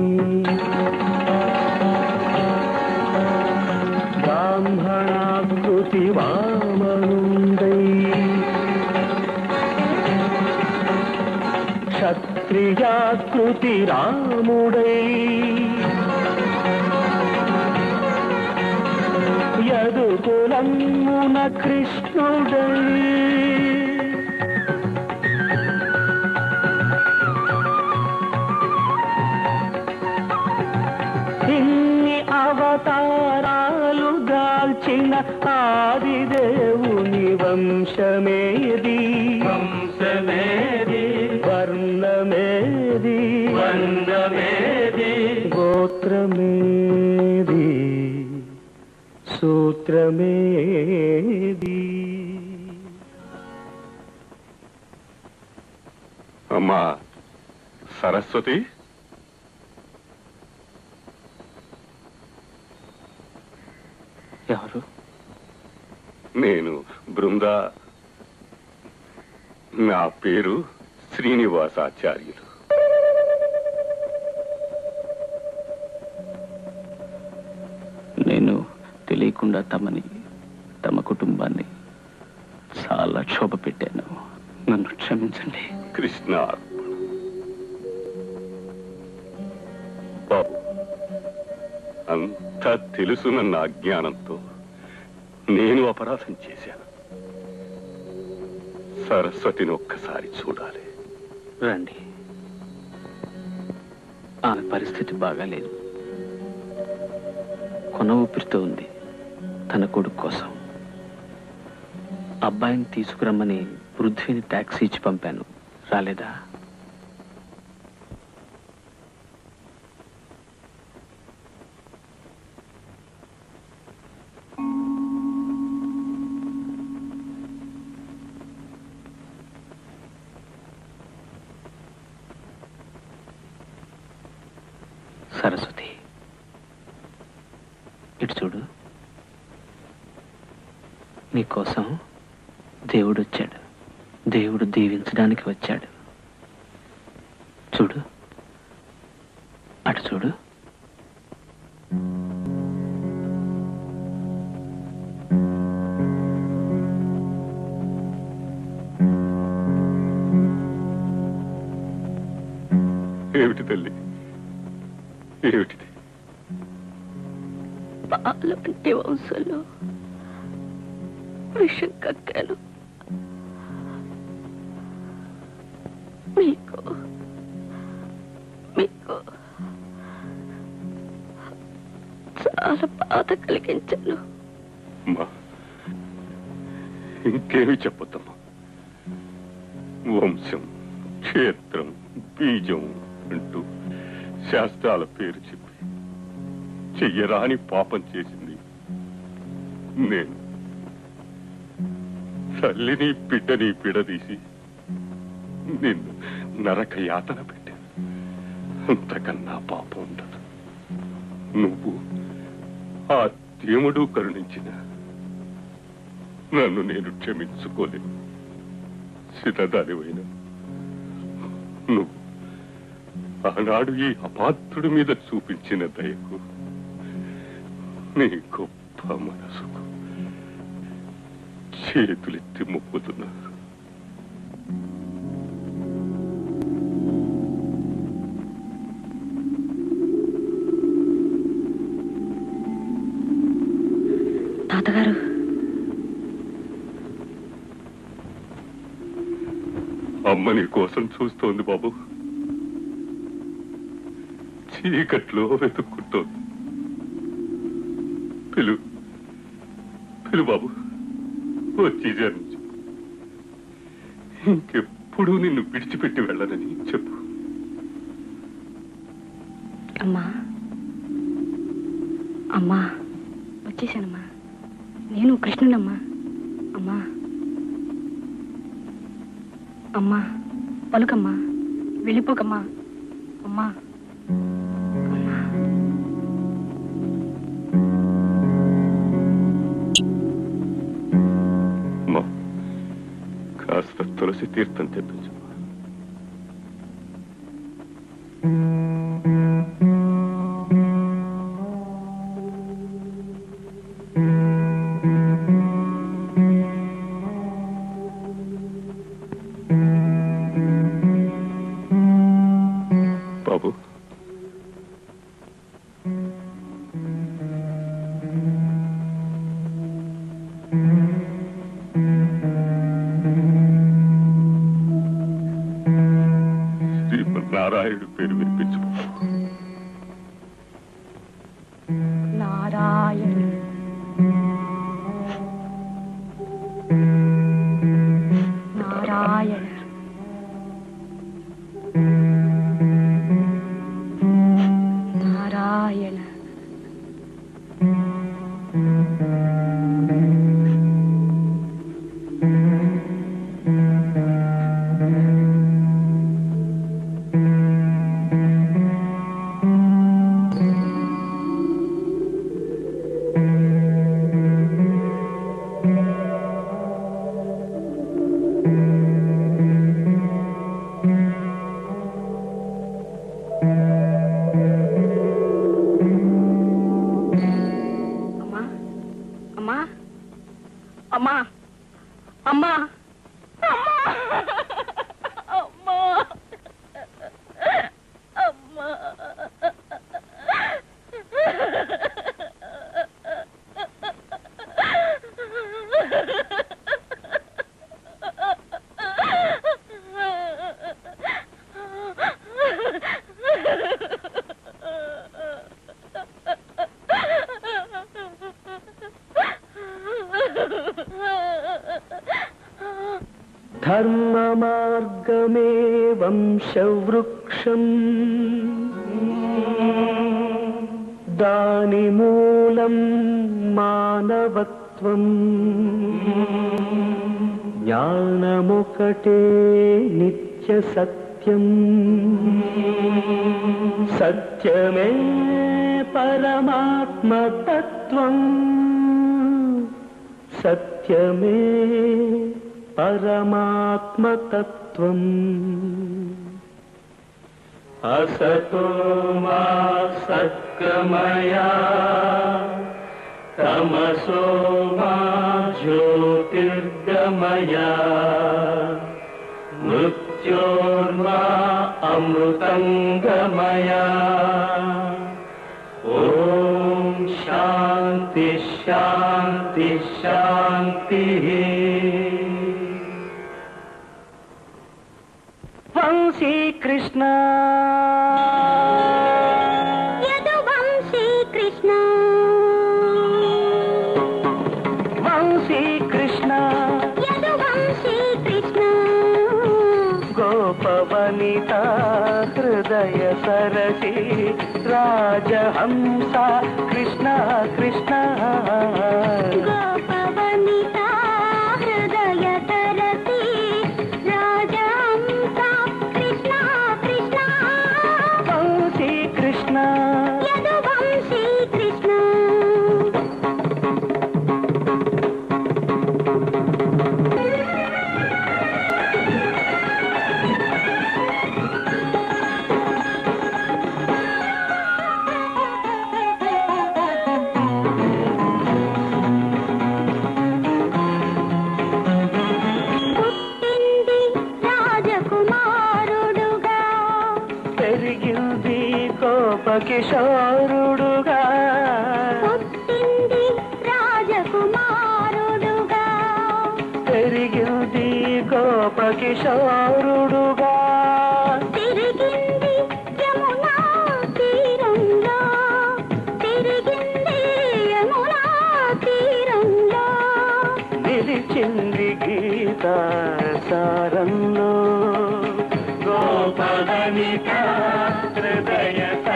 బ్రాహ్మణాకృతి వామనుండై క్షత్రియాకృతి రాముడై యదుకులమున కృష్ణుడై ఇన్ని అవతారాలు దాల్చిన ఆదిదేవుని వంశమేది వంశమేది వర్ణమేది వర్ణమేది గోత్రమేది సూత్రమేది
అమ్మా సరస్వతి
ఎవరు
నేను బృందా నా పేరు శ్రీనివాసాచార్యులు
నేను తెలియకుండా తమని తమ కుటుంబాన్ని చాలా క్షోభ పెట్టాను నన్ను క్షమించండి
కృష్ణ బాబు అంతా తెలుసునన్న అజ్ఞానంతో నేను అపరాధం చేశాను సరస్వతిని ఒక్కసారి చూడాలి
రండి ఆమె పరిస్థితి బాగాలేదు కొన ఊపిరితో ఉంది తన కొడుకు కోసం అబ్బాయిని తీసుకురమ్మని పృథ్వీని ట్యాక్సీ ఇచ్చి పంపాను రాలేదా సరస్వతి ఇటు చూడు నీకోసం దేవుడు వచ్చాడు దేవుడు దీవించడానికి వచ్చాడు చూడు అటు చూడు
ఏమిటి తల్లి ఏమిటిది
పాల వంటి వంశంలో విషం కక్కాను మీకు మీకు చాలా బాధ కలిగించాను
అమ్మా ఇంకేమి చెప్పొద్దమ్మా వంశం క్షేత్రం బీజం అంటూ శాస్త్రాల పేరు చెప్పి చెయ్యరాని పాపం చేసింది నేను తల్లిని బిడ్డని పిడదీసి నిన్ను నరక యాతన పెట్టాను అంతకన్నా పాపం ఉండదు నువ్వు ఆ దేవుడు కరుణించిన నన్ను నేను క్షమించుకోలేను సిద్ధదానివైన నువ్వు ఆనాడు ఈ అపాత్రుడి మీద చూపించిన దయకు నీ గొప్ప మనసుకు చేతులెత్తి మొక్కుతున్నారు అమ్మ నీ కోసం చూస్తోంది బాబు చీకట్లో వెతుక్కుంటోంది పిలు పిలు బాబు వచ్చి జన్మించు ఇంకెప్పుడు నిన్ను విడిచిపెట్టి వెళ్ళనని చెప్పు
అమ్మా అమ్మా వచ్చేసానమ్మా నేను కృష్ణునమ్మా అమ్మా అమ్మా పలుకమ్మా వెళ్ళిపోకమ్మా అమ్మా
అమ్మా కాస్త తులసి తీర్థం తెప్పించు బాబు శ్రీమన్నారాయణుడి పేరు వినిపించు
నారాయణ నారాయణ నారాయణ అమ్మా అమ్మా అమ్మా అమ్మా
ధర్మమార్గమే వంశవృక్షం దాని మూలం మానవత్వం జ్ఞానమొకటే నిత్య సత్యం సత్యమే పరమాత్మతత్వం సత్యమే పరమాత్మతత్వం అసతో మా సత్కమయా తమసో మా జ్యోతిర్గమయా మృత్యోర్మా అమృతంగమయా ఓం శాంతి శాంతి శాంతి వంశీ కృష్ణ
వంశీ కృష్ణ
వంశీ కృష్ణ
వంశీ కృష్ణ
గోపవనిత హృదయ సరసి రాజహంస కృష్ణ కృష్ణ
గోపవనిత హృదయ తరసి రాజహంస కృష్ణ కృష్ణ
వంశీ కృష్ణ
వంశీ కృష్ణ పుట్టింది రాజకుమారుడుగా
పెరిగింది గోపకిషోరుడుగా
పుట్టింది రాజకుమారుడుగా
పెరిగింది గోపకిషోరుడుగా నవనిత హృదయ